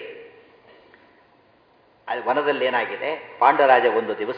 [SPEAKER 1] ಅಲ್ಲಿ ವನದಲ್ಲಿ ಏನಾಗಿದೆ ಪಾಂಡವರಾಜ ಒಂದು ದಿವಸ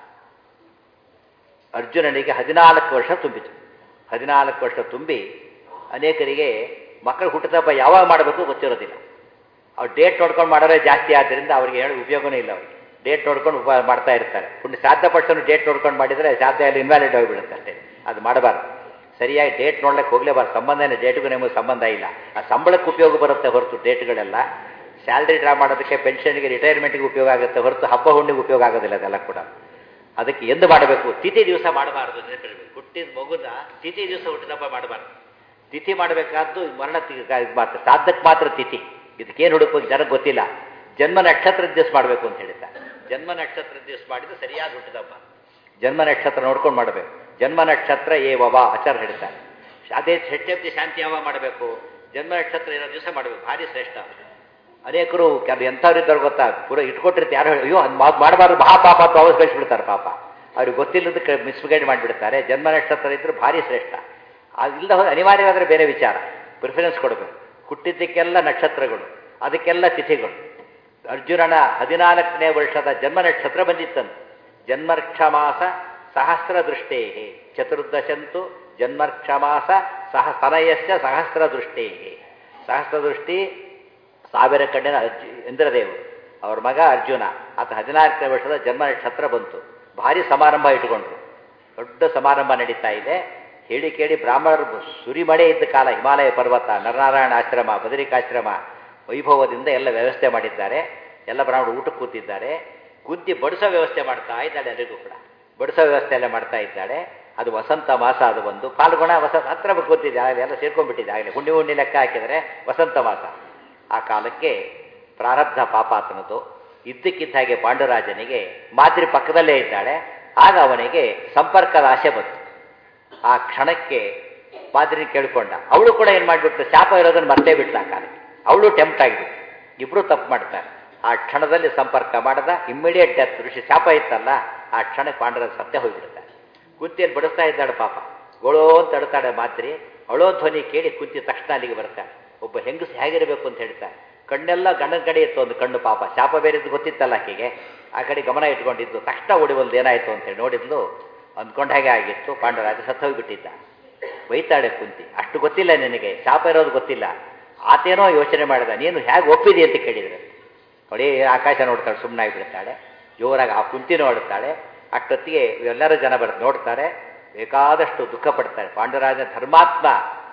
[SPEAKER 1] ಅರ್ಜುನನಿಗೆ ಹದಿನಾಲ್ಕು ವರ್ಷ ತುಂಬಿತು ಹದಿನಾಲ್ಕು ವರ್ಷ ತುಂಬಿ ಅನೇಕರಿಗೆ ಮಕ್ಕಳು ಹುಟ್ಟುತ್ತಪ್ಪ ಯಾವಾಗ ಮಾಡಬೇಕು ಗೊತ್ತಿರೋದಿಲ್ಲ ಅವ್ರು ಡೇಟ್ ನೋಡ್ಕೊಂಡು ಮಾಡೋರೇ ಜಾಸ್ತಿ ಆದ್ದರಿಂದ ಅವ್ರಿಗೆ ಹೇಳೋ ಉಪಯೋಗನೇ ಇಲ್ಲ ಅವ್ರಿಗೆ ಡೇಟ್ ನೋಡ್ಕೊಂಡು ಉಪ ಮಾಡ್ತಾ ಇರ್ತಾರೆ ಪುಣ್ಯ ಸಾಧ್ಯ ಪಟ್ಟನು ಡೇಟ್ ನೋಡ್ಕೊಂಡು ಮಾಡಿದರೆ ಸಾಧ್ಯ ಅಲ್ಲಿ ಇನ್ವ್ಯಾಲಿಡ್ ಆಗಿಬಿಡುತ್ತೆ ಅಷ್ಟೇ ಅದು ಮಾಡಬಾರ್ದು ಸರಿಯಾಗಿ ಡೇಟ್ ನೋಡ್ಲಿಕ್ಕೆ ಹೋಗಲೇಬಾರ್ದು ಸಂಬಂಧ ಏನು ಡೇಟ್ಗೂ ನಮಗೆ ಸಂಬಂಧ ಇಲ್ಲ ಆ ಸಂಬಳಕ್ಕೆ ಉಪಯೋಗ ಬರುತ್ತೆ ಹೊರತು ಡೇಟ್ಗಳೆಲ್ಲ ಸ್ಯಾಲ್ರಿ ಡ್ರಾ ಮಾಡೋದಕ್ಕೆ ಪೆನ್ಷನ್ಗೆ ರಿಟೈರ್ಮೆಂಟ್ಗೆ ಉಪಯೋಗ ಆಗುತ್ತೆ ಹೊರತು ಹಬ್ಬ ಹುಣ್ಣಿಗೆ ಉಪಯೋಗ ಆಗೋದಿಲ್ಲ ಅದೆಲ್ಲ ಕೂಡ ಅದಕ್ಕೆ ಎಂದು ಮಾಡಬೇಕು ತಿಥಿ ದಿವಸ ಮಾಡಬಾರ್ದು ನೆನಪಿರಬೇಕು ಹುಟ್ಟಿದ ಮಗುನ ತಿಥಿ ದಿವಸ ಹುಟ್ಟಿದಪ್ಪ ಮಾಡಬಾರ್ದು ತಿಥಿ ಮಾಡಬೇಕಾದ್ದು ಮರಣ ತಿ- ಇದು ಮಾತ್ರ ಸಾಧಕ್ಕೆ ಮಾತ್ರ ತಿಥಿ ಇದಕ್ಕೇನು ಹುಡುಕಬೇಕು ಜನಕ್ಕೆ ಗೊತ್ತಿಲ್ಲ ಜನ್ಮ ನಕ್ಷತ್ರ ದಿವಸ ಮಾಡಬೇಕು ಅಂತ ಹೇಳಿದ್ದ ಜನ್ಮ ನಕ್ಷತ್ರ ದಿವಸ ಮಾಡಿದ್ರೆ ಸರಿಯಾದ ಹುಟ್ಟಿದಪ್ಪ ಜನ್ಮ ನಕ್ಷತ್ರ ನೋಡ್ಕೊಂಡು ಮಾಡಬೇಕು ಜನ್ಮ ನಕ್ಷತ್ರ ಏ ವವ ಆಚಾರ ಹೇಳ್ತಾರೆ ಅದೇ ಷಟ್ಯಬ್ದಿ ಶಾಂತಿ ಯಾವಾಗ ಮಾಡಬೇಕು ಜನ್ಮ ನಕ್ಷತ್ರ ಇರೋ ದಿವಸ ಮಾಡಬೇಕು ಭಾರಿ ಶ್ರೇಷ್ಠ ಅನೇಕರು ಅದು ಎಂಥವ್ರು ಇದ್ದಾರೆ ಗೊತ್ತಾ ಪೂರ ಇಟ್ಕೊಟ್ಟಿರ್ತಾರೆ ಯಾರು ಹೇಳಿ, ಅಯ್ಯೋ ಅದು ಮಾಡಬಾರ್ದು ಮಹಾಪಾಪ ಅಂತ ಅವಾಗ ಕಳಿಸ್ಬಿಡ್ತಾರೆ ಪಾಪ ಅವ್ರಿಗೆ ಗೊತ್ತಿಲ್ಲದಕ್ಕೆ ಮಿಸ್ಗೈಡ್ ಮಾಡಿಬಿಡ್ತಾರೆ ಜನ್ಮ ನಕ್ಷತ್ರ ಇದ್ರೆ ಭಾರಿ ಶ್ರೇಷ್ಠ ಅದಿಲ್ಲದ ಹೋದ್ರೆ ಅನಿವಾರ್ಯವಾದರೆ ಬೇರೆ ವಿಚಾರ ಪ್ರಿಫರೆನ್ಸ್ ಕೊಡಬೇಕು ಹುಟ್ಟಿದ್ದಕ್ಕೆಲ್ಲ ನಕ್ಷತ್ರಗಳು ಅದಕ್ಕೆಲ್ಲ ತಿಥಿಗಳು ಅರ್ಜುನನ ಹದಿನಾಲ್ಕನೇ ವರ್ಷದ ಜನ್ಮ ನಕ್ಷತ್ರ ಬಂದಿತ್ತಂತೆ ಜನ್ಮರ್ಕ್ಷ ಮಾಸ ಸಹಸ್ರ ದೃಷ್ಟೇ ಚತುರ್ದಶಂತು ಜನ್ಮಕ್ಷಮಾಸ ಸಹ ತನಯಸ್ಯ ಸಹಸ್ರ ದೃಷ್ಟಿ ಸಹಸ್ರ ದೃಷ್ಟಿ ಸಾವಿರ ಕಣ್ಣಿನ ಅರ್ಜು ಇಂದ್ರದೇವರು ಅವ್ರ ಮಗ ಅರ್ಜುನ ಆತ ಹದಿನಾಲ್ಕನೇ ವರ್ಷದ ಜನ್ಮ ನಕ್ಷತ್ರ ಬಂತು ಭಾರಿ ಸಮಾರಂಭ ಇಟ್ಕೊಂಡ್ರು ದೊಡ್ಡ ಸಮಾರಂಭ ನಡೀತಾ ಇದೆ ಹೇಳಿ ಕೇಳಿ ಬ್ರಾಹ್ಮಣರು ಸುರಿಮಳೆ ಇದ್ದ ಕಾಲ ಹಿಮಾಲಯ ಪರ್ವತ ನರನಾರಾಯಣ ಆಶ್ರಮ ಬದರಿಕಾಶ್ರಮ ವೈಭವದಿಂದ ಎಲ್ಲ ವ್ಯವಸ್ಥೆ ಮಾಡಿದ್ದಾರೆ ಎಲ್ಲ ಬ್ರಾಹ್ಮಣರು ಊಟಕ್ಕೆ ಕೂತಿದ್ದಾರೆ ಕುಂತಿ ಬಡಿಸೋ ವ್ಯವಸ್ಥೆ ಮಾಡ್ತಾ ಇದ್ದಾಳೆ ಎಲ್ಲರಿಗೂ ಕೂಡ ಬಡಿಸೋ ವ್ಯವಸ್ಥೆ ಎಲ್ಲ ಮಾಡ್ತಾ ಇದ್ದಾಳೆ ಅದು ವಸಂತ ಮಾಸ ಅದು ಒಂದು ಪಾಲ್ಗೊಣ ವಸಂತ ಹತ್ರ ಕೂತಿದ್ದೆ ಆಗಲೇ ಎಲ್ಲ ಸೇರ್ಕೊಂಡ್ಬಿಟ್ಟಿದೆ ಆಗಲೇ ಹುಣ್ಣಿ ಹುಣ್ಣಿ ಲೆಕ್ಕ ಹಾಕಿದರೆ ವಸಂತ ಮಾಸ ಆ ಕಾಲಕ್ಕೆ ಪ್ರಾರಬ್ಧ ಪಾಪಾತನದು ಇದ್ದಕ್ಕಿದ್ದ ಹಾಗೆ ಪಾಂಡುರಾಜನಿಗೆ ಮಾದ್ರಿ ಪಕ್ಕದಲ್ಲೇ ಇದ್ದಾಳೆ ಆಗ ಅವನಿಗೆ ಸಂಪರ್ಕದ ಆಸೆ ಬಂತು ಆ ಕ್ಷಣಕ್ಕೆ ಮಾದ್ರಿ ಕೇಳ್ಕೊಂಡ ಅವಳು ಕೂಡ ಏನು ಮಾಡಿಬಿಟ್ಲು ಶಾಪ ಇರೋದನ್ನು ಮರ್ತೇ ಬಿಟ್ಲ ಆ ಕಾಲಕ್ಕೆ ಅವಳು ಟೆಂಪ್ಟ್ ಆಗಿಬಿಟ್ಟು ಇಬ್ರು ತಪ್ಪು ಮಾಡ್ತಾರೆ ಆ ಕ್ಷಣದಲ್ಲಿ ಸಂಪರ್ಕ ಮಾಡದ ಇಮ್ಮಿಡಿಯೇಟ್ ಡೆತ್ ಋಷಿ ಶಾಪ ಇತ್ತಲ್ಲ ಆ ಕ್ಷಣಕ್ಕೆ ಪಾಂಡರ ಸತ್ಯ ಹೋಗಿಬಿಡುತ್ತಾರೆ ಕುಂತಿಯಲ್ಲಿ ಬಡಿಸ್ತಾ ಇದ್ದಾಳೆ ಪಾಪ ಗೊಳೋ ಅಂತ ಅಡ್ತಾಳೆ ಮಾದ್ರಿ ಅಳೋ ಧ್ವನಿ ಕೇಳಿ ಕುಂತಿ ತಕ್ಷಣ ಅಲ್ಲಿಗೆ ಬರ್ತಾಳೆ ಒಬ್ಬ ಹೆಂಗಸು ಹೇಗಿರಬೇಕು ಅಂತ ಹೇಳ್ತಾರೆ ಕಣ್ಣೆಲ್ಲ ಗಂಡನ ಕಡೆ ಇತ್ತು ಒಂದು ಕಣ್ಣು ಪಾಪ ಶಾಪ ಬೇರೆದು ಗೊತ್ತಿತ್ತಲ್ಲ ಆಕೆಗೆ ಆ ಕಡೆ ಗಮನ ಇಟ್ಕೊಂಡಿದ್ದು ತಕ್ಷಣ ಓಡಿಬಲ್ದು ಏನಾಯಿತು ಅಂತೇಳಿ ನೋಡಿದ್ಲು ಅಂದ್ಕೊಂಡ ಹಾಗೆ ಆಗಿತ್ತು ಪಾಂಡವರಾಜ ಸತ್ತೋಗ್ಬಿಟ್ಟಿದ್ದ ಬೈತಾಳೆ ಕುಂತಿ ಅಷ್ಟು ಗೊತ್ತಿಲ್ಲ ನಿನಗೆ ಶಾಪ ಇರೋದು ಗೊತ್ತಿಲ್ಲ ಆತೇನೋ ಯೋಚನೆ ಮಾಡಿದ ನೀನು ಹೇಗೆ ಒಪ್ಪಿದಿ ಅಂತ ಕೇಳಿದ್ರೆ ನೋಡಿ ಆಕಾಶ ನೋಡ್ತಾಳೆ ಸುಮ್ಮನೆ ಆಗಿಬಿಡ್ತಾಳೆ ಜೋರಾಗಿ ಆ ಕುಂತಿ ನೋಡುತ್ತಾಳೆ ಅಷ್ಟೊತ್ತಿಗೆ ಎಲ್ಲರೂ ಜನ ಬರ್ತಾರೆ ನೋಡ್ತಾರೆ ಬೇಕಾದಷ್ಟು ದುಃಖ ಪಡ್ತಾರೆ ಪಾಂಡುರಾಜ ಧರ್ಮಾತ್ಮ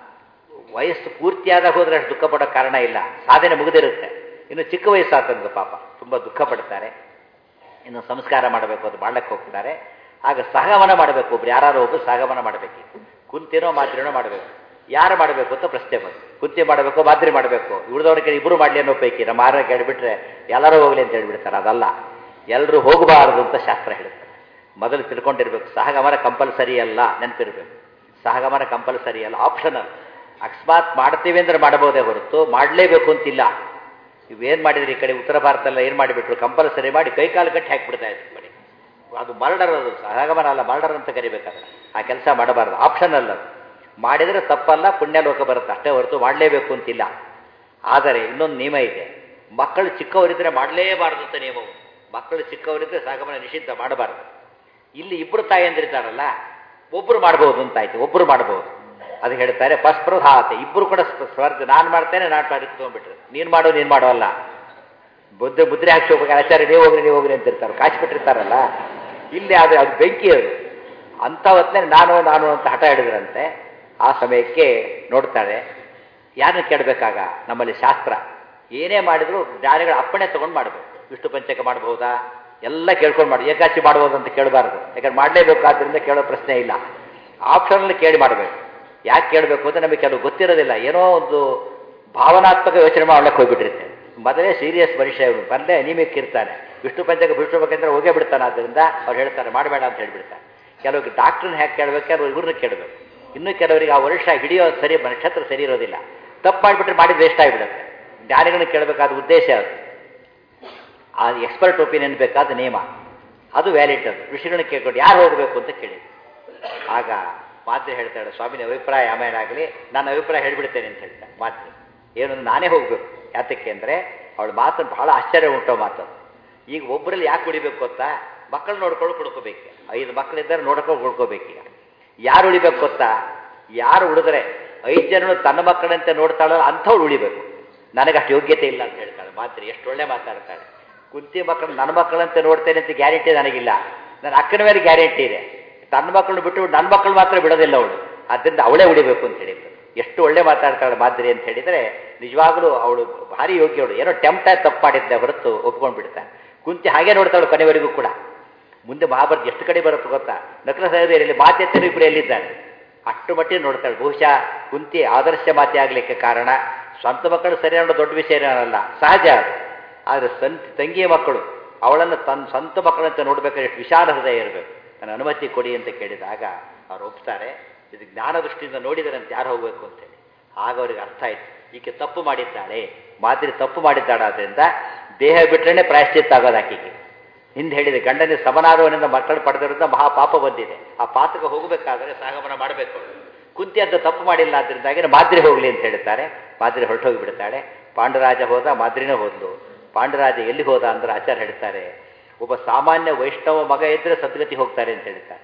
[SPEAKER 1] ವಯಸ್ಸು ಪೂರ್ತಿಯಾದ ಹೋದ್ರೆ ಅಷ್ಟು ದುಃಖ ಪಡೋ ಕಾರಣ ಇಲ್ಲ ಸಾಧನೆ ಮುಗಿದಿರುತ್ತೆ ಇನ್ನು ಚಿಕ್ಕ ವಯಸ್ಸಾತಂದು ಪಾಪ ತುಂಬ ದುಃಖ ಪಡ್ತಾರೆ ಇನ್ನು ಸಂಸ್ಕಾರ ಮಾಡಬೇಕು ಅದು ಮಾಡಕ್ಕೆ ಹೋಗ್ತಾರೆ ಆಗ ಸಹಗಮನ ಮಾಡಬೇಕು ಒಬ್ರು ಯಾರು ಒಬ್ಬರು ಸಹಗಮನ ಮಾಡಬೇಕು ಕುಂತಿನೋ ಮಾತ್ರಿನೋ ಮಾಡಬೇಕು ಯಾರು ಮಾಡಬೇಕು ಅಂತ ಪ್ರಶ್ನೆ ಬಂತು ಕುಂತಿ ಮಾಡಬೇಕು ಮಾದ್ರಿ ಮಾಡಬೇಕು ಉಳಿದವ್ರಿಗೆ ಇಬ್ಬರು ಮಾಡಲಿ ಅನ್ನೋ ಪೈಕಿ ನಮ್ಮ ಆರ ಕೇಳಿಬಿಟ್ರೆ ಎಲ್ಲರೂ ಹೋಗಲಿ ಅಂತ ಹೇಳ್ಬಿಡ್ತಾರೆ ಅದಲ್ಲ ಎಲ್ಲರೂ ಹೋಗಬಾರದು ಅಂತ ಶಾಸ್ತ್ರ ಹೇಳುತ್ತೆ ಮೊದಲು ತಿಳ್ಕೊಂಡಿರ್ಬೇಕು ಸಹಗಮನ ಕಂಪಲ್ಸರಿ ಅಲ್ಲ ನೆನಪಿರ್ಬೇಕು ಸಹಗಮನ ಕಂಪಲ್ಸರಿ ಅಲ್ಲ ಆಪ್ಷನಲ್ ಅಕಸ್ಮಾತ್ ಮಾಡ್ತೀವಿ ಅಂದ್ರೆ ಮಾಡಬಹುದೇ ಹೊರತು ಮಾಡಲೇಬೇಕು ಅಂತಿಲ್ಲ ಇವೇನು ಮಾಡಿದ್ರಿ ಈ ಕಡೆ ಉತ್ತರ ಭಾರತದಲ್ಲ ಏನು ಮಾಡಿಬಿಟ್ರು ಕಂಪಲ್ಸರಿ ಮಾಡಿ ಕೈಕಾಲು ಕಟ್ಟಿ ಹಾಕಿಬಿಡ್ತಾ ಇದ್ರು ಕಡೆ ಅದು ಮರ್ಡರ್ ಅದು ಸಹಗಮನ ಅಲ್ಲ ಮರ್ಡರ್ ಅಂತ ಕರಿಬೇಕಾದ್ರೆ ಆ ಕೆಲಸ ಮಾಡಬಾರ್ದು ಆಪ್ಷನಲ್ ಅದು ಮಾಡಿದರೆ ತಪ್ಪಲ್ಲ ಪುಣ್ಯ ಲೋಕ ಬರುತ್ತೆ ಅಷ್ಟೇ ಹೊರತು ಮಾಡಲೇಬೇಕು ಅಂತಿಲ್ಲ ಆದರೆ ಇನ್ನೊಂದು ನಿಯಮ ಇದೆ ಮಕ್ಕಳು ಚಿಕ್ಕವರಿದ್ದರೆ ಮಾಡಲೇಬಾರದು ಅಂತ ನಿಯಮವು ಮಕ್ಕಳು ಚಿಕ್ಕವರಿದ್ದರೆ ಸಹಗಮನ ನಿಷಿದ್ಧ ಮಾಡಬಾರ್ದು ಇಲ್ಲಿ ಇಬ್ಬರು ತಾಯಂದಿರ್ತಾರಲ್ಲ ಒಬ್ಬರು ಮಾಡ್ಬೋದು ಅಂತ ಆಯ್ತು ಒಬ್ಬರು ಮಾಡ್ಬೋದು ಅದು ಹೇಳ್ತಾರೆ ಪಸ್ಪ್ರಧಾತೆ ಇಬ್ಬರು ಕೂಡ ಸ್ಪರ್ಧೆ ನಾನು ಮಾಡ್ತೇನೆ ನಾನು ತೊಗೊಂಡ್ಬಿಟ್ರೆ ನೀನು ಮಾಡೋ ನೀನು ಮಾಡೋಲ್ಲ ಬುದ್ಧ ಮುದ್ರೆ ಹಾಕಿ ಹೋಗ್ಬೇಕು ಆಚಾರ್ಯ ನೀವು ಹೋಗ್ರಿ ನೀವು ಹೋಗ್ರಿ ಅಂತಿರ್ತಾರೆ ಕಾಚಿ ಬಿಟ್ಟಿರ್ತಾರಲ್ಲ ಇಲ್ಲಿ ಅದು ಅದು ಬೆಂಕಿ ಅದು ಅಂಥ ಹೊತ್ತಿನಲ್ಲಿ ನಾನು ನಾನು ಅಂತ ಹಠ ಹಿಡಿದ್ರಂತೆ ಆ ಸಮಯಕ್ಕೆ ನೋಡ್ತಾಳೆ ಯಾರನ್ನ ಕೇಳಬೇಕಾಗ ನಮ್ಮಲ್ಲಿ ಶಾಸ್ತ್ರ ಏನೇ ಮಾಡಿದ್ರು ಜ್ಞಾನಿಗಳ ಅಪ್ಪಣೆ ತೊಗೊಂಡು ಮಾಡಬೇಕು ವಿಷ್ಣು ಪಂಚಕ ಮಾಡಬಹುದಾ ಎಲ್ಲ ಕೇಳ್ಕೊಂಡು ಮಾಡಿ ಏಕಾಚಿ ಮಾಡ್ಬೋದು ಅಂತ ಕೇಳಬಾರ್ದು ಯಾಕಂದ್ರೆ ಮಾಡಲೇಬೇಕು ಆದ್ದರಿಂದ ಕೇಳೋ ಪ್ರಶ್ನೆ ಇಲ್ಲ ಆಪ್ಷನಲ್ಲಿ ಕೇಳಿ ಮಾಡಬೇಕು ಯಾಕೆ ಕೇಳಬೇಕು ಅಂತ ನಮಗೆ ಕೆಲವು ಗೊತ್ತಿರೋದಿಲ್ಲ ಏನೋ ಒಂದು ಭಾವನಾತ್ಮಕ ಯೋಚನೆ ಮಾಡ್ಲಿಕ್ಕೆ ಹೋಗ್ಬಿಟ್ಟಿರುತ್ತೆ ಮೊದಲೇ ಸೀರಿಯಸ್ ಮನುಷ್ಯ ಇವನು ಬಂದೇ ಅನಿಮಿಕ್ ಇರ್ತಾನೆ ವಿಷ್ಣು ಪಂಚಕ ಬಿಡಿಸ್ಬೇಕಂದ್ರೆ ಹೋಗೇ ಬಿಡ್ತಾನೆ ಆದ್ದರಿಂದ ಅವ್ರು ಹೇಳ್ತಾರೆ ಮಾಡಬೇಡ ಅಂತ ಹೇಳ್ಬಿಡ್ತಾರೆ ಕೆಲವು ಡಾಕ್ಟ್ರನ್ನ ಹೇಗೆ ಕೇಳಬೇಕು ಕೆಲವರು ಇವ್ರನ್ನ ಕೇಳಬೇಕು ಇನ್ನು ಕೆಲವರಿಗೆ ಆ ವರ್ಷ ಹಿಡಿಯೋ ಸರಿ ನಕ್ಷತ್ರ ಸರಿ ಇರೋದಿಲ್ಲ ತಪ್ಪು ಮಾಡಿಬಿಟ್ರೆ ಮಾಡಿದ ವೇಸ್ಟ್ ಆಗಿಬಿಡುತ್ತೆ ಜ್ಞಾನಿಗಳನ್ನ ಕೇಳಬೇಕಾದ ಉದ್ದೇಶ ಅದು ಆ ಎಕ್ಸ್ಪರ್ಟ್ ಒಪಿನಿಯನ್ ಬೇಕಾದ ನಿಯಮ ಅದು ವ್ಯಾಲಿಡ್ ಅದು ಋಷಿಗಳನ್ನ ಕೇಳ್ಕೊಂಡು ಯಾರು ಹೋಗಬೇಕು ಅಂತ ಕೇಳಿ ಆಗ ಮಾತ್ರೆ ಹೇಳ್ತಾಳೆ ಸ್ವಾಮಿನ ಅಭಿಪ್ರಾಯ ಆಮೇಲಾಗಲಿ ನನ್ನ ಅಭಿಪ್ರಾಯ ಹೇಳ್ಬಿಡ್ತೇನೆ ಅಂತ ಹೇಳ್ತಾಳೆ ಮಾತ್ರೆ ಏನು ನಾನೇ ಹೋಗಬೇಕು ಯಾತಕ್ಕೆ ಅಂದರೆ ಅವಳ ಮಾತನ್ನು ಬಹಳ ಆಶ್ಚರ್ಯ ಉಂಟೋ ಮಾತು ಈಗ ಒಬ್ಬರಲ್ಲಿ ಯಾಕೆ ಉಳಿಬೇಕು ಗೊತ್ತಾ ಮಕ್ಕಳು ನೋಡ್ಕೊಂಡು ಕುಡ್ಕೋಬೇಕು ಐದು ಮಕ್ಕಳಿದ್ದಾರೆ ನೋಡ್ಕೊಂಡು ಕುಡ್ಕೋಬೇಕೀಗ ಯಾರು ಉಳಿಬೇಕು ಗೊತ್ತಾ ಯಾರು ಉಳಿದ್ರೆ ಐದು ಜನರು ತನ್ನ ಮಕ್ಕಳಂತೆ ನೋಡ್ತಾಳಲ್ಲ ಅಂಥವ್ರು ಉಳಿಬೇಕು ನನಗೆ ಅಷ್ಟು ಯೋಗ್ಯತೆ ಇಲ್ಲ ಅಂತ ಹೇಳ್ತಾಳೆ ಮಾತ್ರೆ ಎಷ್ಟು ಒಳ್ಳೆ ಮಾತಾಡ್ತಾಳೆ ಕುಂತಿ ಮಕ್ಕಳು ನನ್ನ ಮಕ್ಕಳಂತೆ ನೋಡ್ತೇನೆ ಅಂತ ಗ್ಯಾರಂಟಿ ನನಗಿಲ್ಲ ನನ್ನ ಅಕ್ಕನ ಮೇಲೆ ಗ್ಯಾರಂಟಿ ಇದೆ ತನ್ನ ಮಕ್ಕಳನ್ನ ಬಿಟ್ಟು ನನ್ನ ಮಕ್ಕಳು ಮಾತ್ರ ಬಿಡೋದಿಲ್ಲ ಅವಳು ಆದ್ದರಿಂದ ಅವಳೇ ಉಳಿಬೇಕು ಅಂತ ಹೇಳಿದ್ರು ಎಷ್ಟು ಒಳ್ಳೆ ಮಾತಾಡ್ತಾಳೆ ಮಾದ್ರಿ ಅಂತ ಹೇಳಿದರೆ ನಿಜವಾಗ್ಲೂ ಅವಳು ಭಾರಿ ಯೋಗ್ಯವಳು ಏನೋ ಟೆಂಪ್ಟ ತಪ್ಪು ಮಾಡಿದ್ದೆ ಹೊರತು ಒಪ್ಕೊಂಡು ಬಿಡ್ತಾನೆ ಕುಂತಿ ಹಾಗೆ ನೋಡ್ತಾಳು ಕೊನೆವರೆಗೂ ಕೂಡ ಮುಂದೆ ಮಹಾಭಾರತ ಎಷ್ಟು ಕಡೆ ಬರುತ್ತೆ ಗೊತ್ತಾ ನಕಲ ಸಹೋದರಿಯಲ್ಲಿ ಮಾತೆತ್ತರು ಇಬ್ಬರು ಎಲ್ಲಿದ್ದಾರೆ ಅಷ್ಟು ಮಟ್ಟಿಗೆ ನೋಡ್ತಾಳೆ ಬಹುಶಃ ಕುಂತಿ ಆದರ್ಶ ಮಾತೆ ಆಗಲಿಕ್ಕೆ ಕಾರಣ ಸ್ವಂತ ಮಕ್ಕಳು ಸರಿ ಅನ್ನೋ ದೊಡ್ಡ ವಿಷಯ ಏನಲ್ಲ ಸಹಜ ಅದು ಆದರೆ ಸಂತ ತಂಗಿಯ ಮಕ್ಕಳು ಅವಳನ್ನು ತನ್ನ ಸ್ವಂತ ಮಕ್ಕಳಂತೆ ನೋಡ್ಬೇಕಾದ್ರೆ ಎಷ್ಟು ವಿಶಾಲ ಹೃದಯ ಇರಬೇಕು ನನ್ನ ಅನುಮತಿ ಕೊಡಿ ಅಂತ ಕೇಳಿದಾಗ ಅವ್ರು ಒಪ್ತಾರೆ ಇದು ಜ್ಞಾನ ದೃಷ್ಟಿಯಿಂದ ನೋಡಿದರಂತೆ ಯಾರು ಹೋಗಬೇಕು ಅಂತೇಳಿ ಆಗ ಅವ್ರಿಗೆ ಅರ್ಥ ಆಯ್ತು ಈಕೆ ತಪ್ಪು ಮಾಡಿದ್ದಾಳೆ ಮಾದರಿ ತಪ್ಪು ಮಾಡಿದ್ದಾಳೆ ಆದ್ದರಿಂದ ದೇಹ ಬಿಟ್ರೇನೆ ಪ್ರಾಯಶ್ಚಿತ್ತ ಆಗೋದು ಆಕೆಗೆ ಹಿಂದೆ ಹೇಳಿದೆ ಗಂಡನಿಗೆ ಸಮನಾದವನಿಂದ ಮಕ್ಕಳು ಪಡೆದಿರೋದ್ರಿಂದ ಮಹಾಪಾಪ ಬಂದಿದೆ ಆ ಪಾತಕ ಹೋಗಬೇಕಾದ್ರೆ ಸಾಗಮನ ಮಾಡಬೇಕು ಕುಂತಿ ಅಂತ ತಪ್ಪು ಮಾಡಿಲ್ಲ ಆದ್ರಿಂದಾಗಿ ಮಾದ್ರಿ ಹೋಗಲಿ ಅಂತ ಹೇಳ್ತಾರೆ ಮಾದ್ರಿ ಹೊರಟೋಗಿ ಬಿಡ್ತಾಳೆ ಪಾಂಡುರಾಜ ಹೋದ ಮಾದ್ರಿನೇ ಹೋದ್ಲು ಪಾಂಡುರಾಜ ಎಲ್ಲಿ ಹೋದ ಅಂದ್ರೆ ಆಚಾರ್ಯ ಹೇಳ್ತಾರೆ ಒಬ್ಬ ಸಾಮಾನ್ಯ ವೈಷ್ಣವ ಮಗ ಇದ್ರೆ ಸದ್ಗತಿ ಹೋಗ್ತಾರೆ ಅಂತ ಹೇಳ್ತಾರೆ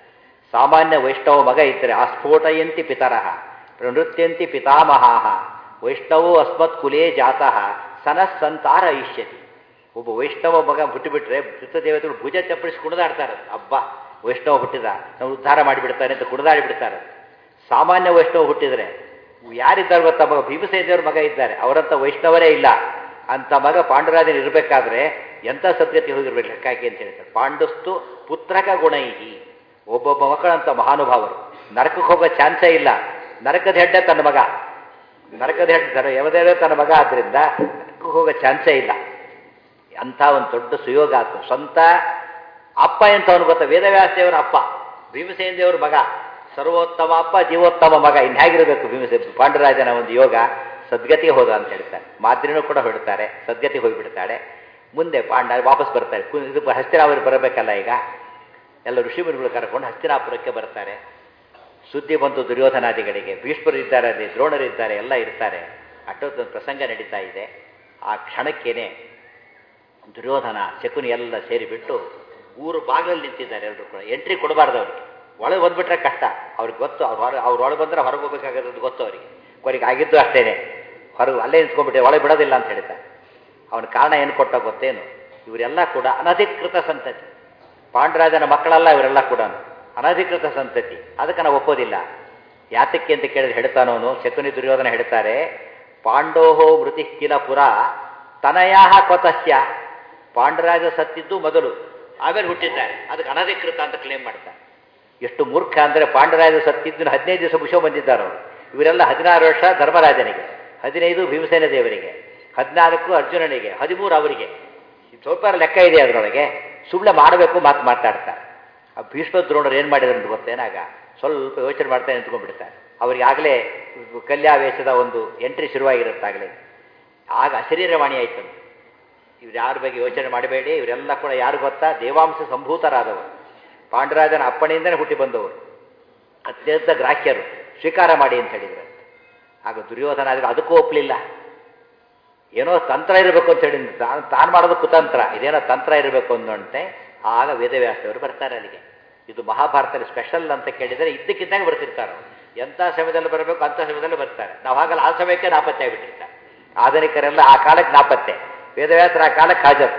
[SPEAKER 1] ಸಾಮಾನ್ಯ ವೈಷ್ಣವ ಮಗ ಇದ್ದರೆ ಆಸ್ಫೋಟಯಂತಿ ಪಿತರಃ ಪ್ರನೃತ್ಯಂತಿ ಪಿತಾಮಹಾಹ ವೈಷ್ಣವೋ ಅಸ್ಮತ್ ಕುಲೇ ಜಾತಃ ಸನಃ ಸಂತಾರ ಇಷ್ಯತಿ ಒಬ್ಬ ವೈಷ್ಣವ ಮಗ ಹುಟ್ಟಿಬಿಟ್ರೆ ದೇವತೆಗಳು ಭುಜ ಚಪ್ಪಡಿಸಿ ಕುಣಿದಾಡ್ತಾರೆ ಅಬ್ಬ ವೈಷ್ಣವ ಹುಟ್ಟಿದ ನಾವು ಉದ್ಧಾರ ಮಾಡಿಬಿಡ್ತಾನೆ ಅಂತ ಕುಣಿದಾಡಿ ಬಿಡ್ತಾರೆ ಸಾಮಾನ್ಯ ವೈಷ್ಣವ ಹುಟ್ಟಿದರೆ ಯಾರಿದ್ದಾರೆ ಗೊತ್ತಾ ಮಗ ಭೀಮಸೇನದೇವ್ರ ಮಗ ಇದ್ದಾರೆ ಅವರಂತ ವೈಷ್ಣವರೇ ಇಲ್ಲ ಅಂತ ಮಗ ಪಾಂಡುರಾಜನ ಇರಬೇಕಾದ್ರೆ ಎಂಥ ಸದ್ಗತಿ ಹೋಗಿರ್ಬೇಕು ಲೆಕ್ಕಾಕಿ ಅಂತ ಹೇಳ್ತಾರೆ ಪಾಂಡುಸ್ತು ಪುತ್ರಕ ಗುಣೈಹಿ ಒಬ್ಬೊಬ್ಬ ಮಕ್ಕಳಂತ ಮಹಾನುಭಾವರು ನರಕಕ್ಕೆ ಹೋಗೋ ಚಾನ್ಸೇ ಇಲ್ಲ ನರಕದ ಹೆಡ್ಡೆ ತನ್ನ ಮಗ ನರಕದ ಹೆಡ್ಡೆ ಯಮದೇವೇ ತನ್ನ ಮಗ ಆದ್ರಿಂದ ನರಕಕ್ಕೆ ಹೋಗೋ ಚಾನ್ಸೇ ಇಲ್ಲ ಅಂಥ ಒಂದು ದೊಡ್ಡ ಸುಯೋಗ ಆಯ್ತು ಸ್ವಂತ ಅಪ್ಪ ಎಂತವನು ಗೊತ್ತಾ ವೇದವ್ಯಾಸ ದೇವರ ಅಪ್ಪ ಭೀಮಸೇನ ದೇವರ ಮಗ ಸರ್ವೋತ್ತಮ ಅಪ್ಪ ಜೀವೋತ್ತಮ ಮಗ ಇನ್ನು ಹೇಗಿರಬೇಕು ಭೀಮಸೇನ ಪಾಂಡುರಾಜನ ಒಂದು ಯೋಗ ಸದ್ಗತಿಗೆ ಹೋದ ಅಂತ ಹೇಳ್ತಾರೆ ಮಾದ್ರಿನೂ ಕೂಡ ಹೊಡ್ತಾರೆ ಸದ್ಗತಿಗೆ ಹೋಗಿಬಿಡ್ತಾಳೆ ಮುಂದೆ ಪಾಂಡ ವಾಪಸ್ ಬರ್ತಾರೆ ಕು- ಇದು ಹಸ್ತಿನಾಪುರ ಬರಬೇಕಲ್ಲ ಈಗ ಎಲ್ಲ ಋಷಿಮುನಿಗಳು ಕರ್ಕೊಂಡು ಹಸ್ತಿನಾಪುರಕ್ಕೆ ಬರ್ತಾರೆ ಸುದ್ದಿ ಬಂತು ದುರ್ಯೋಧನಾದಿಗಳಿಗೆ ಭೀಷ್ಮರಿದ್ದಾರೆ ಅಲ್ಲಿ ದ್ರೋಣರಿದ್ದಾರೆ ಎಲ್ಲ ಇರ್ತಾರೆ ಅಷ್ಟೊತ್ತೊಂದು ಪ್ರಸಂಗ ನಡೀತಾ ಇದೆ ಆ ಕ್ಷಣಕ್ಕೇನೆ ದುರ್ಯೋಧನ ಶಕುನಿ ಎಲ್ಲ ಸೇರಿಬಿಟ್ಟು ಊರು ಬಾಗಿಲಲ್ಲಿ ನಿಂತಿದ್ದಾರೆ ಎಲ್ಲರೂ ಕೂಡ ಎಂಟ್ರಿ ಕೊಡಬಾರ್ದು ಅವ್ರಿಗೆ ಒಳಗೆ ಬಂದ್ಬಿಟ್ರೆ ಕಷ್ಟ ಅವ್ರಿಗೆ ಗೊತ್ತು ಅವ್ರು ಹೊರ ಅವ್ರು ಒಳಗೆ ಬಂದ್ರೆ ಹೊರಗೆ ಹೋಗ್ಬೇಕಾಗೋದು ಗೊತ್ತು ಅವರಿಗೆ ಕೊನೆಗೆ ಆಗಿದ್ದು ಅಷ್ಟೇನೆ ಹೊರಗೆ ಅಲ್ಲೇ ನಿಂತ್ಕೊಂಡ್ಬಿಟ್ಟೆ ಒಳಗೆ ಬಿಡೋದಿಲ್ಲ ಅಂತ ಹೇಳ್ತಾರೆ ಅವನ ಕಾರಣ ಏನು ಕೊಟ್ಟ ಗೊತ್ತೇನು ಇವರೆಲ್ಲ ಕೂಡ ಅನಧಿಕೃತ ಸಂತತಿ ಪಾಂಡರಾಜನ ಮಕ್ಕಳಲ್ಲ ಇವರೆಲ್ಲ ಕೂಡ ಅನಧಿಕೃತ ಸಂತತಿ ಅದಕ್ಕೆ ನಾವು ಒಪ್ಪೋದಿಲ್ಲ ಯಾತಕ್ಕೆ ಅಂತ ಕೇಳಿದ್ರೆ ಹೇಳ್ತಾನವನು ಶಕುನಿ ದುರ್ಯೋಧನ ಹೇಳ್ತಾರೆ ಪಾಂಡೋಹೋ ಮೃತಿ ಕಿಲ ಪುರ ತನಯಾಹ ಕೊತಸ್ಯ ಪಾಂಡರಾಜ ಸತ್ತಿದ್ದು ಮೊದಲು ಆಮೇಲೆ ಹುಟ್ಟಿದ್ದಾರೆ ಅದಕ್ಕೆ ಅನಧಿಕೃತ ಅಂತ ಕ್ಲೇಮ್ ಮಾಡ್ತಾರೆ ಎಷ್ಟು ಮೂರ್ಖ ಅಂದರೆ ಪಾಂಡರಾಜ ಸತ್ತಿದ್ದು ಹದಿನೈದು ದಿವಸ ಮುಷೋ ಬಂದಿದ್ದಾರೆ ಅವರು ಇವರೆಲ್ಲ ಹದಿನಾರು ವರ್ಷ ಧರ್ಮರಾಜನಿಗೆ ಹದಿನೈದು ಭೀಮಸೇನ ದೇವರಿಗೆ ಹದಿನಾಲ್ಕು ಅರ್ಜುನನಿಗೆ ಹದಿಮೂರು ಅವರಿಗೆ ಸ್ವಲ್ಪ ಲೆಕ್ಕ ಇದೆ ಅದರೊಳಗೆ ಸುಮ್ಮನೆ ಮಾಡಬೇಕು ಮಾತು ಮಾತಾಡ್ತಾರೆ ಆ ಭೀಷ್ಮ ದ್ರೋಣರು ಏನು ಮಾಡಿದ್ರು ಅಂತ ಗೊತ್ತೇನಾಗ ಸ್ವಲ್ಪ ಯೋಚನೆ ಮಾಡ್ತಾ ನಿಂತ್ಕೊಂಡ್ಬಿಡ್ತಾರೆ ಅವ್ರಿಗೆ ಆಗಲೇ ಕಲ್ಯಾವೇಶದ ಒಂದು ಎಂಟ್ರಿ ಶುರುವಾಗಿರುತ್ತಾಗಲೇ ಆಗ ಅಶರೀರವಾಣಿ ಆಯ್ತು ಇವ್ರು ಯಾರ ಬಗ್ಗೆ ಯೋಚನೆ ಮಾಡಬೇಡಿ ಇವರೆಲ್ಲ ಕೂಡ ಯಾರು ಗೊತ್ತಾ ದೇವಾಂಶ ಸಂಭೂತರಾದವರು ಪಾಂಡುರಾಜನ ಅಪ್ಪಣೆಯಿಂದಲೇ ಹುಟ್ಟಿ ಬಂದವರು ಅತ್ಯಂತ ಗ್ರಾಹ್ಯರು ಸ್ವೀಕಾರ ಮಾಡಿ ಅಂತ ಹೇಳಿದ್ರು ಆಗ ದುರ್ಯೋಧನ ಆದ್ರೆ ಅದಕ್ಕೂ ಒಪ್ಪಲಿಲ್ಲ ಏನೋ ತಂತ್ರ ಇರಬೇಕು ಅಂತ ಹೇಳಿ ತಾನು ತಾನು ಮಾಡೋದು ಕುತಂತ್ರ ಇದೇನೋ ತಂತ್ರ ಇರಬೇಕು ಅನ್ನೋಂತೆ ಆಗ ವೇದವ್ಯಾಸದವರು ಬರ್ತಾರೆ ಅಲ್ಲಿಗೆ ಇದು ಮಹಾಭಾರತದ ಸ್ಪೆಷಲ್ ಅಂತ ಕೇಳಿದರೆ ಇದ್ದಕ್ಕಿದ್ದಾಗ ಬರ್ತಿರ್ತಾರೆ ಅವ್ರು. ಎಂಥ ಸಮಯದಲ್ಲಿ ಬರಬೇಕು ಅಂಥ ಸಮಯದಲ್ಲಿ ಬರ್ತಾರೆ ನಾವು ಹಾಗಲ್ಲ ಆ ಸಮಯಕ್ಕೆ ನಾಪತ್ತೆ ಆಗಿಬಿಟ್ಟಿರ್ತಾರೆ ಆಧುನಿಕರೆಲ್ಲ ಆ ಕಾಲಕ್ಕೆ ನಾಪತ್ತೆ ವೇದವ್ಯಾಸರ ಆ ಕಾಲಕ್ಕೆ ಹಾಜರು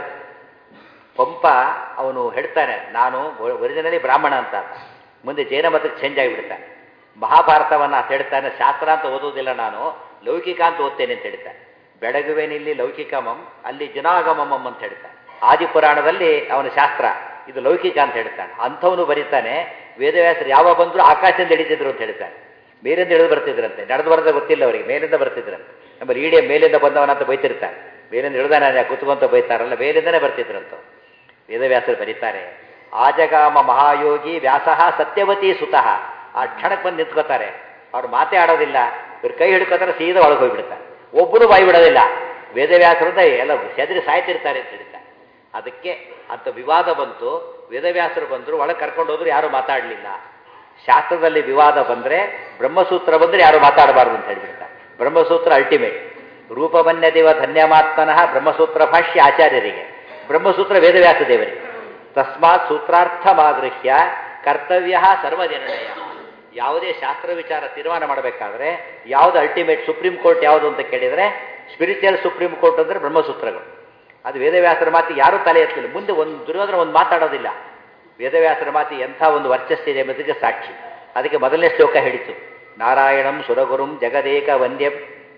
[SPEAKER 1] ಪಂಪ ಅವನು ಹೇಳ್ತಾನೆ ನಾನು ಒರಿಜಿನಲಿ ಬ್ರಾಹ್ಮಣ ಅಂತ ಮುಂದೆ ಜೈನ ಮತಕ್ಕೆ ಚೇಂಜ್ ಆಗಿಬಿಡ್ತಾನೆ ಮಹಾಭಾರತವನ್ನು ಅಂತ ಹೇಳ್ತಾನೆ ಶಾಸ್ತ್ರ ಅಂತ ಓದೋದಿಲ್ಲ ನಾನು ಲೌಕಿಕ ಅಂತ ಓದ್ತೇನೆ ಅಂತ ಹೇಳ್ತಾನೆ ಬೆಳಗುವೆನಿಲ್ಲಿ ಲೌಕಿಕಮಂ ಅಲ್ಲಿ ಜನಾಗಮಮಂ ಅಂತ ಹೇಳ್ತಾನೆ ಆದಿಪುರಾಣದಲ್ಲಿ ಅವನ ಶಾಸ್ತ್ರ ಇದು ಲೌಕಿಕ ಅಂತ ಹೇಳ್ತಾನೆ ಅಂಥವನು ಬರೀತಾನೆ ವೇದವ್ಯಾಸರು ಯಾವಾಗ ಬಂದರೂ ಆಕಾಶದಿಂದ ಹಿಡಿತಿದ್ರು ಅಂತ ಹೇಳ್ತಾನೆ ಮೇಲಿಂದ ಇಳಿದು ಬರ್ತಿದ್ರಂತೆ ನಡೆದು ಬರೋದೇ ಗೊತ್ತಿಲ್ಲ ಅವರಿಗೆ ಮೇಲಿಂದ ಬರ್ತಿದ್ರಂತೆ ನಮ್ಮ ಈಡೇ ಮೇಲಿಂದ ಬಂದವನಂತ ಬೈತಿರ್ತಾನೆ ಮೇಲಿಂದ ಇಳಿದಾನೆ ಕುತ್ಕೊಂತ ಬೈತಾರಲ್ಲ ಮೇಲಿಂದನೇ ಬರ್ತಿದ್ರಂತ ವೇದವ್ಯಾಸರು ಬರೀತಾರೆ ಆಜಗಾಮ ಮಹಾಯೋಗಿ ವ್ಯಾಸಃ ಸತ್ಯವತಿ ಸುತಃ ಆ ಕ್ಷಣಕ್ಕೆ ಬಂದು ನಿಂತ್ಕೋತಾರೆ ಅವ್ರು ಮಾತೇ ಆಡೋದಿಲ್ಲ ಇವ್ರು ಕೈ ಹಿಡ್ಕೋತಾರೆ ಸೀದಾ ಒಳಗೆ ಹೋಗ್ಬಿಡ್ತಾರೆ ಒಬ್ಬರು ಬಾಯಿ ಬಿಡೋದಿಲ್ಲ ವೇದವ್ಯಾಸರಿಂದ ಎಲ್ಲ ಸೆದರಿ ಸಾಯ್ತಿರ್ತಾರೆ ಅಂತ ಹೇಳ್ತಾರೆ ಅದಕ್ಕೆ ಅಂತ ವಿವಾದ ಬಂತು ವೇದವ್ಯಾಸರು ಬಂದರು ಒಳಗೆ ಕರ್ಕೊಂಡು ಹೋದ್ರು ಯಾರು ಮಾತಾಡಲಿಲ್ಲ ಶಾಸ್ತ್ರದಲ್ಲಿ ವಿವಾದ ಬಂದರೆ ಬ್ರಹ್ಮಸೂತ್ರ ಬಂದರೆ ಯಾರು ಮಾತಾಡಬಾರ್ದು ಅಂತ ಹೇಳ್ಬಿಡ್ತಾರೆ ಬ್ರಹ್ಮಸೂತ್ರ ಅಲ್ಟಿಮೇಟ್ ರೂಪವನ್ಯದೇವ ಧನ್ಯಮಾತ್ಮನಃ ಬ್ರಹ್ಮಸೂತ್ರ ಭಾಷ್ಯ ಆಚಾರ್ಯರಿಗೆ ಬ್ರಹ್ಮಸೂತ್ರ ವೇದವ್ಯಾಸ ದೇವರಿಗೆ ತಸ್ಮಾತ್ ಸೂತ್ರಾರ್ಥಮಾಗೃಹ್ಯ ಕರ್ತವ್ಯ ಸರ್ವನಿರ್ಣಯ ಯಾವುದೇ ಶಾಸ್ತ್ರ ವಿಚಾರ ತೀರ್ಮಾನ ಮಾಡಬೇಕಾದ್ರೆ ಯಾವುದು ಅಲ್ಟಿಮೇಟ್ ಸುಪ್ರೀಂ ಕೋರ್ಟ್ ಯಾವುದು ಅಂತ ಕೇಳಿದರೆ ಸ್ಪಿರಿಚುವಲ್ ಸುಪ್ರೀಂ ಕೋರ್ಟ್ ಅಂದರೆ ಬ್ರಹ್ಮಸೂತ್ರಗಳು ಅದು ವೇದವ್ಯಾಸರ ಮಾತು ಯಾರೂ ತಲೆ ಎತ್ತಲಿಲ್ಲ ಮುಂದೆ ಒಂದು ದುರ್ಯೋಧನ ಒಂದು ಮಾತಾಡೋದಿಲ್ಲ ವೇದವ್ಯಾಸರ ಮಾತು ಎಂಥ ಒಂದು ವರ್ಚಸ್ಸಿದೆ ಎಂಬುದಕ್ಕೆ ಸಾಕ್ಷಿ ಅದಕ್ಕೆ ಮೊದಲನೇ ಶ್ಲೋಕ ಹೇಳಿತು ನಾರಾಯಣಂ ಸುರಗುರುಂ ಜಗದೇಕ ವಂದ್ಯಂ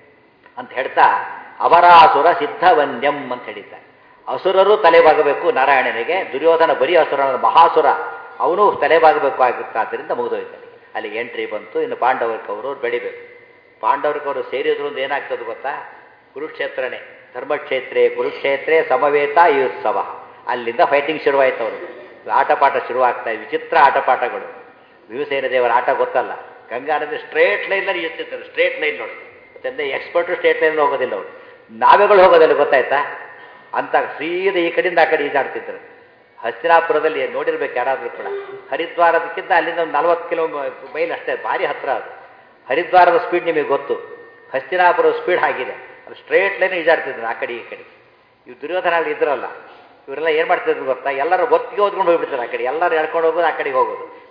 [SPEAKER 1] ಅಂತ ಹೇಳ್ತಾ ಅವರಾಸುರ ಸಿದ್ಧ ವಂದ್ಯಂ ಅಂತ ಹೇಳಿದ್ದಾರೆ ಅಸುರರು ತಲೆಬಾಗಬೇಕು ನಾರಾಯಣನಿಗೆ ದುರ್ಯೋಧನ ಬರೀ ಅಸುರನ ಮಹಾಸುರ ಅವನು ತಲೆಬಾಗಬೇಕು ಆಗುತ್ತಾದ್ದರಿಂದ ಮುಗಿದೋಯ್ತಾನೆ ಅಲ್ಲಿ ಎಂಟ್ರಿ ಬಂತು ಇನ್ನು ಪಾಂಡವರ ಕೌರವ್ರು ಬೆಳಿಬೇಕು ಪಾಂಡವರ ಕೌರವ್ರು ಸೇರಿದ್ರು ಅಂತ ಏನಾಗ್ತದೆ ಗೊತ್ತಾ ಕುರುಕ್ಷೇತ್ರನೇ ಧರ್ಮಕ್ಷೇತ್ರೇ ಕುರುಕ್ಷೇತ್ರೇ ಸಮವೇತ ಈ ಉತ್ಸವ ಅಲ್ಲಿಂದ ಫೈಟಿಂಗ್ ಶುರುವಾಯ್ತು ಅವರು ಆಟಪಾಠ ಶುರುವಾಗ್ತಾ ಇದೆ ವಿಚಿತ್ರ ಆಟಪಾಠಗಳು ಭೀಮಸೇನ ದೇವರ ಆಟ ಗೊತ್ತಲ್ಲ ಗಂಗಾ ನದಿ ಸ್ಟ್ರೇಟ್ ಲೈನಲ್ಲಿ ಇರ್ತಿರ್ತಾರೆ ಸ್ಟ್ರೇಟ್ ಲೈನ್ ನೋಡಿ ಮತ್ತೆ ಎಕ್ಸ್ಪರ್ಟು ಸ್ಟ್ರೇಟ್ ಲೈನ್ ಹೋಗೋದಿಲ್ಲ ಅವರು ನಾವೆಗಳು ಹೋಗೋದಿಲ್ಲ ಗೊತ್ತಾಯ್ತಾ ಅಂತ ಸೀದಾ ಈ ಕಡೆಯಿಂದ ಆ ಕಡೆ ಈಜಾಡ್ತಿದ್ರು ಹಸ್ತಿನಾಪುರದಲ್ಲಿ ನೋಡಿರ್ಬೇಕು ಯಾರಾದರೂ ಕೂಡ ಹರಿದ್ವಾರದಕ್ಕಿಂತ ಅಲ್ಲಿಂದ ಒಂದು ನಲ್ವತ್ತು ಕಿಲೋ ಮೈಲ್ ಅಷ್ಟೇ ಭಾರಿ ಹತ್ರ ಅದು ಹರಿದ್ವಾರದ ಸ್ಪೀಡ್ ನಿಮಗೆ ಗೊತ್ತು ಹಸ್ತಿನಾಪುರದ ಸ್ಪೀಡ್ ಆಗಿದೆ ಅದು ಸ್ಟ್ರೇಟ್ ಲೈನ್ ಈಜಾಡ್ತಿದ್ರು ಆ ಕಡೆ ಈ ಕಡೆ ಇವು ದುರ್ಯೋಧನ ಅಲ್ಲಿ ಇದ್ರಲ್ಲ ಇವರೆಲ್ಲ ಏನು ಮಾಡ್ತಿದ್ರು ಗೊತ್ತಾ ಎಲ್ಲರೂ ಒತ್ತಿಗೆ ಓದ್ಕೊಂಡು ಹೋಗ್ಬಿಡ್ತಾರೆ ಆ ಕಡೆ ಎಲ್ಲರೂ ಎಳ್ಕೊಂಡು ಹೋಗೋದು ಆ ಕಡೆಗೆ ಹೋಗೋದು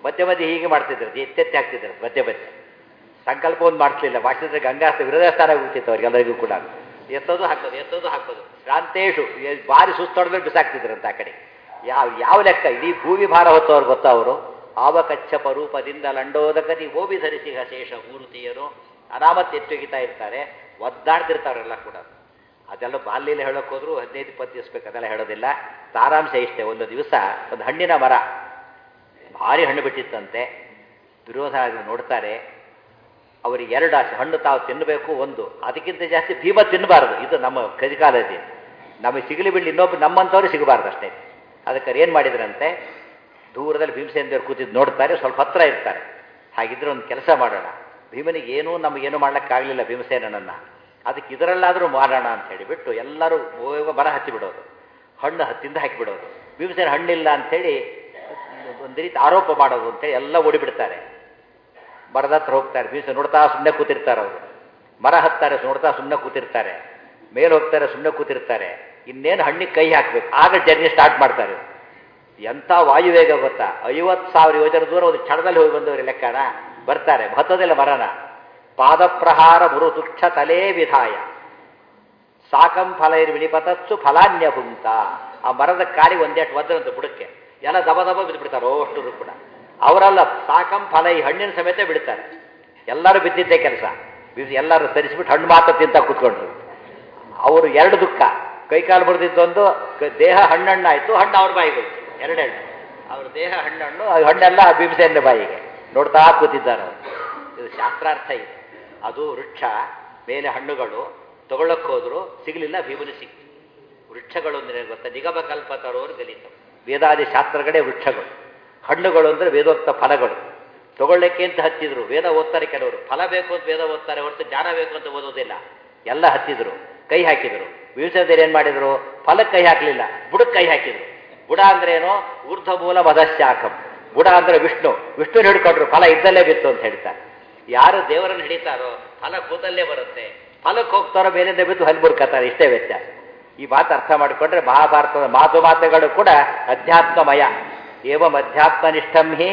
[SPEAKER 1] ಮಧ್ಯೆ ಮಧ್ಯೆ ಹೀಗೆ ಮಾಡ್ತಿದ್ರು ಎತ್ತೆತ್ತಿ ಹಾಕ್ತಿದ್ರು ಮಧ್ಯೆ ಮಧ್ಯೆ ಸಂಕಲ್ಪ ಒಂದು ಮಾಡ್ತಿಲ್ಲ ಮಾಡಿಸಿದ್ರೆ ಗಂಗಾಸ್ತ ವಿರೋಧ ಸ್ಥಾನ ಹೋಗ್ತಿತ್ತು ಅವ್ರಿಗೆಲ್ಲರಿಗೂ ಕೂಡ ಎತ್ತೋದು ಹಾಕೋದು ಎತ್ತೋದು ಹಾಕೋದು ಶ್ರಾಂತೇಶು ಎ- ಭಾರಿ ಸುಸ್ತೊಡೆದ್ರೆ ಬಿಸಾಕ್ತಿದ್ರಂತ ಆ ಕಡೆ ಯಾವ ಯಾವ ಲೆಕ್ಕ ಇಡೀ ಭೂಮಿ ಭಾರ ಹೊತ್ತವ್ರು ಗೊತ್ತಾ ಅವರು ಆವಕಚ್ಚಪ ರೂಪದಿಂದ ಲಂಡೋದಕದಿ ಓಬಿ ಧರಿಸಿ ಶೇಷ ಮೂರುತಿಯರು ಅನಾಮತ್ ಎತ್ತೊಗಿತಾ ಇರ್ತಾರೆ ಒದ್ದಾಡ್ತಿರ್ತಾರೆಲ್ಲ ಕೂಡ ಅದೆಲ್ಲ ಬಾಲ್ಯಲ್ಲಿ ಹೇಳೋಕೆ ಹೋದ್ರು ಹದಿನೈದು ಇಪ್ಪತ್ತು ದಿವಸ ಬೇಕು ಅದೆಲ್ಲ ಹೇಳೋದಿಲ್ಲ ಸಾರಾಂಶ ಇಷ್ಟೇ ಒಂದು ದಿವಸ ಒಂದು ಹಣ್ಣಿನ ಮರ ಭಾರಿ ಹಣ್ಣು ಬಿಟ್ಟಿತ್ತಂತೆ ವಿರೋಧ ನೋಡ್ತಾರೆ ಅವರಿಗೆ ಎರಡು ಆಸೆ ಹಣ್ಣು ತಾವು ತಿನ್ನಬೇಕು ಒಂದು ಅದಕ್ಕಿಂತ ಜಾಸ್ತಿ ಭೀಮ ತಿನ್ನಬಾರ್ದು ಇದು ನಮ್ಮ ಕಲಿಕಾಲದಲ್ಲಿ ನಮಗೆ ಸಿಗಲಿ ಬಿಡಲಿ ಇನ್ನೊಬ್ಬ ನಮ್ಮಂಥವ್ರು ಸಿಗಬಾರ್ದು ಅಷ್ಟೇ ಅದಕ್ಕೆ ಏನು ಮಾಡಿದ್ರಂತೆ ದೂರದಲ್ಲಿ ಭೀಮಸೇನ ದೇವ್ರು ಕೂತಿದ್ದು ನೋಡ್ತಾರೆ ಸ್ವಲ್ಪ ಹತ್ರ ಇರ್ತಾರೆ ಹಾಗಿದ್ರೆ ಒಂದು ಕೆಲಸ ಮಾಡೋಣ ಭೀಮನಿಗೆ ಏನೂ ನಮಗೇನು ಮಾಡ್ಲಿಕ್ಕಾಗಲಿಲ್ಲ ಭೀಮಸೇನನನ್ನು ಅದಕ್ಕೆ ಇದರಲ್ಲಾದರೂ ಮಾಡೋಣ ಅಂತ ಹೇಳಿಬಿಟ್ಟು ಎಲ್ಲರೂ ಹೋಗುವ ಮರ ಹಚ್ಚಿ ಬಿಡೋದು ಹಣ್ಣು ಹತ್ತಿಂದ ಹಾಕಿಬಿಡೋದು ಭೀಮಸೇನ ಹಣ್ಣಿಲ್ಲ ಅಂಥೇಳಿ ಒಂದು ರೀತಿ ಆರೋಪ ಮಾಡೋದು ಅಂತೇಳಿ ಎಲ್ಲ ಓಡಿಬಿಡ್ತಾರೆ ಮರದ ಹತ್ರ ಹೋಗ್ತಾರೆ ಬೀಸ ನೋಡ್ತಾ ಸುಮ್ಮನೆ ಕೂತಿರ್ತಾರೆ ಅವರು ಮರ ಹತ್ತಾರೆ ನೋಡ್ತಾ ಸುಮ್ಮನೆ ಕೂತಿರ್ತಾರೆ ಮೇಲೆ ಹೋಗ್ತಾರೆ ಸುಮ್ಮನೆ ಕೂತಿರ್ತಾರೆ ಇನ್ನೇನು ಹಣ್ಣಿಗೆ ಕೈ ಹಾಕ್ಬೇಕು ಆಗ ಜರ್ನಿ ಸ್ಟಾರ್ಟ್ ಮಾಡ್ತಾರೆ ಎಂಥ ವಾಯುವೇಗ ಗೊತ್ತಾ ಐವತ್ತು ಸಾವಿರ ಯೋಜನೆ ದೂರ ಒಂದು ಕ್ಷಣದಲ್ಲಿ ಹೋಗಿ ಬಂದವರು ಲೆಕ್ಕನ ಬರ್ತಾರೆ ಹತ್ತದಿಲ್ಲ ಮರನ ಪಾದಪ್ರಹಾರ ಮುರುತುಕ್ಷ ತಲೇ ವಿಧಾಯ ಸಾಕಂ ಫಲೈರ್ ವಿಳಿಪತತ್ಸು ಫಲಾನ್ಯ ಭುಂತ ಆ ಮರದ ಕಾಲಿಗೆ ಒಂದೇಟು ಒದ್ದರಂತ ಬುಡಕ್ಕೆ ಎಲ್ಲ ದಬ ದಬ ಬಿದ್ದುಬಿಡ್ತಾರೆ ಅಷ್ಟರು ಕೂಡ ಅವರೆಲ್ಲ ಸಾಕಂ ಫಲ ಈ ಹಣ್ಣಿನ ಸಮೇತ ಬಿಡ್ತಾರೆ ಎಲ್ಲರೂ ಬಿದ್ದಿದ್ದೇ ಕೆಲಸ ಬಿಸಿ ಎಲ್ಲರೂ ಸರಿಸಿಬಿಟ್ಟು ಹಣ್ಣು ಮಾತ್ರ ತಿಂತ ಕೂತ್ಕೊಂಡ್ರು ಅವರು ಎರಡು ದುಃಖ ಕೈಕಾಲು ಮುರಿದಿದ್ದೊಂದು ಕ- ದೇಹ ಹಣ್ಣಣ್ಣಾಯ್ತು ಹಣ್ಣು ಅವ್ರ ಬಾಯಿಗೆ ಹೋಯ್ತು ಎರಡೆರಡು ಅವ್ರ ದೇಹ ಹಣ್ಣಣ್ಣು ಆ ಹಣ್ಣೆಲ್ಲ ಭೀಮಸೇನ ಬಾಯಿಗೆ ನೋಡ್ತಾ ಕೂತಿದ್ದಾರೆ ಅವರು ಇದು ಶಾಸ್ತ್ರಾರ್ಥ ಇದೆ ಅದು ವೃಕ್ಷ ಮೇಲೆ ಹಣ್ಣುಗಳು ತಗೊಳ್ಳಕ್ಕೆ ಹೋದ್ರು ಸಿಗಲಿಲ್ಲ ಭೀಮನು ಸಿಕ್ತು ವೃಕ್ಷಗಳು ಅಂದ್ರೆ ಏನ್ ಗೊತ್ತಾ ನಿಗಮ ಕಲ್ಪತರೋರು ಗಲಿತ ವೇದಾದಿ ಶಾಸ್ತ್ರಗಳೇ ವೃಕ್ಷಗಳು ಹಣ್ಣುಗಳು ಅಂದರೆ ವೇದೋಕ್ತ ಫಲಗಳು ತಗೊಳ್ಳಕ್ಕೆ ಅಂತ ಹತ್ತಿದ್ರು ವೇದ ಓದ್ತಾರೆ ಕೆಲವರು ಫಲ ಬೇಕು ಅಂತ ವೇದ ಓದ್ತಾರೆ ಹೊರತು ಜ್ಞಾನ ಬೇಕು ಅಂತ ಓದೋದಿಲ್ಲ ಎಲ್ಲ ಹತ್ತಿದ್ರು ಕೈ ಹಾಕಿದ್ರು ಬೀಳ್ಸೋದೇರು ಏನು ಮಾಡಿದ್ರು ಫಲಕ್ಕೆ ಕೈ ಹಾಕಲಿಲ್ಲ ಬುಡಕ್ಕೆ ಕೈ ಹಾಕಿದ್ರು ಬುಡ ಅಂದ್ರೇನು ಊರ್ಧ್ವ ಮೂಲ ಮದಶಾಖಂ ಬುಡ ಅಂದ್ರೆ ವಿಷ್ಣು ವಿಷ್ಣು ಹಿಡ್ಕೊಂಡ್ರು ಫಲ ಇದ್ದಲ್ಲೇ ಬಿತ್ತು ಅಂತ ಹೇಳ್ತಾರೆ ಯಾರು ದೇವರನ್ನು ಹಿಡಿತಾರೋ ಫಲ ಕೂದಲ್ಲೇ ಬರುತ್ತೆ ಫಲಕ್ಕೆ ಹೋಗ್ತಾರೋ ಮೇಲಿಂದ ಬಿದ್ದು ಹಲ್ಲಿ ಮುರ್ಕತ್ತಾರೆ ಇಷ್ಟೇ ವ್ಯತ್ಯಾಸ ಈ ಮಾತು ಅರ್ಥ ಮಾಡಿಕೊಂಡ್ರೆ ಮಹಾಭಾರತದ ಮಾತು ಮಾತುಗಳು ಕೂಡ ಅಧ್ಯಾತ್ಮಮಯ ಏವಂ ಅಧ್ಯಾತ್ಮನಿಷ್ಠಂ ಹಿ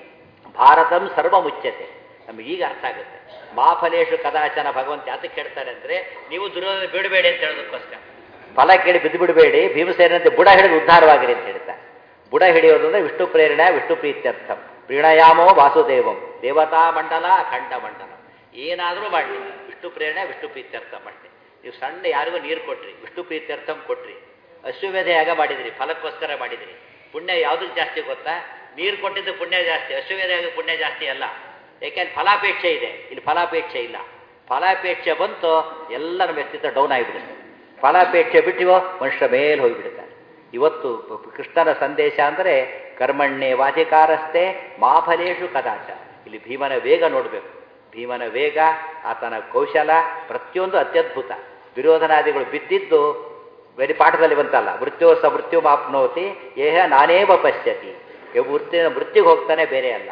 [SPEAKER 1] ಭಾರತಂ ಸರ್ವಮುಚ್ಯತೆ ನಮಗೆ ಈಗ ಅರ್ಥ ಆಗುತ್ತೆ ಮಾಫಲೇಶು ಕದಾಚನ ಭಗವಂತ ಯಾತಕ್ಕೆ ಹೇಳ್ತಾರೆ ಅಂದ್ರೆ ನೀವು ದುರ್ಯೋಧನ ಬಿಡಬೇಡಿ ಅಂತ ಹೇಳೋದಕ್ಕೋಸ್ಕರ ಫಲ ಕೇಳಿ ಬಿದ್ದು ಬಿಡಬೇಡಿ ಭೀಮಸೇನಂತೆ ಬುಡ ಹಿಡಿದು ಉದ್ಧಾರವಾಗಿರಿ ಅಂತ ಹೇಳ್ತಾರೆ ಬುಡ ಹಿಡಿಯೋದು ಅಂದ್ರೆ ವಿಷ್ಣು ಪ್ರೇರಣೆ ವಿಷ್ಣು ಪ್ರೀತ್ಯರ್ಥಂ ಪ್ರೀಣಯಾಮೋ ವಾಸುದೇವಂ ದೇವತಾ ಮಂಡಲ ಅಖಂಡ ಮಂಡಲ ಏನಾದರೂ ಮಾಡಲಿ ವಿಷ್ಣು ಪ್ರೇರಣೆ ವಿಷ್ಣು ಪ್ರೀತ್ಯರ್ಥಂ ಮಾಡಲಿ ನೀವು ಸಣ್ಣ ಯಾರಿಗೂ ನೀರು ಕೊಟ್ರಿ ವಿಷ್ಣು ಪ್ರೀತ್ಯರ್ಥಂ ಕೊಟ್ರಿ ಅಶ್ವಮೇಧ ಯಾಗ ಮಾಡಿದ್ರಿ ಫಲಕ್ಕೋಸ್ಕರ ಮಾಡಿದ್ರಿ ಪುಣ್ಯ ಯಾವುದಕ್ಕೆ ಜಾಸ್ತಿ ಗೊತ್ತಾ ನೀರು ಕೊಟ್ಟಿದ್ದು ಪುಣ್ಯ ಜಾಸ್ತಿ ಅಶ್ವಮೇಧ ಯಾಗ ಪುಣ್ಯ ಜಾಸ್ತಿ ಅಲ್ಲ ಯಾಕೆಂದ್ರೆ ಫಲಾಪೇಕ್ಷೆ ಇದೆ ಇಲ್ಲಿ ಫಲಾಪೇಕ್ಷೆ ಇಲ್ಲ ಫಲಾಪೇಕ್ಷೆ ಬಂತು ಎಲ್ಲ ನಮ್ಮ ವ್ಯಕ್ತಿತ್ವ ಡೌನ್ ಆಗಿಬಿಡುತ್ತೆ ಫಲಾಪೇಕ್ಷೆ ಬಿಟ್ಟಿವೋ ಮನುಷ್ಯ ಮೇಲೆ ಹೋಗಿಬಿಡುತ್ತಾರೆ ಇವತ್ತು ಪ- ಪ- ಕೃಷ್ಣನ ಸಂದೇಶ ಅಂದರೆ ಕರ್ಮಣ್ಣೆ ವಾಧಿಕಾರಸ್ಥೆ ಮಾಫಲೇಶು ಕದಾಚ ಇಲ್ಲಿ ಭೀಮನ ವೇಗ ನೋಡಬೇಕು ಭೀಮನ ವೇಗ ಆತನ ಕೌಶಲ ಪ್ರತಿಯೊಂದು ಅತ್ಯದ್ಭುತ ದುರ್ಯೋಧನಾದಿಗಳು ಬಿದ್ದಿದ್ದು ಬರೀ ಪಾಠದಲ್ಲಿ ಬಂತಲ್ಲ ಮೃತ್ಯೋ ಸ ಮೃತ್ಯು ಮಾಪ್ನೋತಿ ಏಹ ನಾನೇವ ಪಶ್ಯತಿ ಮೃತ್ಯು ಮೃತ್ಯುಗೆ ಹೋಗ್ತಾನೆ ಬೇರೆ ಅಲ್ಲ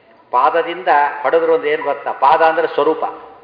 [SPEAKER 1] ಪಾದದಿಂದ ಹೊಡೆದ್ರು ಅಂದ್ರೆ ಏನು ಗೊತ್ತಾ ಪಾದ ಅಂದರೆ ಸ್ವರೂಪ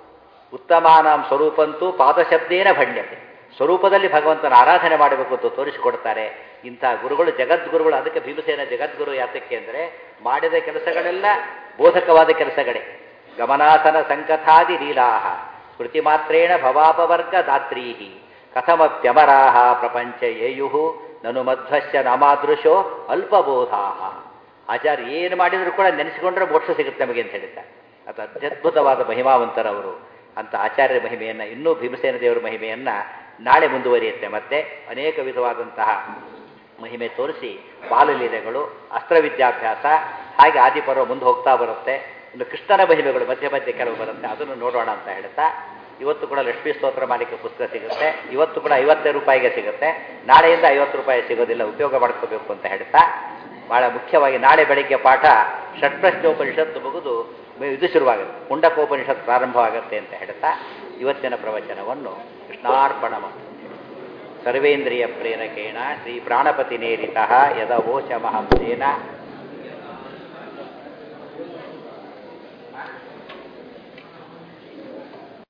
[SPEAKER 1] ಉತ್ತಮಾನಾಂ ಸ್ವರೂಪಂತೂ ಪಾದಶಬ್ದೇನ ಭಣ್ಯತೆ ಸ್ವರೂಪದಲ್ಲಿ ಭಗವಂತನ ಆರಾಧನೆ ಮಾಡಬೇಕು ಅಂತ ತೋರಿಸಿಕೊಡ್ತಾರೆ ಇಂಥ ಗುರುಗಳು ಜಗದ್ಗುರುಗಳು ಅದಕ್ಕೆ ಭೀಮಸೇನ ಜಗದ್ಗುರು ಯಾತಕ್ಕೆ ಅಂದರೆ ಮಾಡಿದ ಕೆಲಸಗಳೆಲ್ಲ ಬೋಧಕವಾದ ಕೆಲಸಗಳೇ ಗಮನಾಸನ ಸಂಕಥಾದಿ ಲೀಲಾಹ ಸ್ಮೃತಿ ಮಾತ್ರೇಣ ಭವಾಪವರ್ಗ ದಾತ್ರೀಹಿ ಕಥಮಪ್ಯಮರಾಹ ಪ್ರಪಂಚ ಯೇಯು ನನು ಮಧ್ವಶ್ಯ ನಾಮಾದೃಶೋ ಅಲ್ಪಬೋಧಾಹ ಆಚಾರ್ಯ ಏನು ಮಾಡಿದರೂ ಕೂಡ ನೆನೆಸಿಕೊಂಡ್ರೆ ಮೋಕ್ಷ ಸಿಗುತ್ತೆ ನಮಗೆ ಅಂತ ಹೇಳಿದ್ದಾರೆ ಅದು ಅತ್ಯದ್ಭುತವಾದ ಮಹಿಮಾವಂತರವರು ಅಂತ ಆಚಾರ್ಯರ ಮಹಿಮೆಯನ್ನು ಇನ್ನೂ ಭೀಮಸೇನ ದೇವರ ಮಹಿಮೆಯನ್ನು ನಾಳೆ ಮುಂದುವರಿಯುತ್ತೆ ಮತ್ತೆ ಅನೇಕ ವಿಧವಾದಂತಹ ಮಹಿಮೆ ತೋರಿಸಿ ಬಾಲಲೀಲೆಗಳು ಅಸ್ತ್ರವಿದ್ಯಾಭ್ಯಾಸ ಹಾಗೆ ಆದಿಪರ್ವ ಮುಂದೆ ಹೋಗ್ತಾ ಬರುತ್ತೆ ಇನ್ನು ಕೃಷ್ಣನ ಮಹಿಮೆಗಳು ಮಧ್ಯೆ ಮಧ್ಯೆ ಕೆಲವು ಬರುತ್ತೆ ಅದನ್ನು ನೋಡೋಣ ಅಂತ ಹೇಳ್ತಾ ಇವತ್ತು ಕೂಡ ಲಕ್ಷ್ಮೀ ಸ್ತೋತ್ರ ಮಾಲಿಕೆ ಪುಸ್ತಕ ಸಿಗುತ್ತೆ ಇವತ್ತು ಕೂಡ ಐವತ್ತೈದು ರೂಪಾಯಿಗೆ ಸಿಗುತ್ತೆ ನಾಳೆಯಿಂದ ಐವತ್ತು ರೂಪಾಯಿ ಸಿಗೋದಿಲ್ಲ ಉಪಯೋಗ ಮಾಡ್ಕೋಬೇಕು ಅಂತ ಹೇಳ್ತಾ ಬಹಳ ಮುಖ್ಯವಾಗಿ ನಾಳೆ ಬೆಳಿಗ್ಗೆ ಪಾಠ ಷಟ್ಪ್ರಶ್ನೋಪನಿಷತ್ತು ಮುಗಿದು ಇದು ಶುರುವಾಗುತ್ತೆ ಮುಂಡಕೋಪನಿಷತ್ ಪ್ರಾರಂಭವಾಗುತ್ತೆ ಅಂತ ಹೇಳ್ತಾ ಇವತ್ತಿನ ಪ್ರವಚನವನ್ನು ಕೃಷ್ಣಾರ್ಪಣ ಸರ್ವೇಂದ್ರಿಯ ಪ್ರೇರಕೇಣ ಶ್ರೀ ಪ್ರಾಣಪತಿ ನೇರಿತ ಯದವೋಚ ಮಹಂಸೇನ